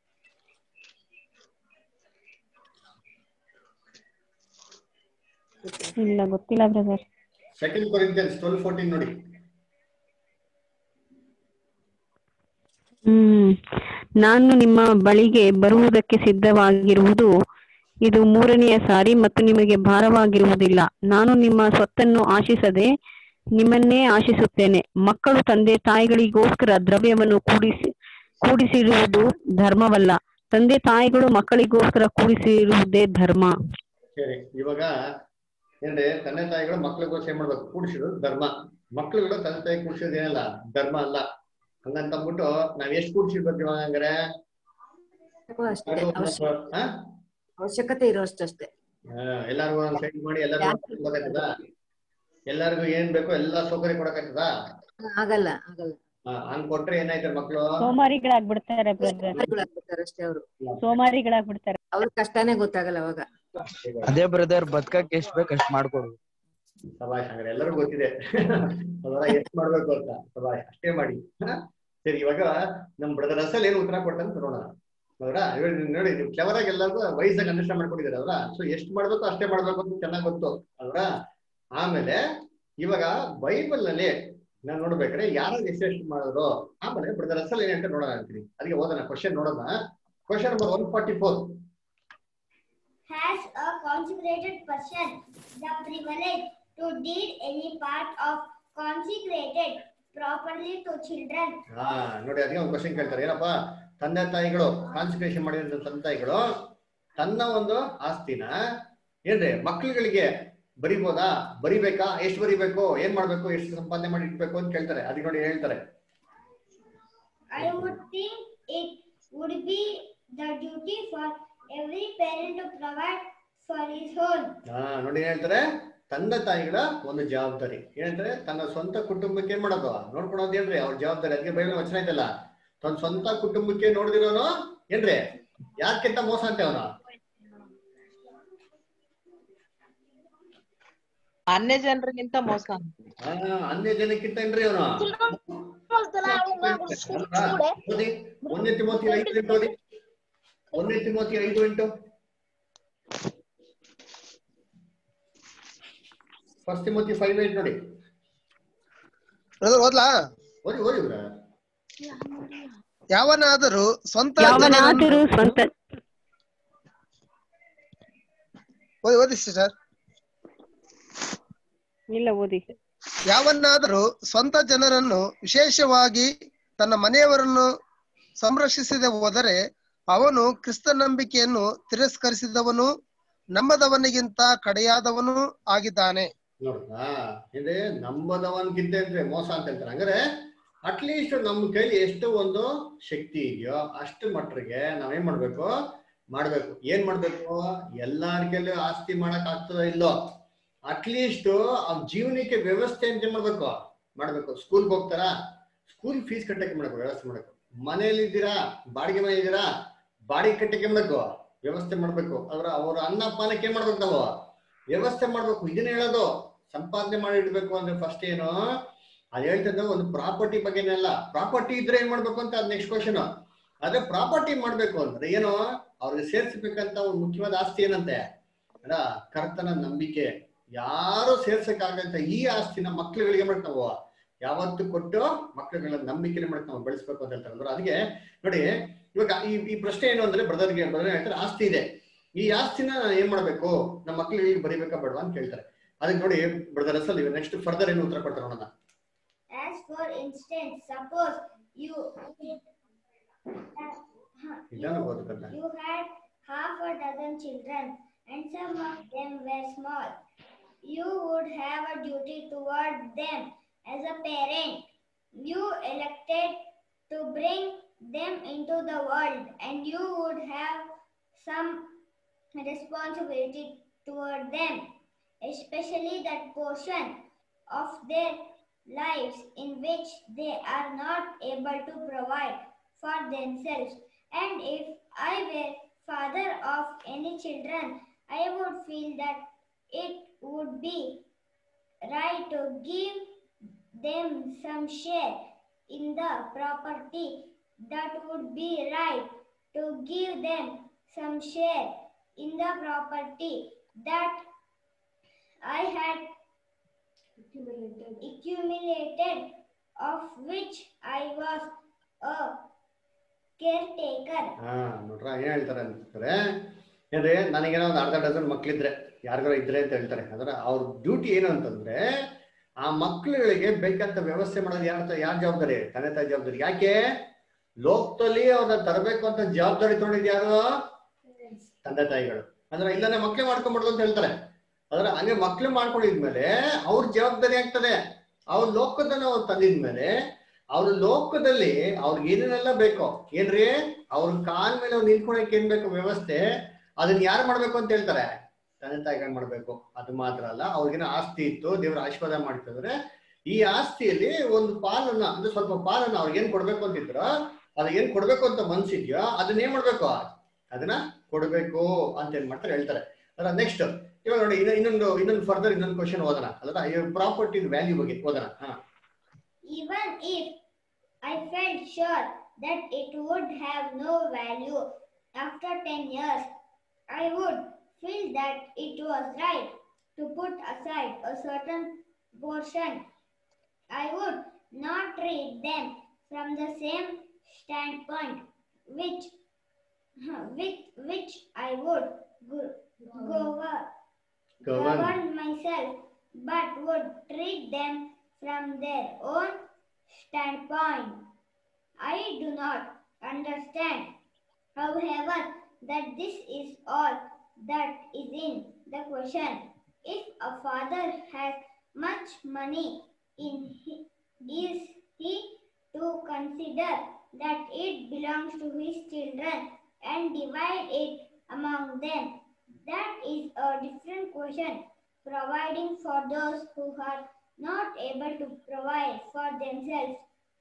ಇಲ್ಲ ಗೊತ್ತಿಲ್ಲ brother second Corinthians twelve fourteen ನೋಡಿ ಹ್ಮ್ ನಾನು ನಿಮ್ಮ ಬಳಿಗೆ ಬರುವುದಕ್ಕೆ ಸಿದ್ಧವಾಗಿರುವುದು ಇದು ಮೂರನೆಯ ಸಾರಿ ಮತ್ತು ನಿಮಗೆ ಭಾರವಾಗಿರುವುದಿಲ್ಲ ನಾನು ನಿಮ್ಮ ಸ್ವತ್ತನ್ನು ಆಶಿಸದೆ ನಿಮ್ಮನ್ನೇ ಆಶಿಸುತ್ತೇನೆ ಮಕ್ಕಳು ತಂದೆ ತಾಯಿಗಳಿಗೋಸ್ಕರ ದ್ರವ್ಯವನ್ನು ಕೂಡಿಸಿ ಕೂಡಿಸಿರುವುದು ಧರ್ಮವಲ್ಲ ತಂದೆ ತಾಯಿಗಳು ಮಕ್ಕಳಿಗೋಸ್ಕರ ಕೂಡಿಸಿರುವುದೇ ಧರ್ಮ ಸರಿ ಇವಾಗ ಏನ್ರಿ ತಂದೆ ತಾಯಿಗಳು ಮಕ್ಳಿಗೋಸ್ಕರ ಏನ್ ಮಾಡ್ಬೇಕು ಕೂಡಿಸಿರೋದು ಧರ್ಮ ಮಕ್ಳುಗಳು ತಂದೆ ತಾಯಿ ಕೂಡಿಸೋದು ಏನಲ್ಲ ಧರ್ಮ ಅಲ್ಲ ಹಂಗಂತ ಅಂದ್ಬಿಟ್ಟು ನಾವ್ ಎಷ್ಟು ಕೂಡ್ಸಿರ್ಬೇಕು ಇವಾಗ ಹಂಗಾರೆ ಅಷ್ಟೇ ಎಲ್ಲರಿಗೂ ಒಂದೊಂದು ಅವಶ್ಯ- ಹಾ? ಅವಶ್ಯಕತೆ ಇರೋಷ್ಟಷ್ಟೇ ಹಾ, ಎಲ್ಲಾರ್ಗು ಒಂದ್ ಸೈಡ್ ಮಾಡಿ ಎಲ್ಲರಿಗೂ ಕೊಡಕತ್ತದ ಎಲ್ಲರಿಗೂ ಏನ್ ಬೇಕೋ ಎಲ್ಲಾ ಸೌಕರ್ಯ ಕೊಡಕತ್ತದ ಆಗಲ್ಲ ಆಗಲ್ಲ ಹಂಗ್ ಕೊಟ್ರೆ ಏನಾಯ್ತಾರೆ ಮಕ್ಳು ಸೋಮಾರಿಗಳಾಗ್ಬಿಡ್ತಾರೆ ಬ್ರದರ್ ಸೋಮಾರಿಗಳಾಗ್ಬಿಡ್ತಾರೆ ಅಷ್ಟೇ ಅವರು ಸೋಮಾರಿಗಳಾಗ್ಬಿಡ್ತಾರೆ ಅವ್ರ ಕಷ್ಟನೇ ಗೊತ್ತಾಗಲ್ಲ ಅವಾಗ ಅದೇ ಬ್ರದರ್ ಬದ್ಕಕ್ ಎಷ್ಟ್ ಬೇಕ್ ಅಷ್ಟ್ ಮಾಡ್ಕೊಡು ಸಭಾಷ್ ಹಂಗಾರೆ ಎಲ್ಲರಿಗೂ ಗೊತ್ತಿದೆ ಅದರ ಎಷ್ಟ್ ಮಾಡ್ಬೇಕು ಅಂತ ಸಭಾಷ್ ಅಷ್ಟೇ ಮಾಡಿ ಹಾ? ಸರಿ ಇವಾಗ ನಮ್ ಬ್ರದರ್ ಅಸಲ್ ಏನ್ ಉತ್ತರ ಕೊಡ್ತಾನೆ ನೋಡೋಣ ಹೌದಾ ಇವಾಗ ನೀವ್ ನೋಡಿ ನೀವು ಕ್ಲೆವರ್ ಆಗಿ ಎಲ್ಲರಿಗೂ ವಯಸ್ಸಾಗಿ ಅಂಡರ್ಸ್ಟ್ಯಾಂಡ್ ಮಾಡ್ಕೊಂಡಿದ್ದೀರ ಅವ್ರ ಸೊ ಎಷ್ಟು ಮಾಡ್ಬೇಕು ಅಷ್ಟೇ ಮಾಡ್ಬೇಕು ಅಂತ ಚೆನ್ನಾಗಿ ಗೊತ್ತು ಅಲ್ವಾ ಆಮೇಲೆ ಇವಾಗ ಬೈಬಲ್ ನಲ್ಲಿ ನಾನ್ ನೋಡ್ಬೇಕಾದ್ರೆ ಯಾರು ಎಷ್ಟೆಷ್ಟು ಮಾಡಿದ್ರು ಆಮೇಲೆ ಬ್ರದರ್ ಅಸಲ್ ಏನಂತ ನೋಡೋಣ ಅಂತೀನಿ ಅದಕ್ಕೆ ಓದೋಣ ಕ್ವಶನ್ ನೋಡೋಣ question number one forty four Has a consecrated person the privilege to deed any part of consecrated properly to children? ಹಾ ನೋಡಿ ಅದಕ್ಕೆ ಒಂದು ಕ್ವಶನ್ ಕೇಳ್ತಾರೆ ಏನಪ್ಪ ತಂದೆ ತಾಯಿಗಳು ಕಾನ್ಸಂಟ್ರೇಷನ್ ಮಾಡಿರೋ ತಂದೆ ತಾಯಿಗಳು ತನ್ನ ಒಂದು ಆಸ್ತಿನ ಏನ್ರಿ ಮಕ್ಳುಗಳಿಗೆ ಬರಿಬೋದಾ ಬರಿಬೇಕಾ ಎಷ್ಟು ಬರಿಬೇಕು ಏನ್ ಮಾಡ್ಬೇಕು ಎಷ್ಟು ಸಂಪಾದನೆ ಮಾಡಿ ಇಟ್ಬೇಕು ಅಂತ ಕೇಳ್ತಾರೆ ಅದಕ್ಕೆ ನೋಡಿ ಹೇಳ್ತಾರೆ I would think it would be the duty for every parent to provide for his own. ಹಾ ನೋಡಿ ಏನ್ ಹೇಳ್ತಾರೆ ತಂದೆ ತಾಯಿಗಳ ಒಂದು ಜವಾಬ್ದಾರಿ ಏನಂತಾರೆ ತನ್ನ ಸ್ವಂತ ಕುಟುಂಬಕ್ಕೆ ಏನ್ ಮಾಡೋದು ನೋಡ್ಕೊಳೋದು ಏನ್ರಿ ಅವ್ರ ಜವಾಬ್ದಾರಿ ಅದಕ್ಕೆ ಬೈಬಲ್ ವಚನ ಐತಲ್ಲ ತನ್ನ ಸ್ವಂತ ಕುಟುಂಬಕ್ಕೆ ನೋಡಿದಿರೋನು ಏನ್ರಿ ಯಾರ್ಕಿಂತ ಮೋಸ ಅಂತೆ ಅವನು ಅನ್ಯ ಜನರಿಗಿಂತ ಮೋಸ ಅಂತ ಹಾ ಅನ್ಯ ಜನಕ್ಕಿಂತ ಏನ್ರಿ ಅವನು ಓದಿ ಒಂದನೇ ತಿಮೋತಿ ಐದು ಎಂಟು ಓದಿ ಒಂದನೇ ತಿಮೋತಿ ಐದು ಎಂಟು ಫಸ್ಟ್ ತಿಮೋತಿ ಫೈವ್ ಏಟ್ ನೋಡಿ ಬ್ರದರ್ ಓದ್ಲಾ ಓದಿ ಓದಿ ಬ್ರ ಯಾವನಾದರೂ ಸ್ವಂತ ಯಾವನಾದರೂ ಜನರನ್ನು- ಸ್ವಂತ ಓದಿ ಓದಿ ಸಿಸ್ಟರ್ ಇಲ್ಲ ಓದಿ ಯಾವನ್ನಾದರೂ ಸ್ವಂತ ಜನರನ್ನು ವಿಶೇಷವಾಗಿ ತನ್ನ ಮನೆಯವರನ್ನು ಸಂರಕ್ಷಿಸದೆ ಹೋದರೆ ಅವನು ಕ್ರಿಸ್ತ ನಂಬಿಕೆಯನ್ನು ತಿರಸ್ಕರಿಸಿದವನು ನಂಬದವನಿಗಿಂತ ಕಡೆಯಾದವನು ಆಗಿದ್ದಾನೆ ನೋಡ್ದಾ ಇದೆ ನಂಬದವನ್ಗಿಂತ ಅಂದ್ರೆ ಮೋಸ ಅಂತ ಹೇಳ್ತಾರೆ ಹಂಗಾರೆ ಅಟ್ಲೀಸ್ಟ್ ನಮ್ಮ ಕೈಲಿ ಎಷ್ಟು ಒಂದು ಶಕ್ತಿ ಇದೆಯೋ ಅಷ್ಟು ಮಟ್ಟಿಗೆ ನಾವೇನ್ ಮಾಡ್ಬೇಕು ಮಾಡ್ಬೇಕು ಏನ್ ಮಾಡ್ಬೇಕು ಎಲ್ಲಾರ ಕೈಲಿ ಆಸ್ತಿ ಮಾಡಕ್ ಆಗ್ತದೋ ಇಲ್ಲೋ ಅಟ್ಲೀಸ್ಟ್ ಅವ್ನ ಜೀವನಕ್ಕೆ ವ್ಯವಸ್ಥೆ ಅಂತ ಏನ್ ಮಾಡ್ಬೇಕು ಮಾಡ್ಬೇಕು ಸ್ಕೂಲ್ಗೆ ಹೋಗ್ತಾರಾ ಸ್ಕೂಲ್ ಫೀಸ್ ಕಟ್ಟಕ್ಕೆ ಮಾಡ್ಬೇಕು ವ್ಯವಸ್ಥೆ ಮಾಡ್ಬೇಕು ಮನೇಲಿ ಇದ್ದೀರಾ ಬಾಡಿಗೆ ಮನೆ ಇದ್ದೀರಾ ಬಾಡಿಗೆ ಕಟ್ಟಕ್ಕೆ ಏನ್ ಮಾಡ್ಬೇಕು ವ್ಯವಸ್ಥೆ ಮಾಡ್ಬೇಕು ಅವ್ರ ಅವ್ರ ಅನ್ನ ಪಾನಕ್ಕೆ ಏನ್ ಮಾಡ್ಬೇಕು ನಾವು ವ್ಯವಸ್ಥೆ ಮಾಡ್ಬೇಕು ಇದನ್ನ ಹೇಳೋದು ಸಂಪಾದನೆ ಮಾಡಿ ಇಡ್ಬೇಕು ಅಂದ್ರೆ ಫಸ್ಟ್ ಏನು ಅದ್ ಹೇಳ್ತಿದ್ದ ಒಂದು ಪ್ರಾಪರ್ಟಿ ಬಗ್ಗೆನೇ ಅಲ್ಲ ಪ್ರಾಪರ್ಟಿ ಇದ್ರೆ ಏನ್ ಮಾಡ್ಬೇಕು ಅಂತ ಅದ್ ನೆಕ್ಸ್ಟ್ ಕ್ವಶನ್ ಆದ್ರೆ ಪ್ರಾಪರ್ಟಿ ಮಾಡ್ಬೇಕು ಅಂದ್ರೆ ಏನು ಅವ್ರಿಗೆ ಸೇರ್ಸ್ಬೇಕಂತ ಒಂದು ಮುಖ್ಯವಾದ ಆಸ್ತಿ ಏನಂತೆ ಅಲ್ಲ ಕರ್ತನ ನಂಬಿಕೆ ಯಾರು ಸೇರ್ಸಕ್ಕಾಗಂತ ಈ ಆಸ್ತಿನ ಮಕ್ಳುಗಳಿಗೆ ಮಾಡ್ಬೇಕು ನಾವು ಯಾವತ್ತು ಕೊಟ್ಟು ಮಕ್ಳುಗಳ ನಂಬಿಕೆ ಮಾಡ್ಬೇಕು ನಾವು ಬೆಳೆಸ್ಬೇಕು ಅಂತ ಹೇಳ್ತಾರೆ ಅಂದ್ರೆ ಅದಕ್ಕೆ ನೋಡಿ ಇವಾಗ ಈ ಈ ಪ್ರಶ್ನೆ ಏನು ಅಂದ್ರೆ ಬ್ರದರ್ಗೆ ಬ್ರದರ್ ಹೇಳ್ತಾರೆ ಆಸ್ತಿ ಇದೆ ಈ ಆಸ್ತಿನ ಏನ್ ಮಾಡ್ಬೇಕು ನಮ್ಮ ಮಕ್ಳಿಗೆ ಬರಿಬೇಕಾ ಬೇಡವಾ ಅಂತ ಕೇಳ್ತಾರೆ ಅದಕ್ಕೆ ನೋಡಿ ಬ್ರದರ್ ಅಸಲ್ ನೆಕ್ಸ್ಟ್ ಫರ್ದರ್ ಏನು ಉತ್ತರ ಕೊಡ್ತಾರೆ ನೋಡೋಣ As for instance, suppose you ನಿಧಾನ ಓದಕ್ಕಲ್ಲ you had half a dozen children and some of them were small. You would have a duty toward them as a parent. You elected to bring them into the world and you would have some responsibility toward them, especially that portion of their lives in which they are not able to provide for themselves. And if I were father of any children, I would feel that it would be right to give them some share in the property. That would be right to give them some share in the property that I had accumulated, of which I was a caretaker. ಹಾ ನೋಡ್ರ ಏನ್ ಹೇಳ್ತಾರೆ ಅಂತಂದ್ರೆ ಏನ್ರಿ ನನಗೇನೋ ಒಂದು ಅರ್ಧ dozen ಮಕ್ಳಿದ್ರೆ ಯಾರಿಗಾರ ಇದ್ರೆ ಅಂತ ಹೇಳ್ತಾರೆ ಅಂದ್ರೆ ಅವ್ರ ಡ್ಯೂಟಿ ಏನು ಅಂತಂದ್ರೆ ಆ ಮಕ್ಳುಗಳಿಗೆ ಬೇಕಂತ ವ್ಯವಸ್ಥೆ ಮಾಡೋದು ಯಾರ ಯಾರ ಜವಾಬ್ದಾರಿ ತಂದೆ ತಾಯಿ ಜವಾಬ್ದಾರಿ ಯಾಕೆ ಲೋಕದಲ್ಲಿ ಅವ್ರನ್ನ ತರಬೇಕು ಅಂತ ಜವಾಬ್ದಾರಿ ತೊಗೊಂಡಿದ್ ಯಾರು ತಂದೆ ತಾಯಿಗಳು ಅಂದ್ರೆ ಇಲ್ಲನೆ ಮಕ್ಳೇ ಮಾಡ್ಕೊಂಡ್ಬಿಡ್ದು ಅಂತ ಹೇಳ್ತಾರೆ ಅದ್ರ ಹಂಗೆ ಮಕ್ಳು ಮಾಡ್ಕೊಂಡಿದ್ಮೇಲೆ ಅವ್ರ ಜವಾಬ್ದಾರಿ ಆಗ್ತದೆ ಅವ್ರ ಲೋಕದನ್ನ ಅವ್ರು ತಂದಿದ್ಮೇಲೆ ಅವ್ರ ಲೋಕದಲ್ಲಿ ಅವ್ರಿಗೆ ಏನೇನೆಲ್ಲ ಬೇಕೋ ಏನ್ರಿ ಅವ್ರ ಕಾಲ್ ಮೇಲೆ ಅವ್ರು ನಿಂತ್ಕೊಳಕ್ ಏನ್ ಬೇಕು ವ್ಯವಸ್ಥೆ ಅದನ್ನ ಯಾರು ಮಾಡ್ಬೇಕು ಅಂತ ಹೇಳ್ತಾರೆ ತಂದೆ ತಾಯಿಗಳು ಮಾಡ್ಬೇಕು ಅದು ಮಾತ್ರ ಅಲ್ಲ ಅವ್ರಿಗೇನೋ ಆಸ್ತಿ ಇತ್ತು ದೇವ್ರ ಆಶೀರ್ವಾದ ಮಾಡ್ತಿದ್ರೆ ಈ ಆಸ್ತಿಯಲ್ಲಿ ಒಂದು ಪಾಲನ್ನ ಅಂದ್ರೆ ಸ್ವಲ್ಪ ಪಾಲನ್ನ ಅವ್ರಿಗೆ ಏನ್ ಕೊಡ್ಬೇಕು ಅಂತಿದ್ರು ಅದ್ ಏನ್ ಕೊಡ್ಬೇಕು ಅಂತ ಮನ್ಸಿದ್ಯೋ ಅದನ್ನ ಏನ್ ಮಾಡ್ಬೇಕು ಅದನ್ನ ಕೊಡ್ಬೇಕು ಅಂತ ಏನ್ ಮಾಡ್ತಾರೆ ಹೇಳ್ತಾರೆ ಅದ್ರ ನೆಕ್ಸ್ಟ್ ಇವಾಗ ನೋಡಿ ಇನ್ನ- ಇನ್ನೊಂದು ಇನ್ನೊಂದು ಫರ್ದರ್ ಇನ್ನೊಂದು ಕ್ವಶನ್ ಓದೋಣ ಅಲ್ಲ ಪ್ರಾಪರ್ಟಿ ವ್ಯಾಲ್ಯೂ ಬಗ್ಗೆ ಓದೋಣ ಹಾ Even if I felt sure that it would have no value after 10 years, I would feel that it was right to put aside a certain portion. I would not treat them from the same standpoint which with which I would go, govern, Govern. govern myself, but would treat them from their own standpoint. I do not understand, however, that this is all that is in the question. If a father has much money in he- is he to consider that it belongs to his children and divide it among them? That is a different question. Providing for those who are not able to provide for themselves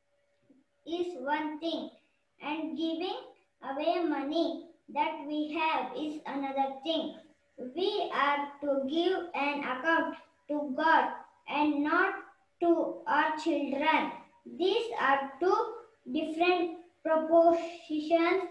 is one thing, and giving away money that we have is another thing. We are to give an account to God and not to our children. These are two different propositions.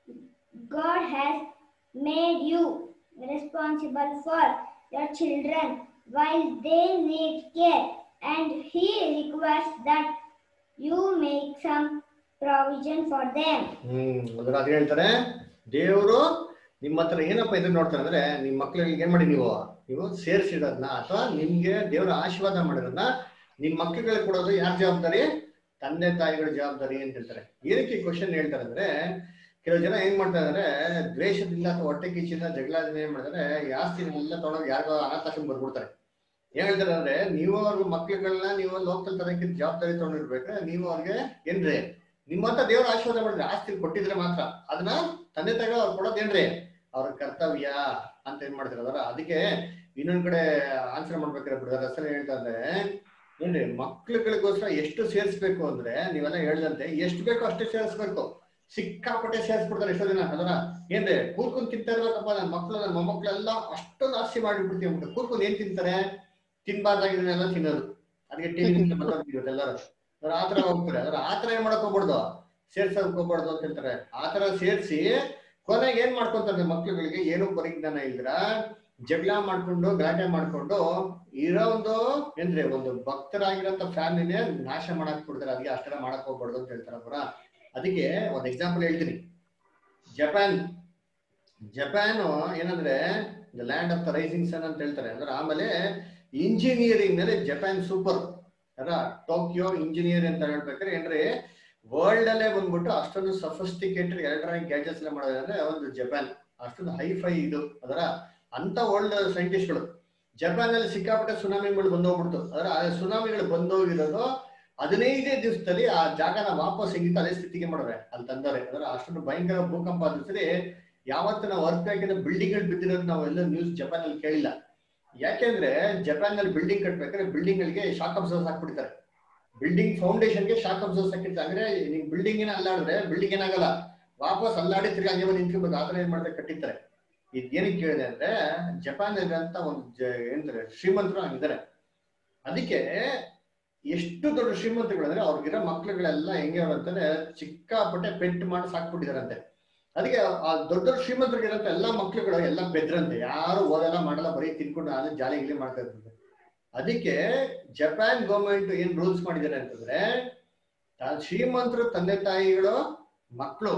God has made you responsible for your children while they need care, and He requires that you make some provision for them. ಹ್ಮ್ ಅದ್ರ ಅದ್ ಹೇಳ್ತಾರೆ ದೇವರು ನಿಮ್ಮ ಹತ್ರ ಏನಪ್ಪ ಇದನ್ನ ನೋಡ್ತಾರೆ ಅಂದ್ರೆ ನಿಮ್ ಮಕ್ಳಿಗೆ ಏನ್ ಮಾಡಿ ನೀವು ನೀವು ಸೇರ್ಸಿಡೋದ್ನ ಅಥವಾ ನಿಮ್ಗೆ ದೇವರ ಆಶೀರ್ವಾದ ಮಾಡಿರೋದನ್ನ ನಿಮ್ ಮಕ್ಳುಗಳಿಗೆ ಕೊಡೋದು ಯಾರ ಜವಾಬ್ದಾರಿ ತಂದೆ ತಾಯಿಗಳ ಜವಾಬ್ದಾರಿ ಅಂತ ಹೇಳ್ತಾರೆ ಏನಕ್ಕೆ ಕ್ವಶನ್ ಹೇಳ್ತಾರೆ ಅಂದ್ರೆ ಕೆಲವು ಜನ ಏನ್ ಮಾಡ್ತಾರೆ ಅಂದ್ರೆ ದ್ವೇಷದಿಂದ ಅಥವಾ ಹೊಟ್ಟೆ ಕಿಚ್ಚಿಂದ ಜಗಳದಿಂದ ಏನ್ ಮಾಡ್ತಾರೆ ಈ ಆಸ್ತಿನೆಲ್ಲ ತಗೊಂಡೋಗಿ ಯಾರಿಗೋ ಅನಾಥಾಶ್ರಮ ಬರ್ಬಿಡ್ತಾರೆ ಏನ್ ಹೇಳ್ತಾರೆ ಅಂದ್ರೆ ನೀವು ಅವ್ರ ಮಕ್ಳುಗಳನ್ನ ನೀವು ಲೋಕಲ್ ತರಕ್ಕೆ ಜವಾಬ್ದಾರಿ ತಗೊಂಡಿರ್ಬೇಕಾದ್ರೆ ನೀವು ಅವ್ರಿಗೆ ಏನ್ರಿ ನಿಮ್ಮ ಹತ್ರ ದೇವ್ರ ಆಶೀರ್ವಾದ ಮಾಡಿದ್ರೆ ಆಸ್ತಿ ಕೊಟ್ಟಿದ್ರೆ ಮಾತ್ರ ಅದನ್ನ ತಂದೆ ತಾಯಿಗಳು ಅವ್ರು ಕೊಡೋದೇನ್ರಿ ಅವ್ರ ಕರ್ತವ್ಯ ಅಂತ ಏನ್ ಮಾಡ್ತಾರೆ ಅದರ ಅದಕ್ಕೆ ಇನ್ನೊಂದ್ ಕಡೆ ಆನ್ಸರ್ ಮಾಡ್ಬೇಕಾದ್ರೆ ಬಿಡೋದ್ರ ಹೆಸರು ಹೇಳ್ತಾ ಇದ್ರೆ ಏನ್ರಿ ಮಕ್ಳುಗಳಿಗೋಸ್ಕರ ಎಷ್ಟು ಸೇರಿಸ್ಬೇಕು ಅಂದ್ರೆ ನೀವೆಲ್ಲ ಹೇಳ್ದಂತೆ ಎಷ್ಟು ಬೇಕೋ ಅಷ್ಟೇ ಸೇರಿಸ್ಬೇಕು ಸಿಕ್ಕಾಪಟ್ಟೆ ಸೇರಿಸ್ಬಿಡ್ತಾರೆ ಎಷ್ಟೋ ದಿನ ಅದರ ಏನ್ರಿ ಕೂರ್ಕೊಂಡ್ ತಿಂತಾ ಇರ್ಬೇಕಪ್ಪ ನನ್ನ ಮಕ್ಳು ನನ್ನ ಮೊಮ್ಮಕ್ಳೆಲ್ಲ ಅಷ್ಟೊಂದು ಆಸ್ತಿ ಮಾಡಿಬಿಡ್ತೀವಿ ಅಂದ್ಬಿಟ್ಟು ಕೂರ್ಕೊಂಡ್ ಏನ್ ತಿಂತಾರೆ ತಿನ್ಬಾರ್ದಾಗಿದ್ದನ್ನೆಲ್ಲ ತಿನ್ನೋದು ಅದಕ್ಕೆ ಟಿವಿ ಬಂದೋಗ್ತಿರುತ್ತೆ ಎಲ್ಲರೂ ಅವ್ರು ಆತರ ಹೋಗ್ತಾರೆ ಅದ್ರ ಆತರ ಏನ್ ಮಾಡಕ್ ಹೋಗ್ಬಾರ್ದು ಸೇರ್ಸಕ್ ಹೋಗ್ಬಾರ್ದು ಅಂತ ಹೇಳ್ತಾರೆ ಆತರ ಸೇರ್ಸಿ ಕೊನೆಗೆ ಏನ್ ಮಾಡ್ಕೊಂತಾರೆ ಮಕ್ಳುಗಳಿಗೆ ಏನು ಪರಿಜ್ಞಾನ ಇಲ್ದ್ರ ಜಗಳ ಮಾಡ್ಕೊಂಡು ಗಲಾಟೆ ಮಾಡ್ಕೊಂಡು ಇರೋ ಒಂದು ಏನ್ರಿ ಒಂದು ಭಕ್ತರಾಗಿರೋಂಥ ಫ್ಯಾಮಿಲಿನೇ ನಾಶ ಮಾಡಕ್ ಕೊಡ್ತಾರೆ ಅದಕ್ಕೆ ಅಷ್ಟೆಲ್ಲ ಮಾಡಕ್ ಹೋಗ್ಬಾರ್ದು ಅಂತ ಹೇಳ್ತಾರೆ ಅವರ ಅದಕ್ಕೆ ಒಂದ್ ಎಕ್ಸಾಂಪಲ್ ಹೇಳ್ತೀನಿ ಜಪಾನ್ ಜಪಾನ್ ಏನಂದ್ರೆ the land of the rising sun ಅಂತ ಹೇಳ್ತಾರೆ ಅಂದ್ರೆ ಆಮೇಲೆ ಇಂಜಿನಿಯರಿಂಗ್ ನಲ್ಲಿ ಜಪಾನ್ ಸೂಪರ್ ಅಲ್ಲ ಟೋಕಿಯೋ ಇಂಜಿನಿಯರ್ ಅಂತ ಹೇಳ್ಬೇಕಾದ್ರೆ ಏನ್ರಿ ವರ್ಲ್ಡ್ ಅಲ್ಲೇ ಬಂದ್ಬಿಟ್ಟು ಅಷ್ಟೊಂದು ಸಫಿಸ್ಟಿಕೇಟೆಡ್ ಎಲೆಕ್ಟ್ರಾನಿಕ್ ಗ್ಯಾಜೆಟ್ಸ್ ಎಲ್ಲ ಮಾಡೋದು ಅಂದ್ರೆ ಒಂದು ಜಪಾನ್ ಅಷ್ಟೊಂದು ಹೈಫೈ ಇದು ಅದರ ಅಂತ ವರ್ಲ್ಡ್ ಸೈಂಟಿಸ್ಟ್ಗಳು ಜಪಾನ್ ಅಲ್ಲಿ ಸಿಕ್ಕಾಪಟ್ಟೆ ಸುನಾಮಿಗಳು ಬಂದೋಗ್ಬಿಡ್ತು ಅದರ ಆ ಸುನಾಮಿಗಳು ಬಂದೋಗಿರೋದು ಹದಿನೈದೇ ದಿವಸದಲ್ಲಿ ಆ ಜಾಗನ ವಾಪಸ್ ಹೆಂಗಿತ್ತು ಅದೇ ಸ್ಥಿತಿಗೆ ಮಾಡೋರೆ ಅಲ್ಲಿ ತಂದವ್ರೆ ಅದರ ಅಷ್ಟೊಂದು ಭಯಂಕರ ಭೂಕಂಪ ಆದ ಸರಿ ಯಾವತ್ತು ನಾವು ವರ್ಕ್ ಆಗಿರೋ ಬಿಲ್ಡಿಂಗ್ ಗಳು ಬಿದ್ದಿರೋದು ನಾವು ಎಲ್ಲ ನ್ಯೂಸ್ ಜಪಾನ್ ಅಲ್ಲಿ ಕೇಳಿಲ್ಲ ಯಾಕೆಂದ್ರೆ ಜಪಾನ್ ನಲ್ಲಿ ಬಿಲ್ಡಿಂಗ್ ಕಟ್ಬೇಕಾದ್ರೆ ಬಿಲ್ಡಿಂಗ್ ಗಳಿಗೆ ಶಾಕ್ ಅಬ್ಸರ್ಸ್ ಹಾಕ್ಬಿಡ್ತಾರೆ ಬಿಲ್ಡಿಂಗ್ ಫೌಂಡೇಶನ್ ಗೆ ಶಾಕ್ ಅಬ್ಸರ್ಸ್ ಹಾಕಿರ್ತಾರೆ ಅಂದ್ರೆ ನೀವು ಬಿಲ್ಡಿಂಗ್ ಏನ ಅಲ್ಲಾಡಿದ್ರೆ ಬಿಲ್ಡಿಂಗ್ ಏನಾಗಲ್ಲ ವಾಪಸ್ ಅಲ್ಲಾಡಿ ತಿರ್ಗಿ ಹಂಗೆ ಬಂದು ನಿಂತ್ಕೊಬೇಕು ಆತರ ಏನ್ ಮಾಡ್ತಾರೆ ಕಟ್ಟಿರ್ತಾರೆ ಇದು ಏನಕ್ಕೆ ಕೇಳಿದೆ ಅಂದ್ರೆ ಜಪಾನ್ ಅಂತ ಒಂದು ಜ- ಏನಂತಾರೆ ಶ್ರೀಮಂತರು ಹಂಗಿದ್ದಾರೆ ಅದಕ್ಕೆ ಎಷ್ಟು ದೊಡ್ಡ ಶ್ರೀಮಂತಗಳು ಅಂದ್ರೆ ಅವ್ರಿಗಿರೋ ಮಕ್ಳುಗಳೆಲ್ಲ ಹೆಂಗೆ ಅವ್ರು ಅಂತಂದ್ರೆ ಚಿಕ್ಕಾಪಟ್ಟೆ ಪೆಟ್ ಮಾಡಿ ಸಾಕ್ಬಿಟ್ಟಿದಾರಂತೆ ಅದಕ್ಕೆ ಆ ದೊಡ್ಡ ದೊಡ್ಡ ಶ್ರೀಮಂತರಿಗಿರಂತ ಎಲ್ಲಾ ಮಕ್ಳುಗಳು ಎಲ್ಲ ಬೆದ್ರಂತೆ ಯಾರು ಓದಲ್ಲ ಮಾಡಲ್ಲ ಬರೀ ತಿನ್ಕೊಂಡು ಅದೇ ಜಾಲಿ ಗಿಲಿ ಮಾಡ್ತಾ ಇರ್ತಾರೆ ಅದಕ್ಕೆ ಜಪಾನ್ ಗೌರ್ಮೆಂಟ್ ಏನ್ ರೂಲ್ಸ್ ಮಾಡಿದ್ದಾರೆ ಅಂತಂದ್ರೆ ತಾ- ಶ್ರೀಮಂತರು ತಂದೆ ತಾಯಿಗಳು ಮಕ್ಕಳು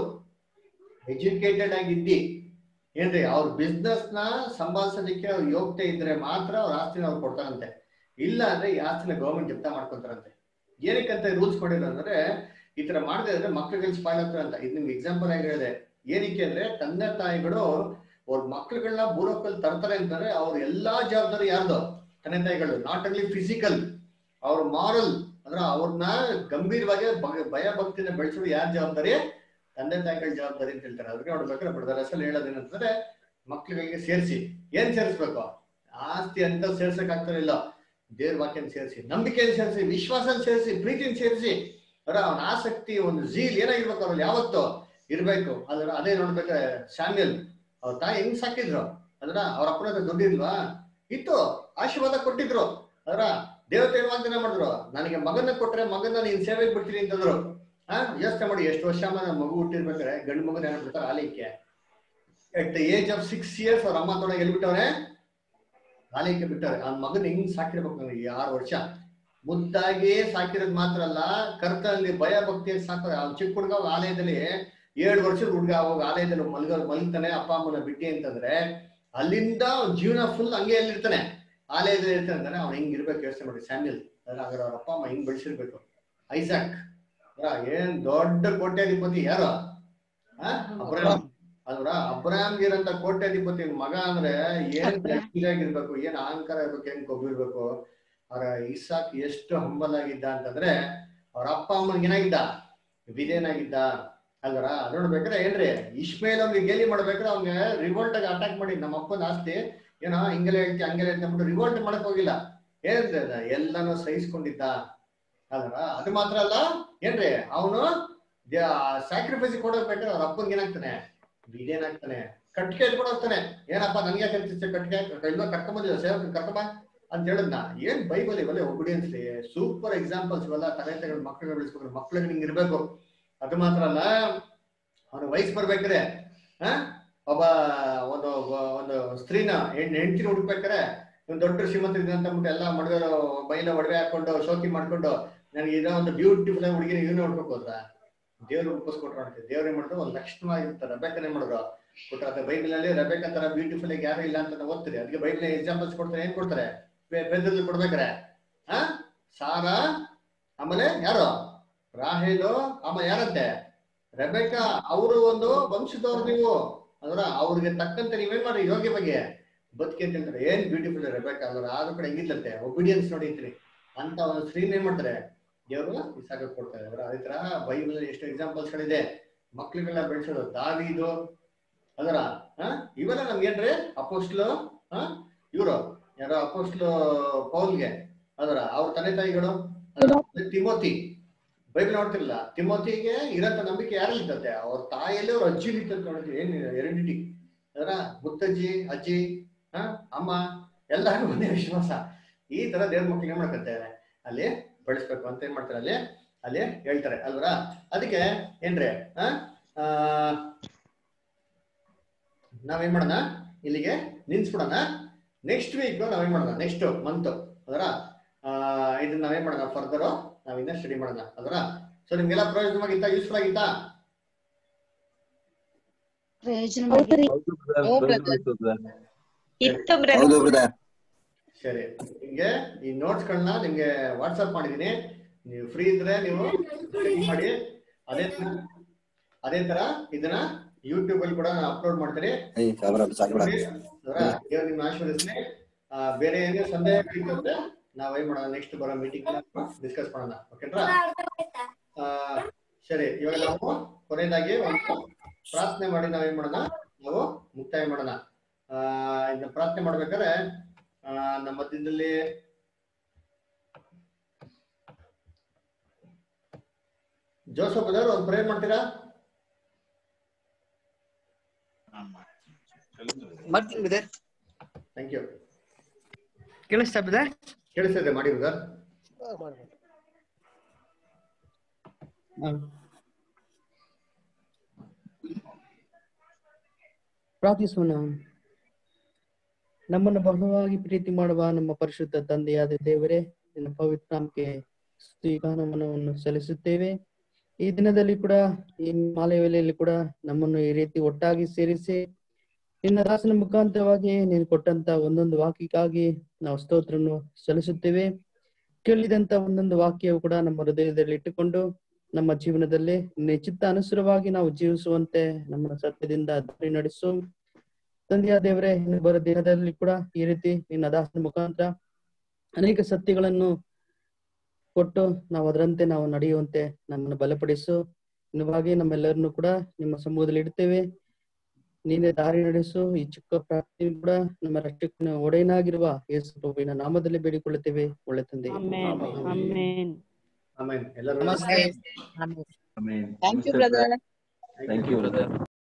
ಎಜುಕೇಟೆಡ್ ಆಗಿದ್ದಿ ಏನ್ರಿ ಅವ್ರ ಬಿಸ್ನೆಸ್ ನ ಸಂಭಾಳಿಸೋದಕ್ಕೆ ಅವ್ರ ಯೋಗ್ಯತೆ ಇದ್ರೆ ಮಾತ್ರ ಅವ್ರ ಆಸ್ತಿನ ಅವ್ರು ಕೊಡ್ತಾರಂತೆ ಇಲ್ಲ ಅಂದ್ರೆ ಈ ಆಸ್ತಿನ ಗೌರ್ಮೆಂಟ್ ಜಪ್ತ ಮಾಡ್ಕೊಂತಾರಂತೆ ಏನಕ್ಕಂತ ರೂಲ್ಸ್ ಮಾಡಿರೋ ಅಂದ್ರೆ ಈ ತರ ಮಾಡದೆ ಇದ್ರೆ ಮಕ್ಳುಗಳಿಗೆ ಸ್ಪಾಯ್ಲ್ ಆಗ್ತಾರೆ ಅಂತ ಇದು ನಿಮ್ಗೆ ಎಕ್ಸಾಂಪಲ್ ಆಗಿ ಹೇಳಿದೆ ಏನಕ್ಕೆ ಅಂದ್ರೆ ತಂದೆ ತಾಯಿಗಳು ಅವ್ರ ಮಕ್ಳುಗಳನ್ನ ಬೂರೋಕಲ್ಲಿ ತರ್ತಾರೆ ಅಂತಂದ್ರೆ ಅವ್ರ ಎಲ್ಲಾ ಜವಾಬ್ದಾರಿ ಯಾರ್ದು ತಂದೆ ತಾಯಿಗಳು ನಾಟ್ ಓನ್ಲಿ ಫಿಸಿಕಲ್ ಅವ್ರ ಮಾರಲ್ ಅಂದ್ರೆ ಅವ್ರನ್ನ ಗಂಭೀರವಾಗಿ ಬಗ- ಭಯ ಭಕ್ತಿನ ಬೆಳೆಸೋದು ಯಾರ ಜವಾಬ್ದಾರಿ ತಂದೆ ತಾಯಿಗಳ ಜವಾಬ್ದಾರಿ ಅಂತ ಹೇಳ್ತಾರೆ ಅದಕ್ಕೆ ನೋಡ್ಬೇಕಾದ್ರೆ ಬ್ರದರ್ ಅಸಲ್ ಹೇಳೋದೇನಂತಂದ್ರೆ ಮಕ್ಳುಗಳಿಗೆ ಸೇರಿಸಿ ಏನ್ ಸೇರಿಸ್ಬೇಕು ಆಸ್ತಿ ಅಂತ ಸೇರ್ಸಕ್ ಆಗ್ತಾರಿಲ್ಲ ದೇವ್ರ ವಾಕ್ಯನ ಸೇರಿಸಿ ನಂಬಿಕೆಯನ್ನು ಸೇರಿಸಿ ವಿಶ್ವಾಸನ ಸೇರಿಸಿ ಪ್ರೀತಿನ ಸೇರಿಸಿ ಅದರ ಅವನ ಆಸಕ್ತಿ ಒಂದು ಝೀಲ್ ಏನಾಗಿರ್ಬೇಕು ಅವ್ರಲ್ಲಿ ಯಾವತ್ತು ಇರ್ಬೇಕು ಅದರ ಅದೇ ನೋಡ್ಬೇಕಾದ್ರೆ ಶಾಮ್ಯಲ್ ಅವ್ರ ತಾಯಿ ಹೆಂಗ್ ಸಾಕಿದ್ರು ಅದರ ಅವ್ರ ಅಪ್ಪನ ಹತ್ರ ದುಡ್ಡು ಇಲ್ವಾ ಇತ್ತು ಆಶೀರ್ವಾದ ಕೊಟ್ಟಿದ್ರು ಅದರ ದೇವತೆ ಏನ್ ವಾಗ್ದಾನ ಮಾಡಿದ್ರು ನನಗೆ ಮಗನ ಕೊಟ್ರೆ ಮಗನ ನೀನ್ ಸೇವೆಗೆ ಬಿಡ್ತೀನಿ ಅಂತಂದ್ರು ಹಾ ಯೋಚನೆ ಮಾಡಿ ಎಷ್ಟು ವರ್ಷ ಆದ್ಮೇಲೆ ಮಗು ಹುಟ್ಟಿರ್ಬೇಕಾದ್ರೆ ಗಂಡು ಮಗನ ಏನ್ ಬಿಡ್ತಾರೆ ಆಲಯಕ್ಕೆ at the age of six years ಅವ್ರ ಅಮ್ಮ ತೊಡಗೆ ಎಲ್ಲಿ ಬಿಟ್ಟವ್ರೆ ಆಲಯಕ್ಕೆ ಬಿಟ್ಟವ್ರೆ ಆ ಮಗನ ಹೆಂಗ್ ಸಾಕಿರ್ಬೇಕು ನನಗೆ ಆರು ವರ್ಷ ಮುದ್ದಾಗಿ ಸಾಕಿರೋದ್ ಮಾತ್ರ ಅಲ್ಲ ಕರ್ತನಲ್ಲಿ ಭಯ ಭಕ್ತಿ ಸಾಕೋದು ಅವ್ನ್ ಚಿಕ್ಕ ಹುಡುಗ ಅವ್ನ್ ಆಲಯದಲ್ಲಿ ಏಳು ವರ್ಷದ ಹುಡುಗ ಅವಾಗ ಆಲಯದಲ್ಲಿ ಮಲ್ಗ ಮಲ್ತಾನೆ ಅಪ್ಪ ಅಮ್ಮನ ಬಿಟ್ಟಿ ಅಂತಂದ್ರೆ ಅಲ್ಲಿಂದ ಅವ್ನ್ ಜೀವನ ಫುಲ್ ಹಂಗೆ ಎಲ್ಲಿರ್ತಾನೆ ಆಲಯದಲ್ಲಿ ಇರ್ತಾನೆ ಅಂದ್ರೆ ಅವ್ನು ಹೆಂಗ್ ಇರ್ಬೇಕು ಯೋಚನೆ ಮಾಡಿ ಸ್ಯಾಮ್ಯಲ್ ಹಾಗಾದ್ರೆ ಅವ್ರ ಅಪ್ಪ ಅಮ್ಮ ಹೆಂಗ್ ಬೆಳೆಸಿರ್ಬೇಕು ಐಸಾಕ್ ಅದ್ರ ಏನ್ ದೊಡ್ಡ ಕೋಟ್ಯಾಧಿಪತಿ ಯಾರು ಆ? ಅಬ್ರಹಾಮ್ ಅಲ್ರ ಅಬ್ರಾಮ್ಗೆ ಇರಂತ ಕೋಟ್ಯಾಧಿಪತಿ ಮಗ ಅಂದ್ರೆ ಏನ್ ಗಟ್ಟಿಯಾಗಿರ್ಬೇಕು ಏನ್ ಅಹಂಕಾರ ಇರ್ಬೇಕು ಏನ್ ಕೊಬ್ಬಿರ್ಬೇಕು ಅವ್ರ ಇಸಾಕ್ ಎಷ್ಟು ಹಂಬಲ್ ಆಗಿದ್ದ ಅಂತಂದ್ರೆ ಅವ್ರ ಅಪ್ಪ ಅಮ್ಮನಿಗೆ ಏನಾಗಿದ್ದ ವಿಧೇನಾಗಿದ್ದ ಅಲ್ವರ ಅದ್ ನೋಡ್ಬೇಕಾದ್ರೆ ಏನ್ರಿ ಇಶ್ಮೇಲ್ ಅವ್ನಿಗೆ ಗೇಲಿ ಮಾಡ್ಬೇಕಾದ್ರೆ ಅವ್ನಿಗೆ ರಿವೋಲ್ಟ್ ಆಗಿ ಅಟ್ಯಾಕ್ ಮಾಡಿ ನಮ್ಮ ಅಪ್ಪನ ಆಸ್ತಿ ಏನೋ ಹಿಂಗೆಲ್ಲ ಹೇಳ್ತಿ ಹಂಗೆಲ್ಲ ಹೇಳ್ತಿ ಅಂದ್ಬಿಟ್ಟು ರಿವೋಲ್ಟ್ ಮಾಡಕ್ ಹೋಗಿಲ್ಲ ಏನ್ರಿ ಅದ ಎಲ್ಲಾನು ಸಹಿಸ್ಕೊಂಡಿದ್ದ ಅಲ್ವರ ಅದು ಮಾತ್ರ ಅಲ್ಲ ಏನ್ರಿ ಅವನು ಸ್ಯಾಕ್ರಿಫೈಸ್ ಕೊಡಬೇಕಾದ್ರೆ ಅವ್ರ ಅಪ್ಪನ್ಗೆ ಏನಾಗ್ತಾನೆ ವಿಧೇನಾಗ್ತಾನೆ ಕಟ್ಗೆ ಎತ್ಕೊಂಡು ಹೋಗ್ತಾನೆ ಏನಪ್ಪ ನನ್ಗೆ ಯಾಕೆ ಹೇಳ್ತಿದ್ದೆ ಕಟ್ಗೆ ಇಲ್ಲ ಕರ್ಕೊಂಬಂದಿಲ್ಲ ಸೇವಕ ಕರ್ಕೊಂಬ ಅಂತ ಹೇಳಿದ್ನ ಏನ್ ಬೈಬಲ್ ಇವೆಲ್ಲ ಒಬಿಡಿಯನ್ಸ್ ಸೂಪರ್ ಎಕ್ಸಾಂಪಲ್ಸ್ ಇವೆಲ್ಲ ತಲೆ ತಗೊಂಡು ಮಕ್ಕಳನ್ನ ಬೆಳೆಸ್ಬೇಕು ಮಕ್ಳಿಗೆ ನಿಂಗೆ ಇರ್ಬೇಕು ಅದು ಮಾತ್ರ ಅಲ್ಲ ಅವನ ವಯಸ್ಸು ಬರ್ಬೇಕಾರೆ ಆ ಒಬ್ಬ ಒಂದು ಒಂದು ಸ್ತ್ರೀನ ಹೆಣ್ ಹೆಂಡತಿನ ಹುಡುಕ್ಬೇಕಾರೆ ಒಂದು ದೊಡ್ಡ ಶ್ರೀಮಂತ ಇದೆ ಅಂತ ಅಂದ್ಬಿಟ್ಟು ಎಲ್ಲ ಮಡವೆ ಬೈಲ ಒಡವೆ ಹಾಕೊಂಡು ಶೋಕಿ ಮಾಡ್ಕೊಂಡು ನನಗೆ ಇದೋ ಒಂದು ಬ್ಯೂಟಿಫುಲ್ ಆಗಿ ಹುಡುಗಿನ ಇವನು ನೋಡ್ಬೇಕು ಹೋದ್ರ ದೇವ್ರು ರೂಪಿಸ್ಕೊಟ್ರು ಅಂತ ದೇವ್ರು ಏನ್ ಮಾಡಿದ್ರು ಒಂದು ಲಕ್ಷಣವಾಗಿರ್ತಾರೆ ರಬೇಕನ್ ಏನ್ ಮಾಡಿದ್ರು ಕೊಟ್ಟಾರೆ ಬೈಬಲ್ ನಲ್ಲಿ ರಬೇಕ್ ಅಂತಾರ ಬ್ಯೂಟಿಫುಲ್ ಆಗಿ ಯಾರು ಇಲ್ಲ ಅಂತ ನಾವು ಓದ್ತೀರಿ ಅದಕ್ಕೆ ಬೈಬಲ್ ಎಕ್ಸಾಂಪಲ್ಸ್ ಕೊಡ್ತಾರೆ ಏನ್ ಕೊಡ್ತಾರೆ ಪೆದ್ದಲ್ಲಿ ಕೊಡ್ಬೇಕಾರೆ ಆ ಸಾರಾ ಆಮೇಲೆ ಯಾರು ರಾಹೇಲು ಆಮೇಲೆ ಯಾರಂತೆ ರೆಬೆಕ ಅವರು ಒಂದು ವಂಶದವ್ರು ನೀವು ಅದರ ಅವ್ರಿಗೆ ತಕ್ಕಂತೆ ನೀವೇನ್ ಮಾಡ್ರಿ ಯೋಗ್ಯ ಬಗ್ಗೆ ಬದುಕಿ ಅಂತ ಹೇಳ್ತಾರೆ ಏನ್ ಬ್ಯೂಟಿಫುಲ್ ರೆಬೆಕ ಅಲ್ವರ ಆದ್ರೂ ಕಡೆ ಹೆಂಗಿದ್ಲಂತೆ ಒಬಿಡಿಯನ್ಸ್ ನೋಡಿರ್ತೀನಿ ಅಂತ ಒಂದು ಸ್ತ್ರೀನ್ ಏನ್ ಮಾಡ್ತಾರೆ ದೇವರು ಇಸಾಕ ಕೊಡ್ತಾರೆ ಅವರ ಅದೇ ತರ ಬೈಬಲ್ ಎಷ್ಟು ಎಕ್ಸಾಂಪಲ್ಸ್ ಗಳಿದೆ ಮಕ್ಳುಗಳನ್ನ ಬೆಳೆಸೋದು ದಾವಿದು ಅದರ ಆ ಇವೆಲ್ಲ ನಮ್ಗೇನ್ರಿ ಅಪೋಸ್ಟ್ಲು ಆ ಇವರು ಯಾರೋ ಅಪೋಸ್ಟ್ಲು ಪೌಲ್ಗೆ ಅದರ ಅವ್ರ ತಂದೆ ತಾಯಿಗಳು ಅದರ ತಿಮೋತಿ ಬೈಬಲ್ ನೋಡ್ತಿರ್ಲಿಲ್ಲ ತಿಮೋತಿಗೆ ಇರಂತ ನಂಬಿಕೆ ಯಾರಲ್ಲಿ ಇರ್ತದೆ ಅವ್ರ ತಾಯಿಯಲ್ಲಿ ಅವ್ರ ಅಜ್ಜಿ ಇರ್ತದೆ ನೋಡ್ತೀವಿ ಏನ್ ಎರಿಡಿಟಿ ಅದರ ಮುತ್ತಜ್ಜಿ ಅಜ್ಜಿ ಹ ಅಮ್ಮ ಎಲ್ಲರಿಗೂ ಒಂದೇ ವಿಶ್ವಾಸ ಈ ತರ ದೇವ್ರ ಮಕ್ಳು ಏನ್ ಮಾಡ್ಕೊತಾರೆ ಅಲ್ಲಿ ಬೆಳೆಸ್ಬೇಕು ಅಂತ ಏನ್ ಮಾಡ್ತಾರೆ ಅಲ್ಲಿ ಅಲ್ಲಿ ಹೇಳ್ತಾರೆ ಅಲ್ವರ ಅದಕ್ಕೆ ಏನ್ರಿ ಆ ಆ, ನಾವೇನ್ ಮಾಡೋಣ ಇಲ್ಲಿಗೆ ನಿಲ್ಸ್ಬಿಡೋಣ ನೆಕ್ಸ್ಟ್ ವೀಕ್ ನಾವೇನ್ ಮಾಡೋಣ ನೆಕ್ಸ್ಟ್ ಮಂತ್ ಅದರ ಇದನ್ನ ನಾವೇನ್ ಮಾಡೋಣ ಫರ್ದರ್ ನಾವಿನ್ನ ಸ್ಟಡಿ ಮಾಡೋಣ ಅದರ ಸೊ ನಿಮ್ಗೆಲ್ಲ ಪ್ರಯೋಜನವಾಗಿತ್ತಾ ಯೂಸ್ಫುಲ್ ಆಗಿತ್ತಾ ಇತ್ತು ಹೌದು ಬ್ರದರ್ ಸರಿ ನಿಮ್ಗೆ ಈ ನೋಟ್ಸ್ ಗಳನ್ನ ನಿಮ್ಗೆ ವಾಟ್ಸ್ಆಪ್ ಮಾಡಿದೀನಿ ನೀವು ಫ್ರೀ ಇದ್ರೆ ನೀವು study ಮಾಡಿ ಅದೇ ತರ- ಅದೇ ತರ ಇದನ್ನ ಯೂಟ್ಯೂಬ್ ಅಲ್ಲಿ ಕೂಡ ಅಪ್ಲೋಡ್ ಮಾಡ್ತೀನಿ ಏಯ್ ಸಾಬ್ರ ಸಾಕ್ಬಿಡ ಅದರ ದೇವ್ರು ನಿಮ್ಮ ಆಶೀರ್ವದಿಸ್ಲಿ ಆ, ಬೇರೆ ಏನೇ ಸಂದೇಹಗಳಿತ್ತಂದ್ರೆ ನಾವ್ ಏನ್ ಮಾಡೋಣ ನೆಕ್ಸ್ಟ್ ಬರೋ ಮೀಟಿಂಗ್ ಡಿಸ್ಕಸ್ ಮಾಡೋಣ ಓಕೆನಾ ಆ, ಸರಿ ಇವಾಗ ನಾವು ಕೊನೆಯದಾಗಿ ಒಂದು ಪ್ರಾರ್ಥನೆ ಮಾಡಿ ನಾವೇನ್ ಮಾಡೋಣ ನಾವು ಮುಕ್ತಾಯ ಮಾಡೋಣ ಆ ಇದನ್ನ ಪ್ರಾರ್ಥನೆ ಮಾಡ್ಬೇಕಾದ್ರೆ ಆ, ನಮ್ಮ ಮಧ್ಯದಲ್ಲಿ ಜೋಸಫ್ ಅವರು ಒಂದು ಪ್ರೇಯರ್ ಮಾಡ್ತೀರಾ ಮಾಡ್ತೀನಿ ಬ್ರದರ್ ಥ್ಯಾಂಕ್ ಯು ಕೇಳಿಸ್ತಾ ಬ್ರದರ್ ಕೇಳಿಸ್ತಿದೆ ಮಾಡಿ ಬ್ರದರ್ ಪ್ರಾರ್ಥಿಸೋಣ ನಮ್ಮನ್ನು ಬಹಳವಾಗಿ ಪ್ರೀತಿ ಮಾಡುವ ನಮ್ಮ ಪರಿಶುದ್ಧ ತಂದೆಯಾದ ದೇವರೇ ನಿನ್ನ ಪವಿತ್ರಾಂಕೆ ಸ್ತುತಿಗಾನವನ್ನು ಸಲ್ಲಿಸುತ್ತೇವೆ ಈ ದಿನದಲ್ಲಿ ಕೂಡ ಈ ಮಾಲೆ ವೇಳೆಯಲ್ಲಿ ಕೂಡ ನಮ್ಮನ್ನು ಈ ರೀತಿ ಒಟ್ಟಾಗಿ ಸೇರಿಸಿ ನಿನ್ನ ದಾಸನ ಮುಖಾಂತರವಾಗಿ ನೀನು ಕೊಟ್ಟಂತ ಒಂದೊಂದು ವಾಕ್ಯಕ್ಕಾಗಿ ನಾವು ಸ್ತೋತ್ರವನ್ನು ಸಲ್ಲಿಸುತ್ತೇವೆ ಕೇಳಿದಂತ ಒಂದೊಂದು ವಾಕ್ಯವು ಕೂಡ ನಮ್ಮ ಹೃದಯದಲ್ಲಿ ಇಟ್ಟುಕೊಂಡು ನಮ್ಮ ಜೀವನದಲ್ಲಿ ನಿನ್ನ ಚಿತ್ತ ಅನುಸಾರವಾಗಿ ನಾವು ಜೀವಿಸುವಂತೆ ನಮ್ಮ ಸತ್ಯದಿಂದ ದಾರಿ ನಡೆಸು ತಂದೆಯ ದೇವರೇ ಇನ್ನು ಬರೋ ದಿನದಲ್ಲಿ ಕೂಡ ಈ ರೀತಿ ನಿನ್ನ ದಾಸನ ಮುಖಾಂತರ ಅನೇಕ ಸತ್ಯಗಳನ್ನು ಕೊಟ್ಟು ನಾವು ಅದರಂತೆ ನಾವು ನಡೆಯುವಂತೆ ನಮ್ಮನ್ನು ಬಲಪಡಿಸು ಇನ್ನವಾಗಿ ನಮ್ಮೆಲ್ಲರನ್ನು ಕೂಡ ನಿಮ್ಮ ಸಮೂಹದಲ್ಲಿ ಇಡ್ತೇವೆ ನೀನೇ ದಾರಿ ನಡೆಸು ಈ ಚಿಕ್ಕ ಪ್ರಾರ್ಥನೆ ಕೂಡ ನಮ್ಮ ರಕ್ಷಕನ ಒಡೆಯನಾಗಿರುವ ಯೇಸು ಪ್ರಭುವಿನ ನಾಮದಲ್ಲಿ ಬೇಡಿಕೊಳ್ಳುತ್ತೇವೆ ಒಳ್ಳೆ ತಂದೆ ಆಮೇನ್ ಆಮೇನ್ ಆಮೇನ್ ಎಲ್ಲರೂ ನಮಸ್ತೆ thank you brother thank you brother